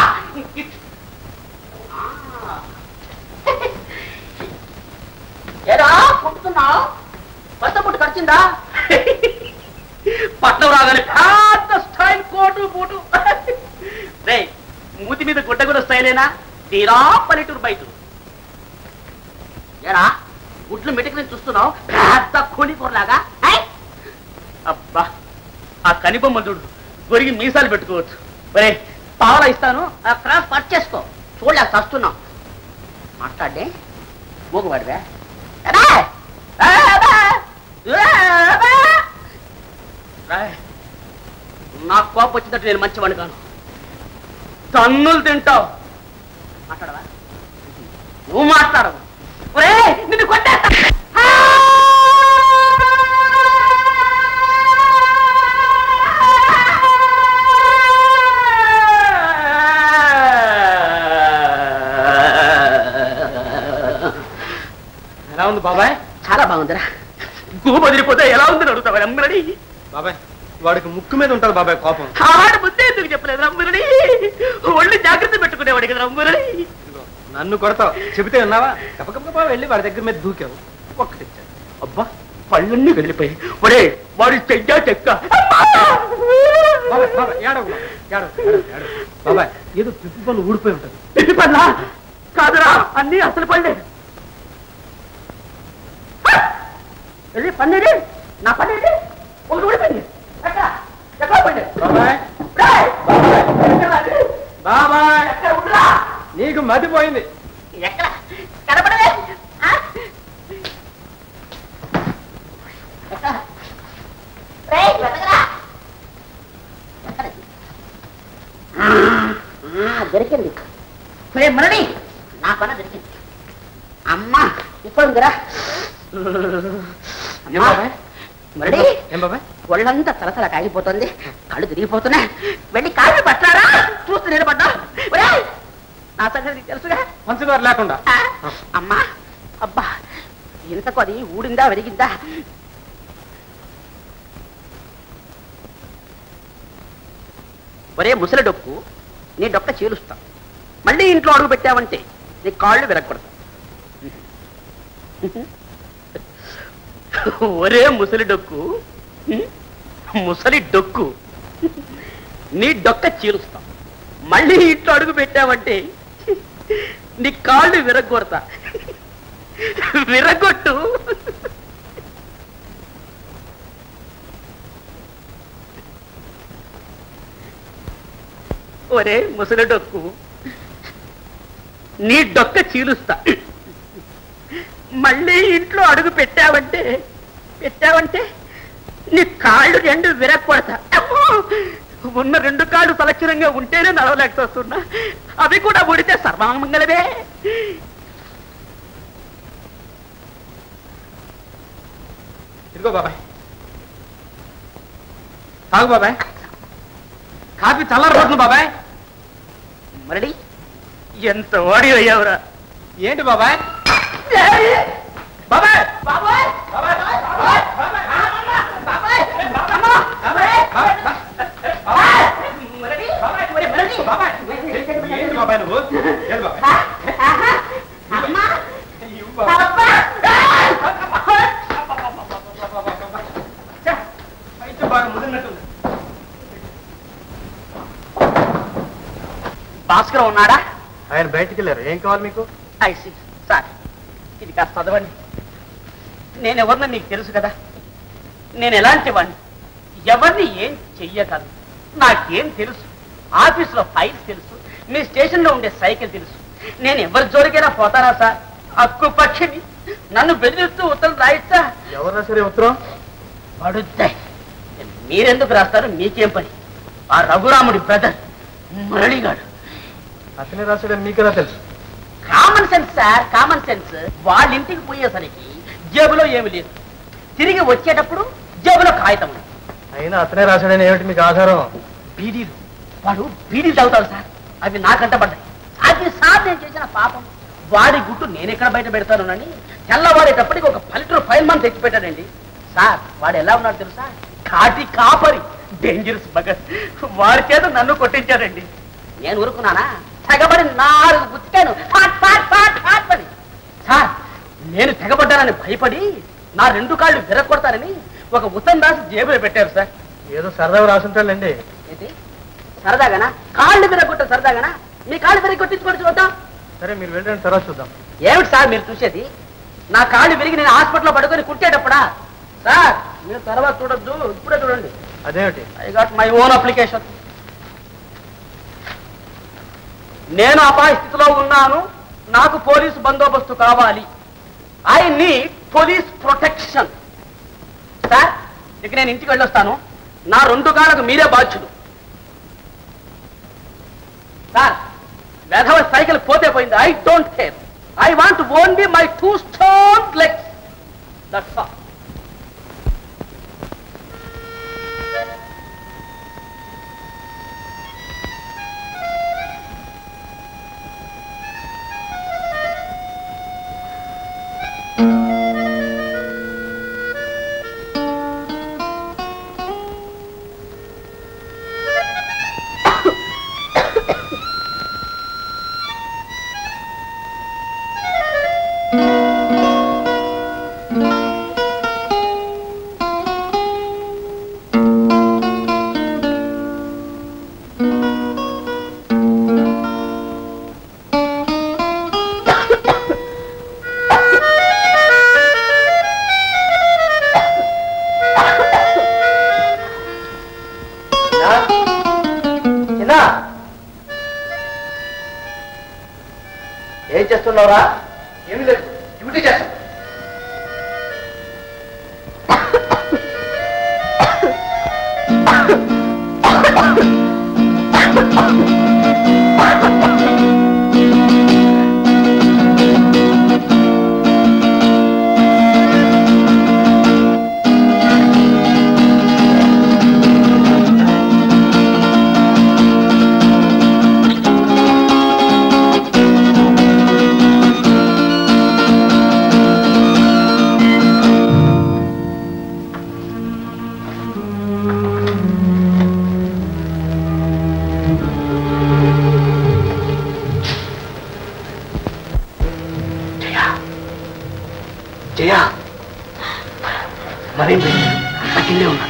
ఏరా పుట్టుతున్నావు కొత్త పుట్టు ఖర్చిందా పట్నం రాగానే పెద్ద స్టైల్ కోటు బూటు రే మూతి మీద గుడ్డ కూడా స్టైలేనా తీరా పల్లెటూరు బయట ఏరా గుడ్లు మెటికి చూస్తున్నావు పెద్ద కూలికూరలాగా ఏయ్! అబ్బా ఆ కనిబొమ్మ చూడు గొరిగి మీసాలు పెట్టుకోవచ్చు ఒరే పావలా ఇస్తాను ఆ క్రాస్ కట్ చేసుకో చూడలేక చస్తున్నావు మాట్లాడే మూగవాడివే అబ్బా! అబ్బా! అబ్బా! రాయ్, నాకు కోపం వచ్చినట్టు నేను మంచివాడిని కాను తన్నులు తింటావు మాట్లాడవా నువ్వు మాట్లాడవు ఒరే నిన్ను కొట్టేస్తా ఎలా ఉంది బాబాయ్ చాలా బాగుందిరా గుహ బదిలిపోతే ఎలా ఉందని అడుగుతావా అమ్మరడి బాబాయ్ వాడికి ముక్కు మీద ఉంటుంది బాబాయ్ కోపం ఆడ ముందే ఎందుకు చెప్పలేదు రమ్మరడి ఒళ్ళు జాగ్రత్త పెట్టుకునేవాడి కదా రమ్మరడి నన్ను కొడతావు చెబితే ఉన్నావా గబగబా వెళ్ళి వాడి దగ్గర మీద దూకావు ఒక్కటి ఇచ్చాడు అబ్బా పళ్ళన్నీ వెళ్ళిపోయి ఒరే వాడి చెయ్యా చెక్క బాబాయ్ బాబాయ్ ఏడవ ఏడవ ఏడవ బాబాయ్ ఏదో పిప్పి పనులు ఊడిపోయి ఉంటుంది పిప్పి పళ్ళ కాదురా అన్ని అసలు పళ్ళే వెళ్ళి పన్నేది నా పన్నేది ఒకటి ఊడిపోయింది ఎక్కడ ఎక్కడ పోయింది బాబాయ్ రేయ్! ఎక్కడ అది? బాబాయ్ ఎక్కడ ఉండురా? నీకు మతిపోయింది ఎక్కడ కనపడలే ఆ? ఎక్కడ? రేయ్, వెతకరా. ఎక్కడ? ఆ, దొరికింది రే మురళి నా పని దొరికింది అమ్మా ఇప్పుడు ఉందిరా ఏం బాబాయ్ మురళి ఏం బాబాయ్ ఒళ్ళంతా తలతల కాగిపోతుంది కళ్ళు తిరిగిపోతున్నాయి వెళ్ళి కాళ్ళు పట్టారా చూస్తూ నిలబడ్డా ఒరేయ్, నా సంగతి నీకు తెలుసుగా పంచదార లేకుండా ఆ, అమ్మా అబ్బా ఇంతకు అది ఊడిందా వెలిగిందా ఒరే ముసలి డొక్కు నీ డొక్క చీలుస్తా మళ్ళీ ఇంట్లో అడుగు పెట్టావంటే నీ కాళ్ళు విరగొడతా ఒరే ముసలి డొక్కు ముసలి డొక్కు నీ డొక్క చీలుస్తా మళ్ళీ ఇంట్లో అడుగు పెట్టావంటే నీ కాళ్ళు విరగొడతా విరగొట్టు ఒరే ముసలి డొక్కు నీ డొక్క చీలుస్తా మళ్ళీ ఇంట్లో అడుగు పెట్టావంటే పెట్టావంటే నీ కాళ్ళు రెండు విరగొడతా అమ్మో! ఉన్న రెండు కాళ్ళు సలక్షణంగా ఉంటేనే నడవలేకపోతున్నా అవి కూడా ఊడితే సర్వమంగళమే ఇదిగో బాబాయ్ తాగు బాబాయ్ కాఫీ చల్లారిపోతుంది బాబాయ్ మరడి ఎంత వాడి అయ్యావురా ఏంటి బాబాయ్ బాబాయ్ ఏంటి బాబాయ్ నువ్వు ఏంటి బాబాయ్ అయితే బాగా ముదిరినట్టుంది భాస్కర్ ఉన్నాడా ఆయన బయటికి వెళ్ళారు ఏం కావాలి మీకు ఐసి సార్ ఇది కాస్త చదవండి నేను ఎవరినో మీకు తెలుసు కదా నేను ఎలాంటి వాడిని ఎవరిని ఏం చెయ్యగలను నాకేం తెలుసు ఆఫీసులో ఫైల్స్ తెలుసు మీ స్టేషన్లో ఉండే సైకిల్ తెలుసు నేను ఎవరి జోలికైనా పోతానా సార్ హక్కు పక్షిని నన్ను బెదిరిస్తూ ఉత్తరం రాయిస్తా ఎవరు రాశారు ఈ ఉత్తరం పడుద్దాయి మీరెందుకు రాస్తారు మీకేం పని ఆ రఘురాముడి బ్రదర్ మురళిగాడు అతనే రాశాడని మీకెలా తెలుసు common sense sir common sense వాళ్ళ ఇంటికి పోయేసరికి జేబులో ఏమి లేదు తిరిగి వచ్చేటప్పుడు జేబులో కాగితం ఉంది. అయినా అతనే రాశాడని ఏమిటి మీకు ఆధారం బీడీలు వాడు బీడీలు తాగుతాడు సార్ అవి నాకంట పడ్డాయి అది సార్ నేను చేసిన పాపం వాడి గుట్టు నేను ఎక్కడ బయట పెడతానని తెల్లవాడేటప్పటికి ఒక పల్లెటూరు ఫైల్ మంత్ తెచ్చి పెట్టాడండి సార్ వాడు ఎలా ఉన్నాడు తెలుసా కాటి కాపరి డేంజరస్ బగర్ వాడి చేత నన్ను కొట్టించాడండి నేను ఊరుకున్నానా తెగబడి నాలుగు గుచ్చాను ఫాట్ ఫాట్ ఫాట్ ఫాట్ అని సార్ నేను తెగబడ్డానని భయపడి నా రెండు కాళ్ళు విరగొడతానని ఒక ఉత్తరం రాసి జేబులో పెట్టారు సార్ ఏదో సరదాగా రాసుంటాడండి ఏంటి సరదాగానా కాళ్ళు విరగొట్ట సరదాగానా మీ కాళ్ళు విరగ కొట్టించుకోండి చూద్దాం సరే మీరు వెళ్ళండి తర్వాత చూద్దాం ఏమిటి సార్ మీరు చూసేది నా కాళ్ళు విరిగి నేను హాస్పిటల్లో పడుకొని కుట్టేటప్పుడా సార్ మీరు తర్వాత చూడొద్దు ఇప్పుడే చూడండి అదేమిటి I got my own application నేను అపాయ స్థితిలో ఉన్నాను నాకు పోలీసు బందోబస్తు కావాలి I need police protection sir ఇక నేను ఇంటికి వెళ్ళొస్తాను నా రెండు కాళ్ళకు మీరే బాధ్యుడు సార్ వెధవ సైకిల్ పోతే పోయింది I don't care I want only my two stone legs that's all చిన్నా ఏం చేస్తున్నావురా ఏమి లేదు డ్యూటీ చేస్తాం జయ మరేం నాకిల్లే ఉన్నాను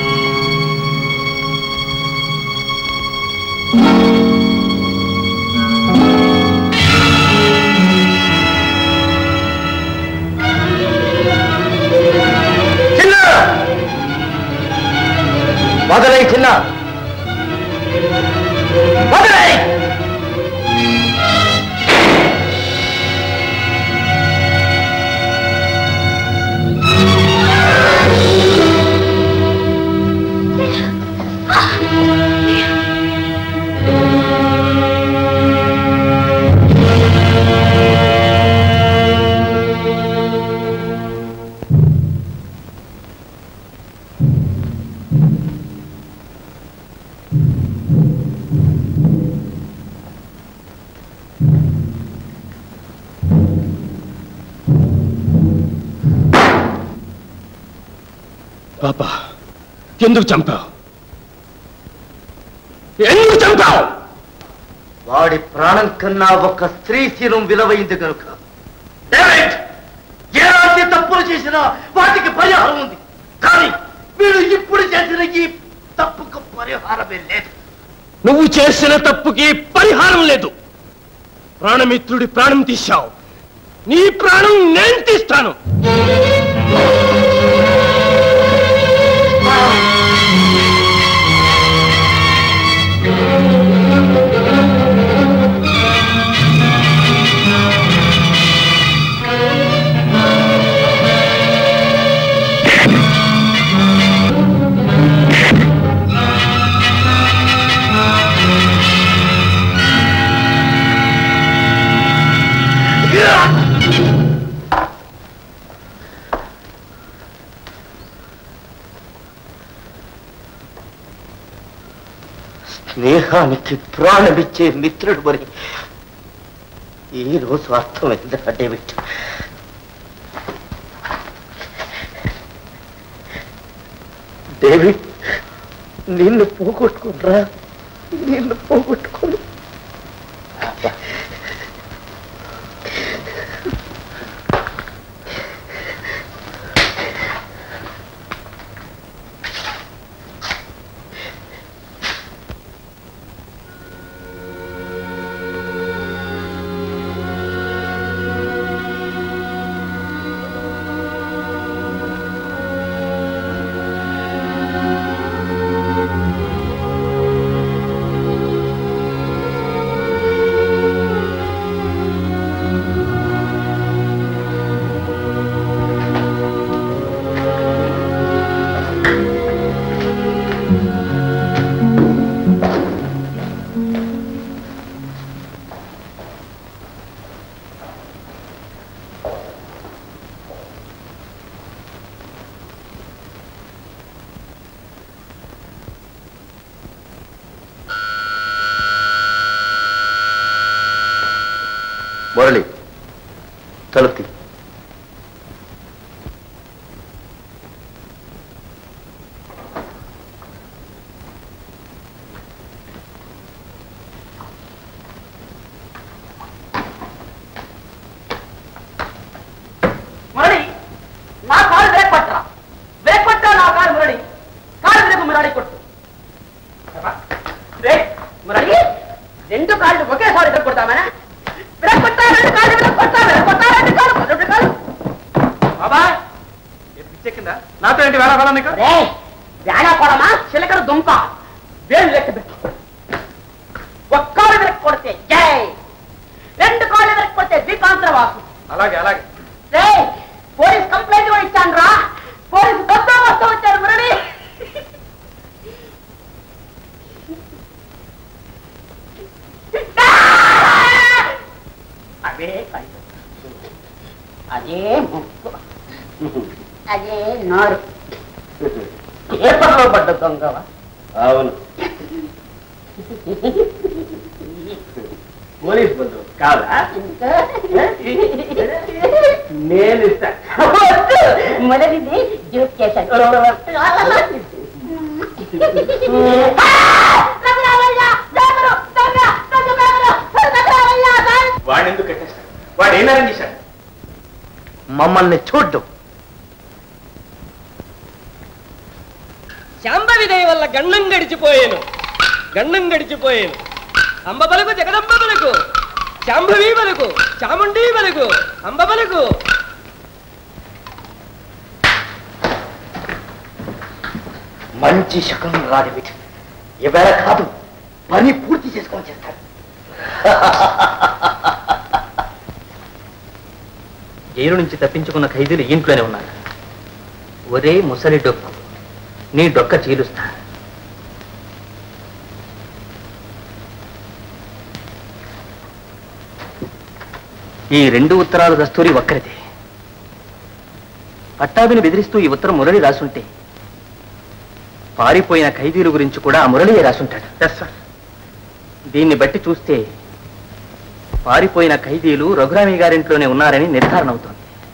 ఆ వదిలేయ్ చిన్న వదిలేయ్ పాప ఎందుకు చంపావు ఎందుకు చంపావు వాడి ప్రాణం కన్నా ఒక స్త్రీ శీలం విలువైంది కనుక డేవిడ్, ఎలాంటి తప్పులు చేసినా వాటికి పరిహారం ఉంది కానీ వీడు ఇప్పుడు చేసిన ఈ తప్పుకు పరిహారమే లేదు నువ్వు చేసిన తప్పుకి పరిహారం లేదు ప్రాణమిత్రుడి ప్రాణం తీశావు నీ ప్రాణం నేను తీస్తాను స్నేహానికి ప్రాణమిచ్చే మిత్రుడు మరి ఈ రోజు అర్థమైందా డేవిడ్ డేవిడ్ నిన్ను పోగొట్టుకురా నిన్ను పోగొట్టుకుని మురళి తలుపు తీ. మురళి నా కాలు బ్రేక్ పట్టరా బ్రేక్ పట్టా నా కాలు మురళి కాలు బ్రేక్ మురళి కొట్టు బ్రేక్ మురళి రెండు కాళ్ళు ఒకేసారి బ్రేక్ కొడతామనా బ్రేక్ కొట్టా రెండు కాళ్ళు బ్రేక్ కొట్టా బ్రేక్ కొట్టా రెండు కాళ్ళు రెండు కాళ్ళు బాబా పిచ్చెక్కిందా నాతో ఏంటి వేళ వేళ నీకు రే వేళా కొడమా చిలకడ దుంప వేలు లెక్క పెట్టు ఒక్కాలు బ్రేక్ కొడితే జై రెండు కాళ్ళు బ్రేక్ కొడితే ద్వీపాంతరవాసు అలాగే అలాగే రే పోలీస్ కంప్లైంట్ కూడా ఇచ్చాను రా పోలీసు కొత్త వస్తూ వచ్చారు మురళి అవే కళ్ళు అదే ముక్కు అదే నోరు పేపర్లో పడ్డ దొంగవా అవును పోలీస్ బంధువు కాదా నేను ఇస్తా మొదటిది జ్యూస్ చేశాను వాడిని ఎందుకు కట్టేస్తాడు వాడు ఏనారం చేశాడు మమ్మల్ని చూడ్డం శాంభవి దయ వల్ల గండం గడిచిపోయాను గండం గడిచిపోయాను అంబ బలకు జగదంబ బలకు శాంభవి బలకు చాముండి బలకు అంబ బలకు మంచి శకునం రాదు ఇవేళ కాదు పని పూర్తి చేసుకొని చేస్తాడు జైలు నుంచి తప్పించుకున్న ఖైదీలు ఈ ఇంట్లోనే ఉన్నారు ఒరే ముసలి డొక్కు నీ డొక్క చీలుస్తా ఈ రెండు ఉత్తరాలు దస్తూరి ఒక్కరిదే పట్టాభిని బెదిరిస్తూ ఈ ఉత్తరం మురళి రాసుంటే పారిపోయిన ఖైదీల గురించి కూడా ఆ మురళియే రాసుంటాడు దీన్ని బట్టి చూస్తే పారిపోయిన ఖైదీలు రఘురామి గారింట్లోనే ఉన్నారని నిర్ధారణ అవుతోంది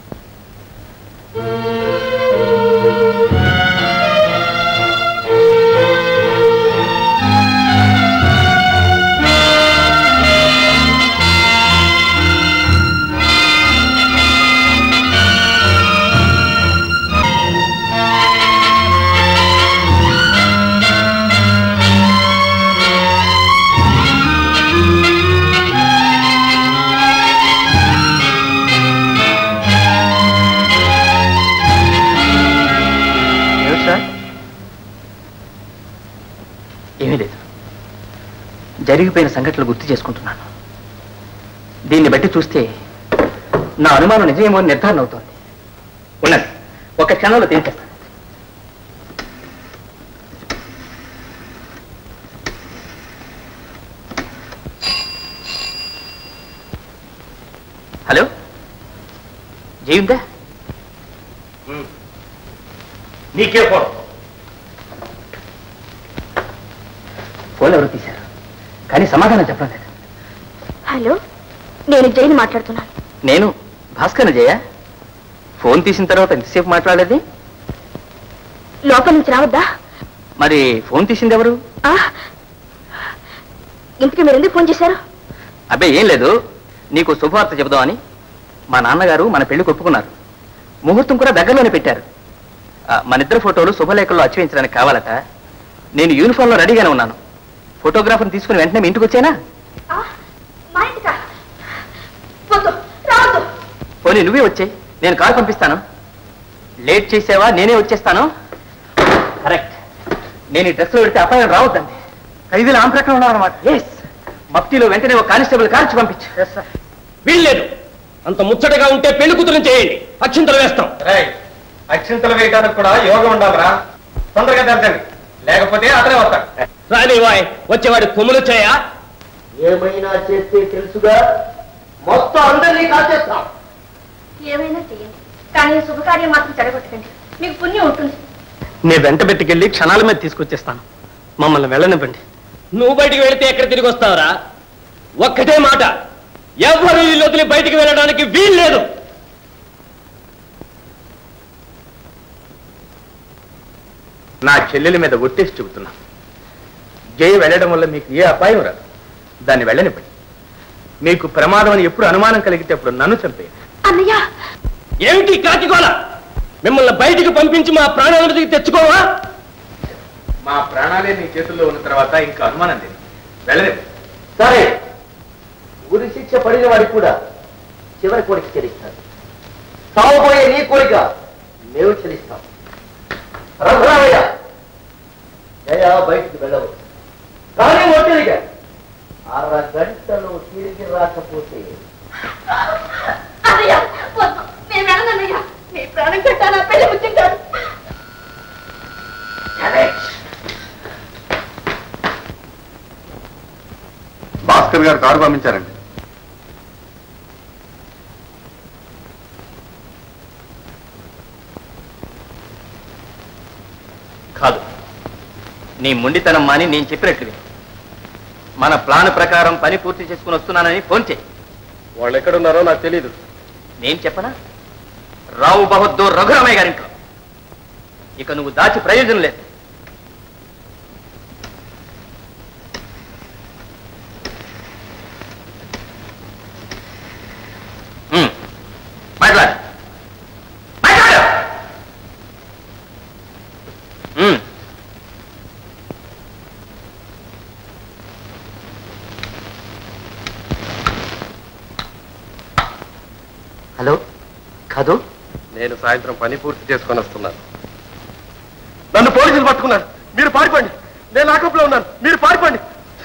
ఏమిటి సార్ ఏమీ లేదు జరిగిపోయిన సంఘటనలు గుర్తు చేసుకుంటున్నాను దీన్ని బట్టి చూస్తే నా అనుమానం నిజమేమో అని నిర్ధారణ అవుతోంది ఉన్నది ఒక క్షణంలో తేల్చేస్తాను హలో జయిందా నీకే ఫోన్ ఫోన్ ఎవరు తీశారు కానీ సమాధానం చెప్పడం లేదు హలో నేను జైన్ మాట్లాడుతున్నాను నేను భాస్కర్ జయ ఫోన్ తీసిన తర్వాత ఎంతసేపు మాట్లాడేది లోపల నుంచి రావద్దా మరి ఫోన్ తీసింది ఎవరు ఆ? ఇంతకీ మీరు ఎందుకు ఫోన్ చేశారు అబ్బే ఏం లేదు నీకు శుభవార్త చెబుదామని మా నాన్నగారు మన పెళ్లికి ఒప్పుకున్నారు ముహూర్తం కూడా దగ్గరలోనే పెట్టారు ఆ, మన ఇద్దరు ఫోటోలు శుభలేఖల్లో అచ్చివించడానికి కావాలట నేను యూనిఫామ్లో రెడీగానే ఉన్నాను ఫోటోగ్రాఫర్ని తీసుకుని వెంటనే మీ ఇంటికి వచ్చానా మా ఇంటికా వద్దు రావద్దు పోనీ నువ్వే వచ్చాయి నేను కారు పంపిస్తాను లేట్ చేసావా నేనే వచ్చేస్తాను కరెక్ట్ నేను ఈ డ్రెస్లో పెడితే అపాయం రావద్దండి ఖైదీలు ఆమె ప్రకారం ఉన్నారన్నమాట ఎస్ మఫ్టీలో వెంటనే ఒక కానిస్టేబుల్ కార్చి పంపించు వీల్లేదు అంత ముచ్చటగా ఉంటే పెళ్లి కూతురు చేయండి అక్షింతలు వేస్తాం అక్షింతలు వేయడానికి కూడా యోగం ఉండాలిరా తొందరగా తెరచండి లేకపోతే అతనే వస్తాడు రాని వాయ్ వచ్చేవాడి కొమ్ములు చేయా ఏమైనా చేస్తే తెలుసుగా మొత్తం అందరినీ కాల్చేస్తాం ఏమైనా చేయండి కానీ శుభకార్యం మాత్రం చెడగొట్టకండి మీకు పుణ్యం ఉంటుంది నేను వెంట పెట్టుకెళ్ళి క్షణాల మీద తీసుకొచ్చేస్తాను మమ్మల్ని వెళ్ళనివ్వండి నువ్వు బయటికి వెళితే ఎక్కడ తిరిగి వస్తావురా ఒక్కటే మాట ఎవరు ఇల్లు వదిలి బయటికి వెళ్ళడానికి వీల్లేదు నా చెల్లెల మీద ఒట్టేసి చెబుతున్నా జయ వెళ్ళడం వల్ల మీకు ఏ అపాయం రాదు దాన్ని వెళ్ళనివ్వండి మీకు ప్రమాదం అని ఎప్పుడు అనుమానం కలిగితే అప్పుడు నన్ను చంపే అన్నయ్య ఏమిటి కాకిగోల మిమ్మల్ని బయటికి పంపించి మా ప్రాణాల మీదకి తెచ్చుకోవా మా ప్రాణాలే నీ చేతుల్లో ఉన్న తర్వాత ఇంకా అనుమానం లేదు వెళ్ళలేదు సరే ఉరి శిక్ష పడిన వాడికి కూడా చివరి కోరిక చెల్లిస్తారు సాగుపోయే నీ కోరిక మేము చెల్లిస్తాం రఘురామయ్య జయ బయటికి వెళ్ళవచ్చు కానీ ఒత్తిడిగా అర గంటలు తిరిగి రాకపోతే అన్నయ్య వద్దు నేను వెళ్ళనన్నయ్య నీ ప్రాణం కట్టానా పెళ్లి ముచ్చం కాదు భాస్కర్ గారు కారు పంపించారండి కాదు నీ మొండితనం మాని నేను చెప్పినట్లు విను. మన ప్లాన్ ప్రకారం పని పూర్తి చేసుకుని వస్తున్నానని ఫోన్ చేయి వాళ్ళు ఎక్కడున్నారో నాకు తెలియదు నేను చెప్పనా రావు బహద్దూర్ రఘురామయ్య గారింట్లో ఇక నువ్వు దాచి ప్రయోజనం లేదు ఉమ్, మాట్లాడు మాట్లాడు ఉమ్. హలో కాదు నేను సాయంత్రం పని పూర్తి చేసుకొని వస్తున్నాను నన్ను పోలీసులు పట్టుకున్నారు మీరు పారిపోండి నేను లాకప్లో ఉన్నాను మీరు పారిపోండి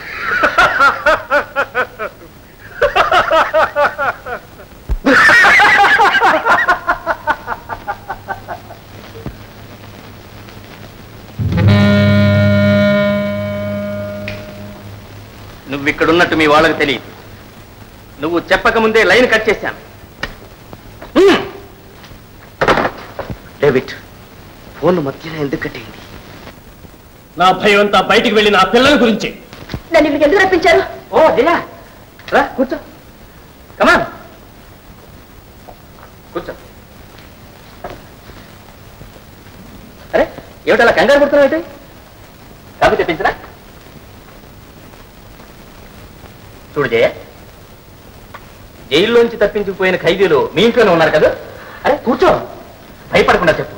నువ్వు ఇక్కడున్నట్టు మీ వాళ్ళకి తెలియదు నువ్వు చెప్పక ముందే లైన్ కట్ చేశాను హ్మ్. డేవిడ్ ఫోన్ మధ్యలో ఎందుకు కట్టేయండి నా భయం అంతా బయటికి వెళ్ళిన ఆ పిల్లల గురించి నన్ను ఇక్కడికి ఎందుకు రప్పించారు ఓ దియా రా కూర్చో కమాన్ కూర్చో అరే ఏమిటలా కంగారు పడుతున్నావు అయితే కాఫీ తెప్పించరా చూడు జయ జైల్లోంచి తప్పించుకుపోయిన ఖైదీలు మీ ఇంట్లోనే ఉన్నారు కదా అరే కూర్చో భయపడకుండా చెప్పు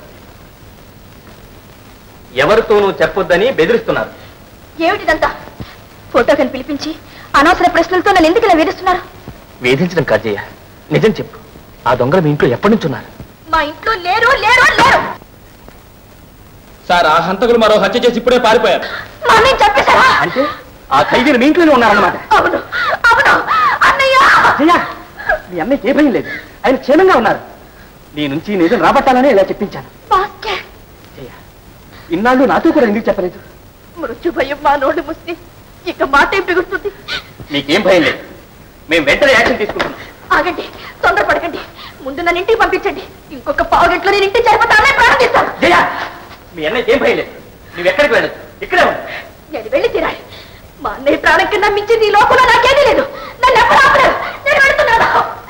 ఎవరితోనూ చెప్పొద్దని బెదిరిస్తున్నారు ఏమిటిదంతా ఫోటోకని పిలిపించి అనవసర ప్రశ్నలతో నన్ను ఎందుకు ఇలా వేధిస్తున్నారు వేధించడం కాదు జయ నిజం చెప్పు ఆ దొంగలు మీ ఇంట్లో ఎప్పటి నుంచి ఉన్నారు మా ఇంట్లో లేరు లేరు లేరు సార్ ఆ హంతకులు మరో హత్య చేసి ఇప్పుడే పారిపోయారు మా అన్నయ్య చంపేశారా అంటే ఆ ఖైదీలు మీ ఇంట్లోనే ఉన్నారన్నమాట అవును అవును అన్నయ్య జయ మీ అన్నయ్యకి ఏ భయం లేదు ఆయన క్షేమంగా ఉన్నారు నీ నుంచి నిజం రాబట్టాలని ఇలా చెప్పించాను భాస్కర్ ఇన్నాళ్ళు నాతో కూడా ఎందుకు చెప్పలేదు మృత్యు భయం మా నోటి ముస్తే ఇక మాట ఏం బిగుస్తుంది మీకేం భయం లేదు మేము వెంటనే యాక్షన్ తీసుకుంటున్నాం ఆగండి తొందరపడకండి ముందు నన్ను ఇంటికి పంపించండి ఇంకొక పావు గంటలో నేను ఇంటికి చేరిపోతానే ప్రారంభిస్తాను జయ మీ అన్నయ్యకి ఏం భయం లేదు నువ్వు ఎక్కడికి వెళ్ళదు ఇక్కడే ఉండు నేను వెళ్ళి తీరాలి మా అన్నయ్య ప్రాణం కింద మించి నీ లోపల నాకేమీ లేదు నన్ను ఎప్పుడు ఆపలేదు నేను వెళ్తున్నాను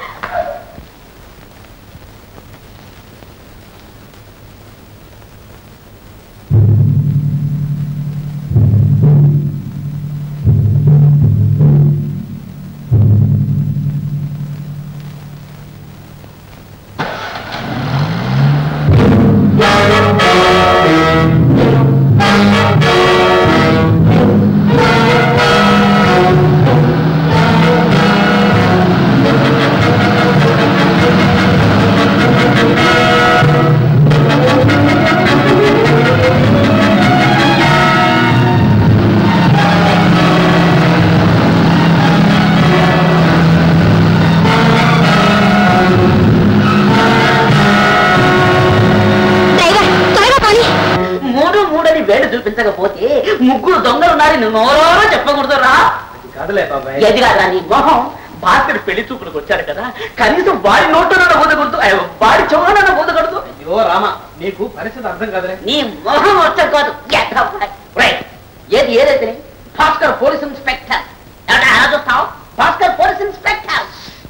మూడు మూడని వేడు చూపించకపోతే ముగ్గురు దొంగలు ఉన్నారని నోరో చెప్పకూడదు రా కాదులే బాబాయ్ ఏది కాదురా నీ మొహం భాస్కర్ పెళ్లి చూపులకు వచ్చారు కదా కనీసం వాడి నోట్లోనన్నా ఊదకూడదు అయ్యో, వాడి చెవులోనన్నా ఊదకూడదు అయ్యో రామ నీకు పరిస్థితి అర్థం కాదులే నీ మొహం వచ్చం కాదు Get up, right. Right. ఏది ఏదైతే భాస్కర్ పోలీస్ ఇన్స్పెక్టర్ ఏమంటే అలా చూస్తావు భాస్కర్ పోలీస్ ఇన్స్పెక్టర్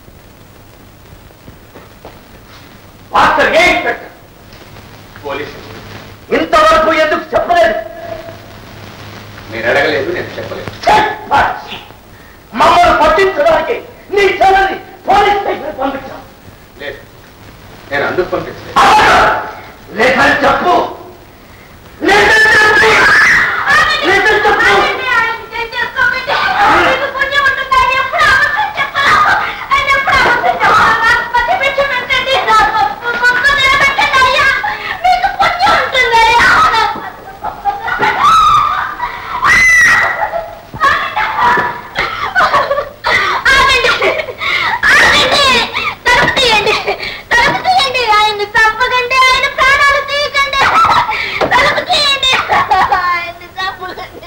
మాస్టర్ ఏ ఇన్స్పెక్టర్ పోలీసు ఇంతవరకు ఎందుకు చెప్పలేదు మీరు అడగలేదు నేను చెప్పలేదు మమ్మల్ని పట్టించడానికి నీ చెల్లెని పోలీస్ స్టేషన్ పంపించాం లేదు నేను అందుకు పంపించలేదు లేఖని చెప్పు లేఖని చెప్పు లేఖని చెప్పు ఆయన్ని చంపకండి ఆయన ప్రాణాలు తీయకండి తలుపు తీయండి ఆయన్ని చంపకండి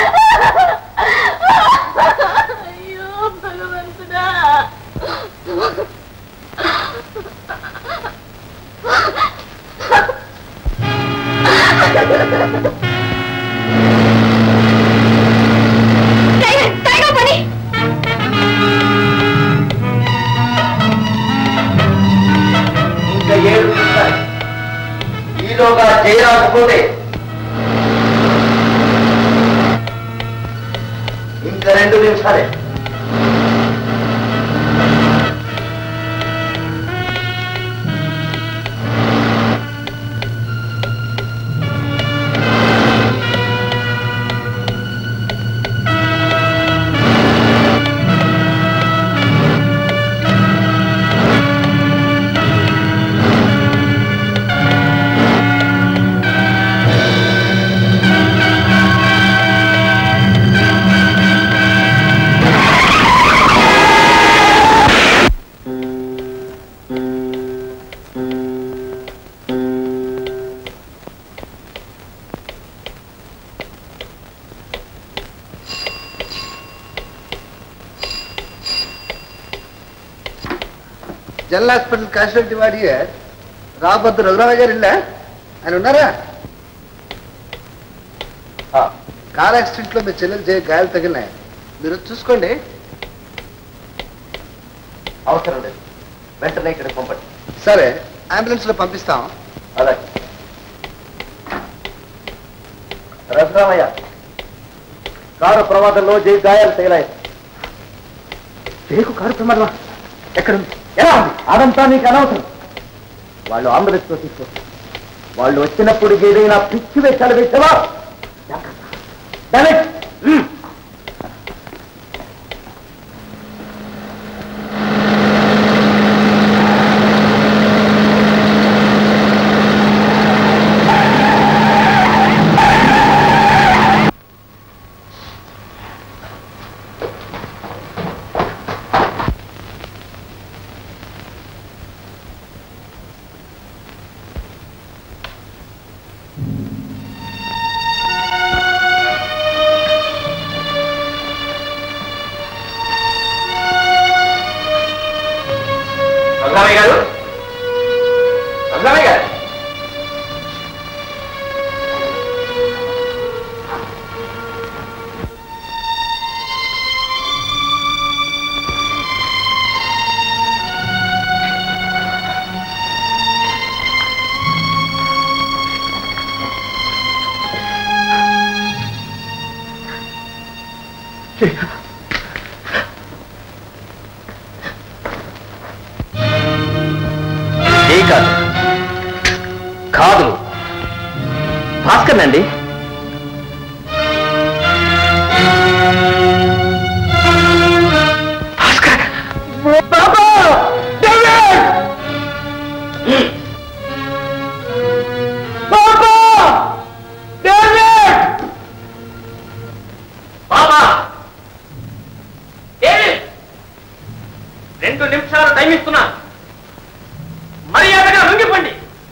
అయ్యో భగవంతుడా టైగర్ పని ఇంకా ఏడు నిమిషాలు ఈలోగా చేయరాకపోతే ఇంకా రెండు నిమిషాలే ఆ జనరల్ హాస్పిటల్ క్యాషువాలిటీ వాడి రాబద్దు రఘురామయ్య గారు ఇల్లా ఆయన ఉన్నారా కార్ యాక్సిడెంట్ లో మీ చెల్లెలు చే గాయాలు తగిలినాయి మీరు వచ్చి చూసుకోండి అవసరం లేదు వెంటనే ఇక్కడ పంపండి సరే అంబులెన్స్ లో పంపిస్తాం అలాగే రఘురామయ్య కారు ప్రమాదంలో జై గాయాలు తగిలాయి జైకు కారు ప్రమాదమా ఎక్కడుంది ఎలా ఉంది అదంతా నీకు అనవసరం వాళ్ళు ఆంబులెన్స్ లో తీసుకొస్తారు వాళ్ళు వచ్చినప్పుడు ఏదైనా పిచ్చి వేషాలు వేసావా డైరెక్ట్ రంగారాయ్ గారు రంగారాయ్ గారు ఏ కాదు కాదు భాస్కర్ అండి బాబా డేవిడ్ రెండు నిమిషాలు టైం ఇస్తున్నా మర్యాదగా లొంగిపోండి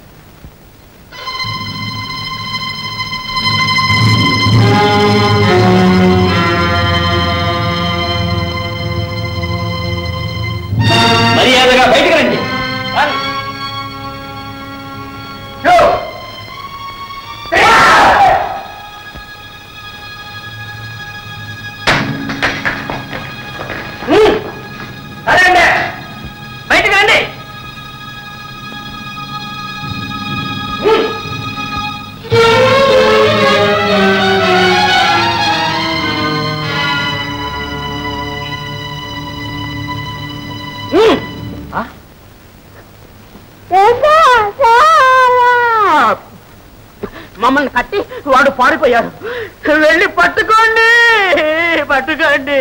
మర్యాదగా బయటకు రండి సరే బయటకు రండి మమ్మల్ని కట్టి వాడు పారిపోయాడు వెళ్ళి పట్టుకోండి పట్టుకోండి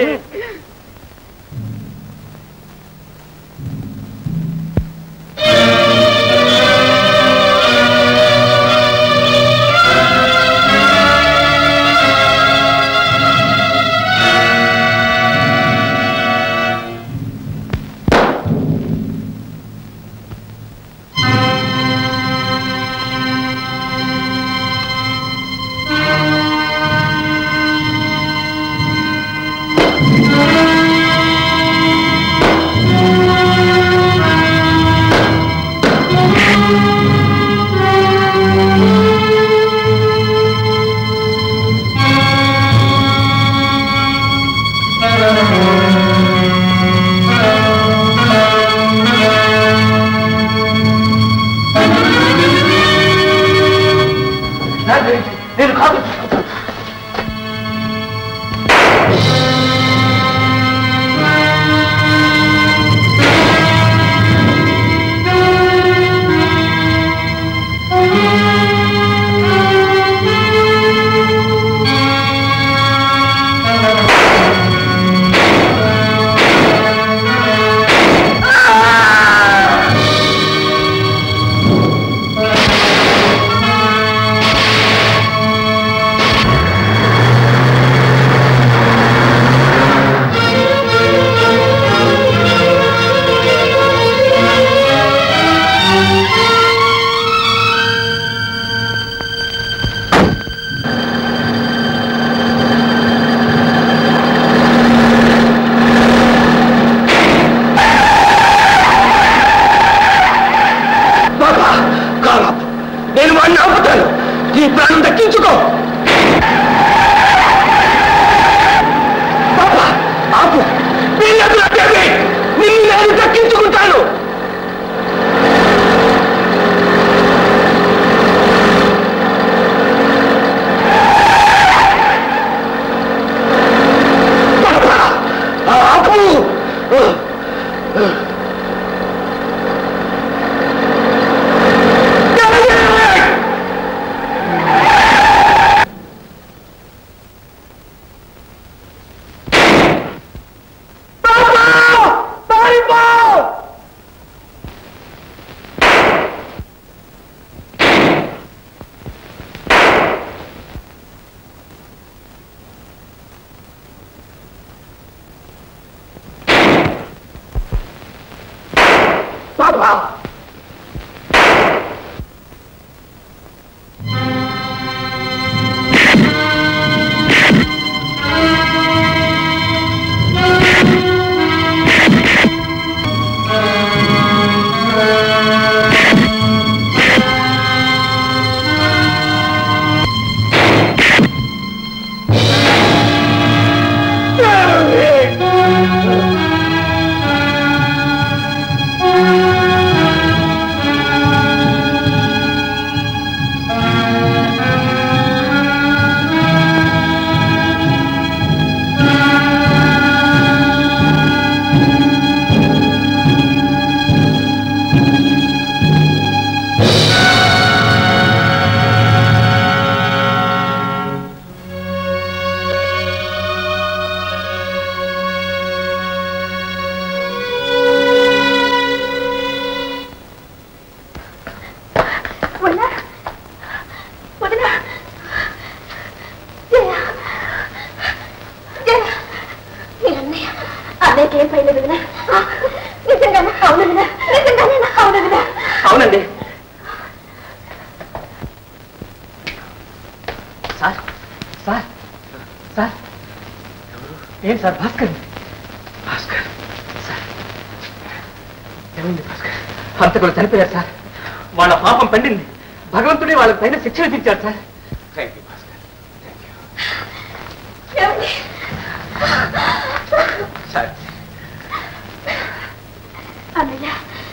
నేను కాదు ఆ బాబా వదినా వదినా జయ జయ మీ అన్నయ్య అన్నయ్యకి ఏం పైలేదు వదినా నిజంగానే అవును వదినా నిజంగానే అవును వదినా అవునండి సార్ సార్ సార్ ఏం సార్ భాస్కర్ భాస్కర్ సార్ ఏమైంది భాస్కర్ హంతకులు చనిపోయారు సార్ వాళ్ళ పాపం పండింది భగవంతుడే వాళ్ళ పైన శిక్ష విధించాడు సార్ థ్యాంక్ యూ భాస్కర్ ఏమండి సార్ అన్నయ్య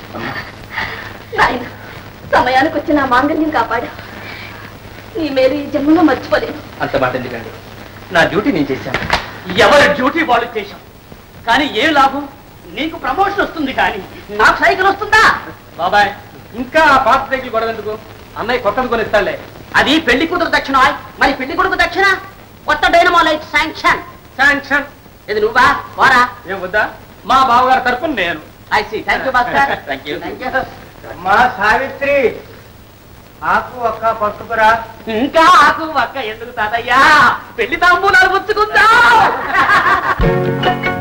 నాయన సమయానికి వచ్చి నా మాంగళ్యం కాపాడు నీ మేలు ఈ జన్మలో మర్చిపోలేను అంత మాట ఎందుకండి నా డ్యూటీ నేను చేశాను ఎవరి డ్యూటీ వాళ్ళు చేశాం కానీ ఏ లాభం నీకు ప్రమోషన్ వస్తుంది కానీ నాకు సైకిల్ వస్తుందా బాబాయ్ ఇంకా ఆ పాత సైకిల్ గొడవెందుకు అన్నయ్య కొత్తది కొనిస్తాలే అది పెళ్లి కూతురు దక్షిణ మరి పెళ్లి కొడుకు దక్షిణ కొత్త డైనమో లైట్ శాంక్షన్ శాంక్షన్ ఇది నువ్వా వారా ఏం వద్దా మా బావగారి తరపున నేను I see thank you Bhaskar thank you thank you మా సావిత్రి ఆకు ఒక్క పట్టుకురా ఇంకా ఆకు ఒక్క ఎందుకు తాతయ్యా పెళ్లి తాంబూలాలు పుచ్చుకుందా